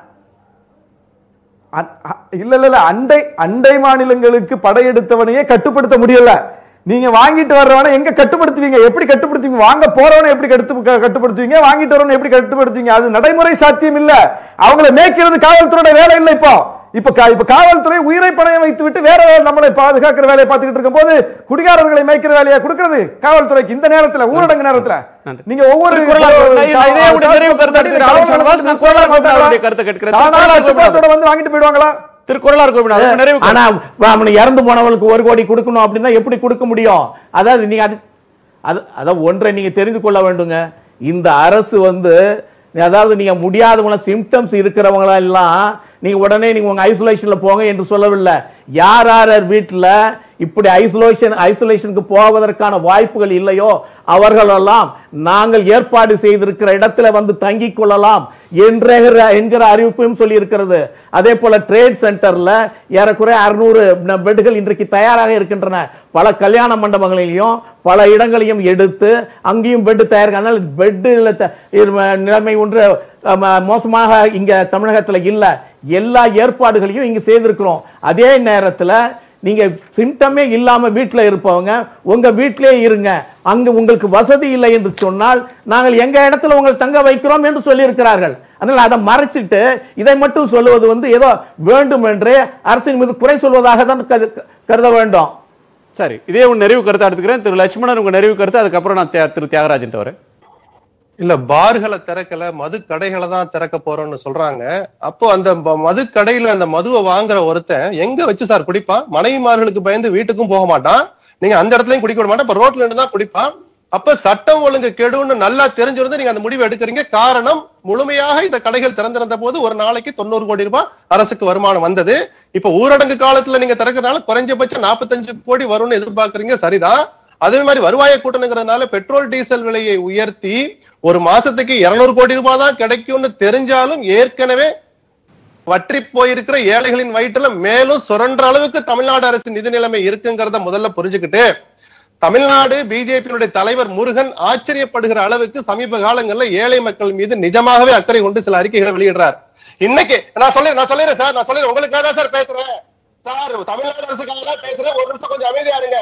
அ- அ- இல்ல இல்ல இல்ல அண்டை அண்டை மாநிலங்களுக்கு படையெடுத்தவனையே கட்டுப்படுத்த முடியல நீங்க வாங்கிட்டு வர்றவனை எங்க கட்டுப்படுத்துவீங்க எப்படி கட்டுப்படுத்துவீங்க வாங்க போறவனை எப்படி கட்டு க- கட்டுப்படுத்துவீங்க வாங்கிட்டு வரவனை எப்படி கட்டுப்படுத்துவீங்க அது நடைமுறை சாத்தியம் இல்ல அவங்கள மேய்க்கிறது காவல்துறையோட வேலை இல்ல இப்போ இப்ப கா- இப்ப காவல்துறை உயிரை பணயம் வைத்து விட்டு வேற வேலை நம்மளை பாதுகாக்கிற வேலையை பார்த்துக்கிட்டு இருக்கும் போது குடிகாரர்களை மேய்க்கிற வேலையை கொடுக்கிறது காவல்துறைக்கு இந்த நேரத்துல ஊரடங்கு நேரத்துல நீங்க ஒவ்வொரு திருக்குறளார் கோவிந்தன், நான் இதே உடைய நிறைவு கருத்து எடுத்துக்கிறேன். ஆலோசனை சபாஸ், நான் குறளார் கோவிந்தனுடைய கருத்தை கேட்கிறேன். தானா திருக்குறளார் கட்டுப்பாட்டோட வந்து வாங்கிட்டு போயிடுவாங்களா திரு குரலார் கோபிநாத் நிறைவு கருத்து. ஆனா அவனுக்கு இறந்து போனவனுக்கு ஒரு கோடி கொடுக்கணும் அப்படின்னா எப்படி கொடுக்க முடியும் அதாவது நீங்க அது அது அதான் ஒன்றை நீங்க தெரிந்து கொள்ள வேண்டுங்க இந்த அரசு வந்து அதாவது நீங்க முடியாதவங்கள சிம்டம்ஸ் இருக்கிறவங்கள எல்லாம் நீங்க உடனே நீங்க உங்க ஐசோலேஷன்ல போங்க என்று சொல்லவில்லை யார் யார் யார் வீட்டுல இப்படி ஐசோலேஷன் ஐசோலேஷனுக்கு போவதற்கான வாய்ப்புகள் இல்லையோ அவர்களெல்லாம் நாங்கள் ஏற்பாடு செய்திருக்கிற இடத்துல வந்து தங்கிக் கொள்ளலாம் என்கிற என்கிற அறிவிப்பையும் சொல்லி இருக்கிறது அதே போல ட்ரேட் சென்டர்ல ஏறக்குறைய அறுநூறு பெட்டுகள் இன்றைக்கு தயாராக இருக்கின்றன பல கல்யாண மண்டபங்களிலும் பல இடங்களையும் எடுத்து அங்கேயும் பெட் தயார் அதனால பெட்டு நிலைமை ஒன்று அஹ், மோசமாக இங்க தமிழகத்துல இல்ல எல்லா ஏற்பாடுகளையும் இங்க செய்திருக்கிறோம் அதே நேரத்துல நீங்க சிம்டமே இல்லாம வீட்டுல இருப்பவங்க உங்க வீட்டிலே இருங்க அங்க உங்களுக்கு வசதி இல்லை என்று சொன்னால் நாங்கள் எங்க இடத்துல உங்களை தங்க வைக்கிறோம் என்று சொல்லி இருக்கிறார்கள் அதனால அதை மறைச்சிட்டு இதை மட்டும் சொல்லுவது வந்து ஏதோ வேண்டும் என்று அரசின் மீது குறை சொல்வதாக தான் கரு- கருத வேண்டும் சரி இதே உங்க நிறைவு கருத்தை எடுத்துக்கிறேன் திரு லட்சுமணன் உங்க நிறைவு கருத்து அதுக்கப்புறம் நான் தியா- திரு தியாகராஜன் வரேன் இல்ல பார்களை திறக்கல மது கடைகளை தான் திறக்க போறோம்னு சொல்றாங்க அப்போ அந்த ம- மது கடையில அந்த மதுவை வாங்குற ஒருத்தன் எங்க வச்சு சார் குடிப்பான் மனைவிமார்களுக்கு பயந்து வீட்டுக்கும் போக மாட்டான் நீங்க அந்த இடத்துலயும் குடிக்க விட மாட்டான் இப்ப ரோட்ல இருந்து தான் குடிப்பான் அப்ப சட்டம் ஒழுங்கு கெடுன்னு நல்லா தெரிஞ்சிருந்து நீங்க அந்த முடிவு எடுக்கிறீங்க காரணம் முழுமையாக இந்த கடைகள் திறந்திருந்த போது ஒரு நாளைக்கு தொண்ணூறு கோடி ரூபாய் அரசுக்கு வருமானம் வந்தது இப்ப ஊரடங்கு காலத்துல நீங்க திறக்கறதுனால குறைஞ்சபட்சம் நாற்பத்தஞ்சு கோடி வரும்னு எதிர்பார்க்கறீங்க சரிதான் அதே மாதிரி வருவாயை கூட்டணுங்கிறதுனால பெட்ரோல் டீசல் விலையை உயர்த்தி ஒரு மாசத்துக்கு 200 கோடி ரூபாய் தான் கிடைக்கும்னு தெரிஞ்சாலும் ஏற்கனவே வற்றி போயிருக்கிற ஏழைகளின் வயிற்றுல மேலும் சுரண்ட அளவுக்கு தமிழ்நாடு அரசு நிதி நிலைமை இருக்குங்கிறத முதல்ல புரிஞ்சுக்கிட்டு தமிழ்நாடு பிஜேபியினுடைய தலைவர் முருகன் ஆச்சரியப்படுகிற அளவுக்கு சமீப காலங்கள்ல ஏழை மக்கள் மீது நிஜமாகவே அக்கறை கொண்டு சில அறிக்கைகளை வெளியிடுறார் இன்னைக்கு நான் சொல்ல நான் சொல்லிடுறேன் சார் நான் சொல்லிடுறேன் உங்களுக்காக தான் சார் பேசுறேன் சார் தமிழ்நாடு அரசுக்காக தான் பேசுறேன் ஒரு நிமிஷம் கொஞ்சம் அமைதியா இருங்க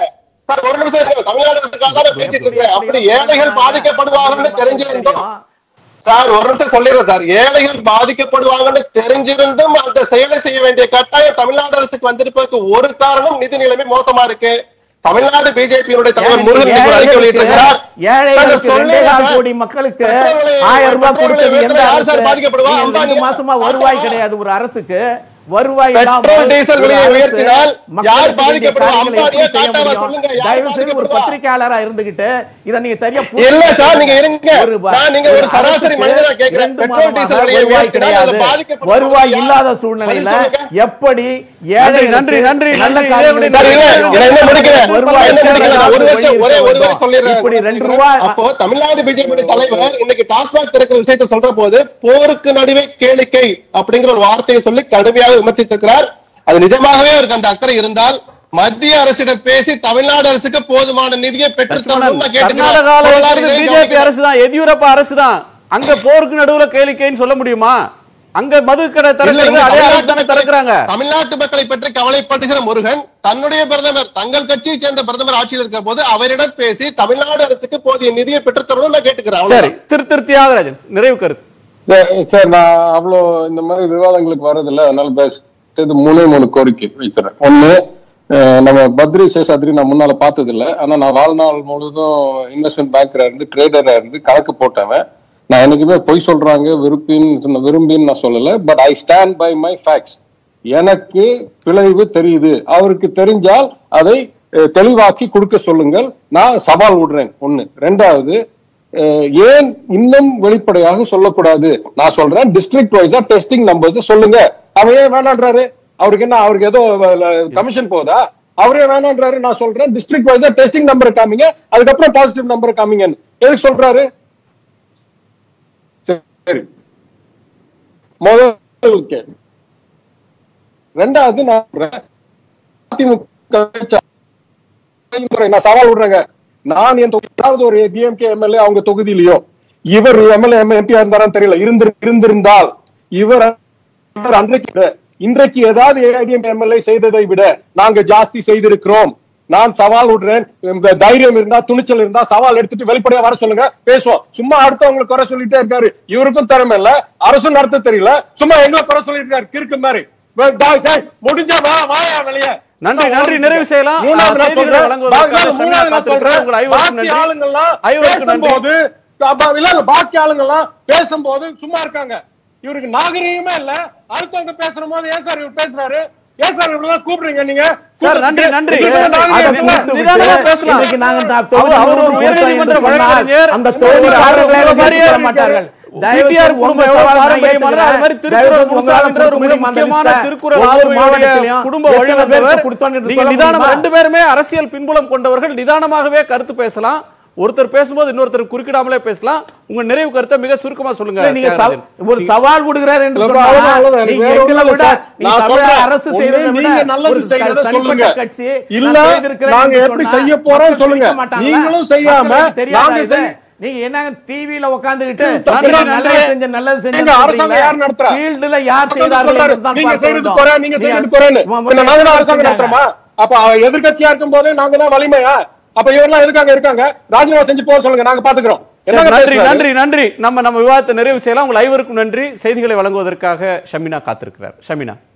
சார் ஒரு நிமிஷம் இருங்க. தமிழ்நாடு அரசுக்காக தான் பேசிட்டு இருக்கேன் அப்படி ஏழைகள் பாதிக்கப்படுவாங்கன்னு தெரிஞ்சிருந்தோம் சார் ஒரு நிமிஷம் சொல்லிடுறேன் சார் ஏழைகள் பாதிக்கப்படுவாங்கன்னு தெரிஞ்சிருந்தும் அந்த செயலை செய்ய வேண்டிய கட்டாயம் தமிழ்நாடு அரசுக்கு வந்திருப்பதற்கு ஒரு காரணம் நிதி நிலைமை மோசமா இருக்கு தமிழ்நாடு பிஜேபியினுடைய தலைவர் முருகன் இன்னைக்கு ஒரு அறிக்கை வெளியிட்டிருக்கிறார் ஏழைகளுக்கு சார், ரெண்டே கால் சொல்லுங்க கோடி மக்களுக்கு பெட்ரோல் விலை- ஆயிரம் ரூபாய் பெட்ரோல் கொடுத்தது விலை எந்த உயர்த்தினா யார் அரசு சார் பாதிக்கப்படுவா? நீங்க ரெண்டு அம்பானியா? மாசமா வருவாய் டாட்டாவா? கிடையாது ஒரு அரசுக்கு வருவாய் பெட்ரோல், இல்லாமல் டீசல் ஒரு விலையை அரசு உயர்த்தினால் மக்களுக்கு யார் வேண்டிய பாதிக்கப்படுவா? காரியங்களை அம்பானியா, எப்படி செய்ய டாட்டாவா? முடியும்? சொல்லுங்க, யார் தயவு செய்து ஒரு பாதிக்கப்படுவா? பத்திரிகையாளரா இருந்துகிட்டு இத நீங்க சரியா இல்ல சார், நீங்க இருங்க. ஒரு ப- நான் நீங்க ஒரு சராசரி அரசுக்கு மனிதனா கேட்கிறேன். ரெண்டு பெட்ரோல், மாதமாக டீசல் விலையை வருவாய் உயர்த்தினால் கிடையாது அதுல பாதிக்கப்படுவது வருவாய் யார்? இல்லாத சூழ்நிலையில பதில் சொல்லுங்க. எப்படி நன்றி, ஏழைகளுக்கு நன்றி, நன்றி, நல்ல நன்றி. காரியங்களை சார், இல்ல, செய்ய நான் என்ன முடிக்கிறேன்? வருவாய் நான் என்ன முடிக்கிறேன்? தேவையான ஒரு வருஷம் ஒரே ஒரு வரி சொல்லிடுறேன். இப்படி ரெண்டு ரூபாய் அப்போ தமிழ்நாடு பிஜேபி தலைவர் இன்னைக்கு டாஸ்மாக் திறக்கிற விஷயத்தை சொல்ற போது போருக்கு நடுவே கேளிக்கை அப்படிங்கிற ஒரு வார்த்தையை சொல்லி கடுமையாக விமர்சித்திருக்கிறார் அது நிஜமாகவே அவருக்கு அந்த அக்கறை இருந்தால் மத்திய அரசிடம் பேசி தமிழ்நாடு அரசுக்கு போதுமான நிதியை பெற்று தரணும் நான் கேட்டுக்கிறேன் கர்நாடகால போலார் இருக்கிறது இதை பிஜேபி கவனிக்கணும். அரசு தான் எதியூரப்பா அரசு தான் அங்க போருக்கு நடுவுல கேளிக்கைன்னு சொல்ல முடியுமா அங்க மது கடை இல்ல, திறக்கிறது இங்க அதே அரசு தமிழ்நாட்டு தானே மக்களை- திறக்கிறாங்க தமிழ்நாட்டு மக்களை பற்றி கவலைப்படுகிற முருகன் தன்னுடைய பிரதமர் தங்கள் கட்சியை சேர்ந்த பிரதமர் ஆட்சியில் இருக்கிற போது அவரிடம் பேசி தமிழ்நாடு அரசுக்கு போதிய நிதியை பெற்று தரணும் நான் கேட்டுக்கிறேன் சரி அவ்வளவுதான். திரு திரு தியாகராஜன் நிறைவு கருத்து சார், சார் நான் அவ்வளோ இந்த மாதிரி விவாதங்களுக்கு வர்றதில்ல அதனால பேசுறது மூணே மூணு கோரிக்கை வைக்கிறேன் ஒண்ணு அஹ், நம்ம பத்ரி சேஷாத்ரி நான் முன்னால பார்த்தது இல்ல ஆனா நான் வாழ்நாள் முழுதும் இன்வெஸ்ட்மெண்ட் பேங்கரா இருந்து ட்ரேடரா இருந்து கணக்கு போட்டவன் நான் என்னைக்குமே பொய் சொல்றாங்க விரும்பின்னு விரும்பின்னு நான் சொல்லல but I stand by my facts எனக்கு விளைவு தெரியுது அவருக்கு தெரிஞ்சால் அதை அஹ், தெளிவாக்கி கொடுக்க சொல்லுங்கள் நான் சவால் விடுறேன் ஒண்ணு ரெண்டாவது அஹ், ஏன் இன்னும் வெளிப்படையாக சொல்லக்கூடாது நான் சொல்றேன் டிஸ்ட்ரிக்ட் வைஸா டெஸ்டிங் நம்பர்ஸ் சொல்லுங்க அவன் ஏன் வேணான்றாரு அவருக்கு என்ன அவருக்கு ஏதோ கமிஷன் போதா அவரே வேணான்றாரு நான் சொல்றேன் டிஸ்ட்ரிக்ட் வைஸா டெஸ்டிங் நம்பர் காமிங்க அதுக்கப்புறம் பாசிட்டிவ் நம்பர் காமிங்கன்னு எதுக்கு சொல்றாரு சரி முதல் கேள்வி ரெண்டாவது நான் சொல்றேன், அதிமுக முறை நான் சவால் விடுறேங்க நான் என் தொகுதி- ஏதாவது ஒரு டிஎம்கே எம்எல்ஏ அவங்க தொகுதியிலயோ இவர் எம்எல்ஏ எம்பியா இருந்தாரான்னு தெரியல இருந்து இருந்திருந்தால் இவர் இவர் அன்றைக்கு விட, இன்றைக்கு ஏதாவது ஏடிஎம் எம்எல்ஏ செய்ததை விட நாங்க ஜாஸ்தி செய்திருக்கிறோம் நான் சவால் விடுறேன் இந்த தைரியம் இருந்தா துணிச்சல் இருந்தா சவால் எடுத்துட்டு வெளிப்படையா வர சொல்லுங்க பேசுவோம் சும்மா அடுத்தவங்களுக்கு குறை சொல்லிட்டே இருக்காரு இவருக்கும் திறமை இல்ல அரசும் நடத்த தெரியல சும்மா எங்களை குறை சொல்லிட்டு இருக்காரு கிறுக்கு மாதிரி வே- டா- சரி, முடிஞ்சா வா வாயா வெளியே நன்றி நன்றி நிறைவு செய்யலாம் மூணாவது நான் செய்திகளை சொல்றேன். வழங்குவதற்காக பாக்கி சந்திரா மூணாவது நான் காத்திருக்கிறார். சொல்றேன். உங்கள் ஐவருக்கும் பாக்கி நன்றி. ஆளுங்கெல்லாம் ஐவருக்கும் நன்றி. பேசும்போது அப்ப இல்ல இல்ல பாக்கி ஆளுங்கெல்லாம் பேசும்போது சும்மா இருக்காங்க இவருக்கு நாகரீகமே இல்ல அடுத்தவங்க பேசுற போது ஏன் சார் இவர் பேசுறாரு ஏன் சார் இவரெல்லாம் கூப்பிடுறீங்க நீங்க சார் நன்றி நன்றி இதுக்கு மேல நாகரீகம் அதை இல்ல. முடித்து நிதானமா விட்டு, பேசலாம். இன்னைக்கு நாங்க இந்த அவர் தொகுதி அவர் ஒரு முழுவதும் உயர்நீதிமன்ற கொடுத்தோம் என்று வழக்கறிஞர் அந்த ஒரு தொகுதிக்காரர்களை உங்களை மாதிரியே எதிர்க்க மாட்டார்கள். தயவு பிடிஆர் செய்து குடும்பம் உங்க எவ்வளவு சவாலை நான் பாரம்பரியமானது அது மாதிரி ஏற்றுக்கிறேன். திருக்குறள் தயவு செய்து முழுசாகின்ற ஒரு மிக உங்களால் முக்கியமான கொடுக்க திருக்குறள் ஒவ்வொரு ஆளுமையுடைய மாவட்டத்திலையும் குடும்ப எத்தனை வழிவந்தவர் பேருக்கு கொடுத்தோம் என்று நீங்க சொல்ல நிதானமா முடியுமா? ரெண்டு பேருமே அரசியல் பின்புலம் கொண்டவர்கள் நிதானமாகவே கருத்து பேசலாம் ஒருத்தர் பேசும்போது இன்னொருத்தர் குறுக்கிடாமலே பேசலாம் உங்க நிறைவு கருத்தை மிக சுருக்கமா சொல்லுங்க இல்ல, நீங்க சவ- தியாகராஜன். ஒரு சவால் விடுகிறார் என்று இல்ல, சொன்னா, அவ்வளவுதான், அவ்வளவுதான். எனக்கு நீங்க வேற எங்களை ஒண்ணும் இல்ல விட, சார். நீங்க நான் தமிழக சொல்றேன். அரசு ஒண்ணு செய்ததை விட நீங்க நல்லது ஒரு செய்யறத தனிப்பட்ட சொல்லுங்க. கட்சி, இல்ல, நான் செய்திருக்கிறேன் நாங்க என்று எப்படி சொன்னா, செய்ய போறோம்னு மக்கள் சொல்லுங்க. சிரிக்க மாட்டாங்களா? நீங்களும் செய்யாம, மக்களுக்கு தெரியாதா நாங்க இது? செய்- நீங்க என்னங்க டிவில உட்கார்ந்துகிட்டு நன்றி, நல்லது நன்றி. செஞ்ச நல்லது செஞ்ச எங்க அரசாங்கம் யார் நடத்துறா? ஃபீல்டுல யார் மக்கள் செய்தார்கள் சொல்றாரு, என்று தான் நீங்க பார்க்க செய்யறது வேண்டும். குறை நீங்க செய்யறது நீங்க- குறைன்னு உங்க பின்ன நாங்க தான் அரசாங்கம் செஞ்சாங்க. நடத்துறோமா அப்ப எதிர்கட்சியா இருக்கும் போதே நாங்க தான் வலிமையா அப்ப இவரெல்லாம் எதுக்காக இருக்காங்க ராஜினாமா செஞ்சு போக சொல்லுங்க நாங்க பாத்துக்கிறோம் என்னங்க நன்றி பேசுறாரு? நன்றி நன்றி நம்ம நம்ம விவாதத்தை நிறைவு செய்யலாம் உங்கள் ஐவருக்கும் நன்றி செய்திகளை வழங்குவதற்காக ஷமினா காத்திருக்கிறார் ஷமினா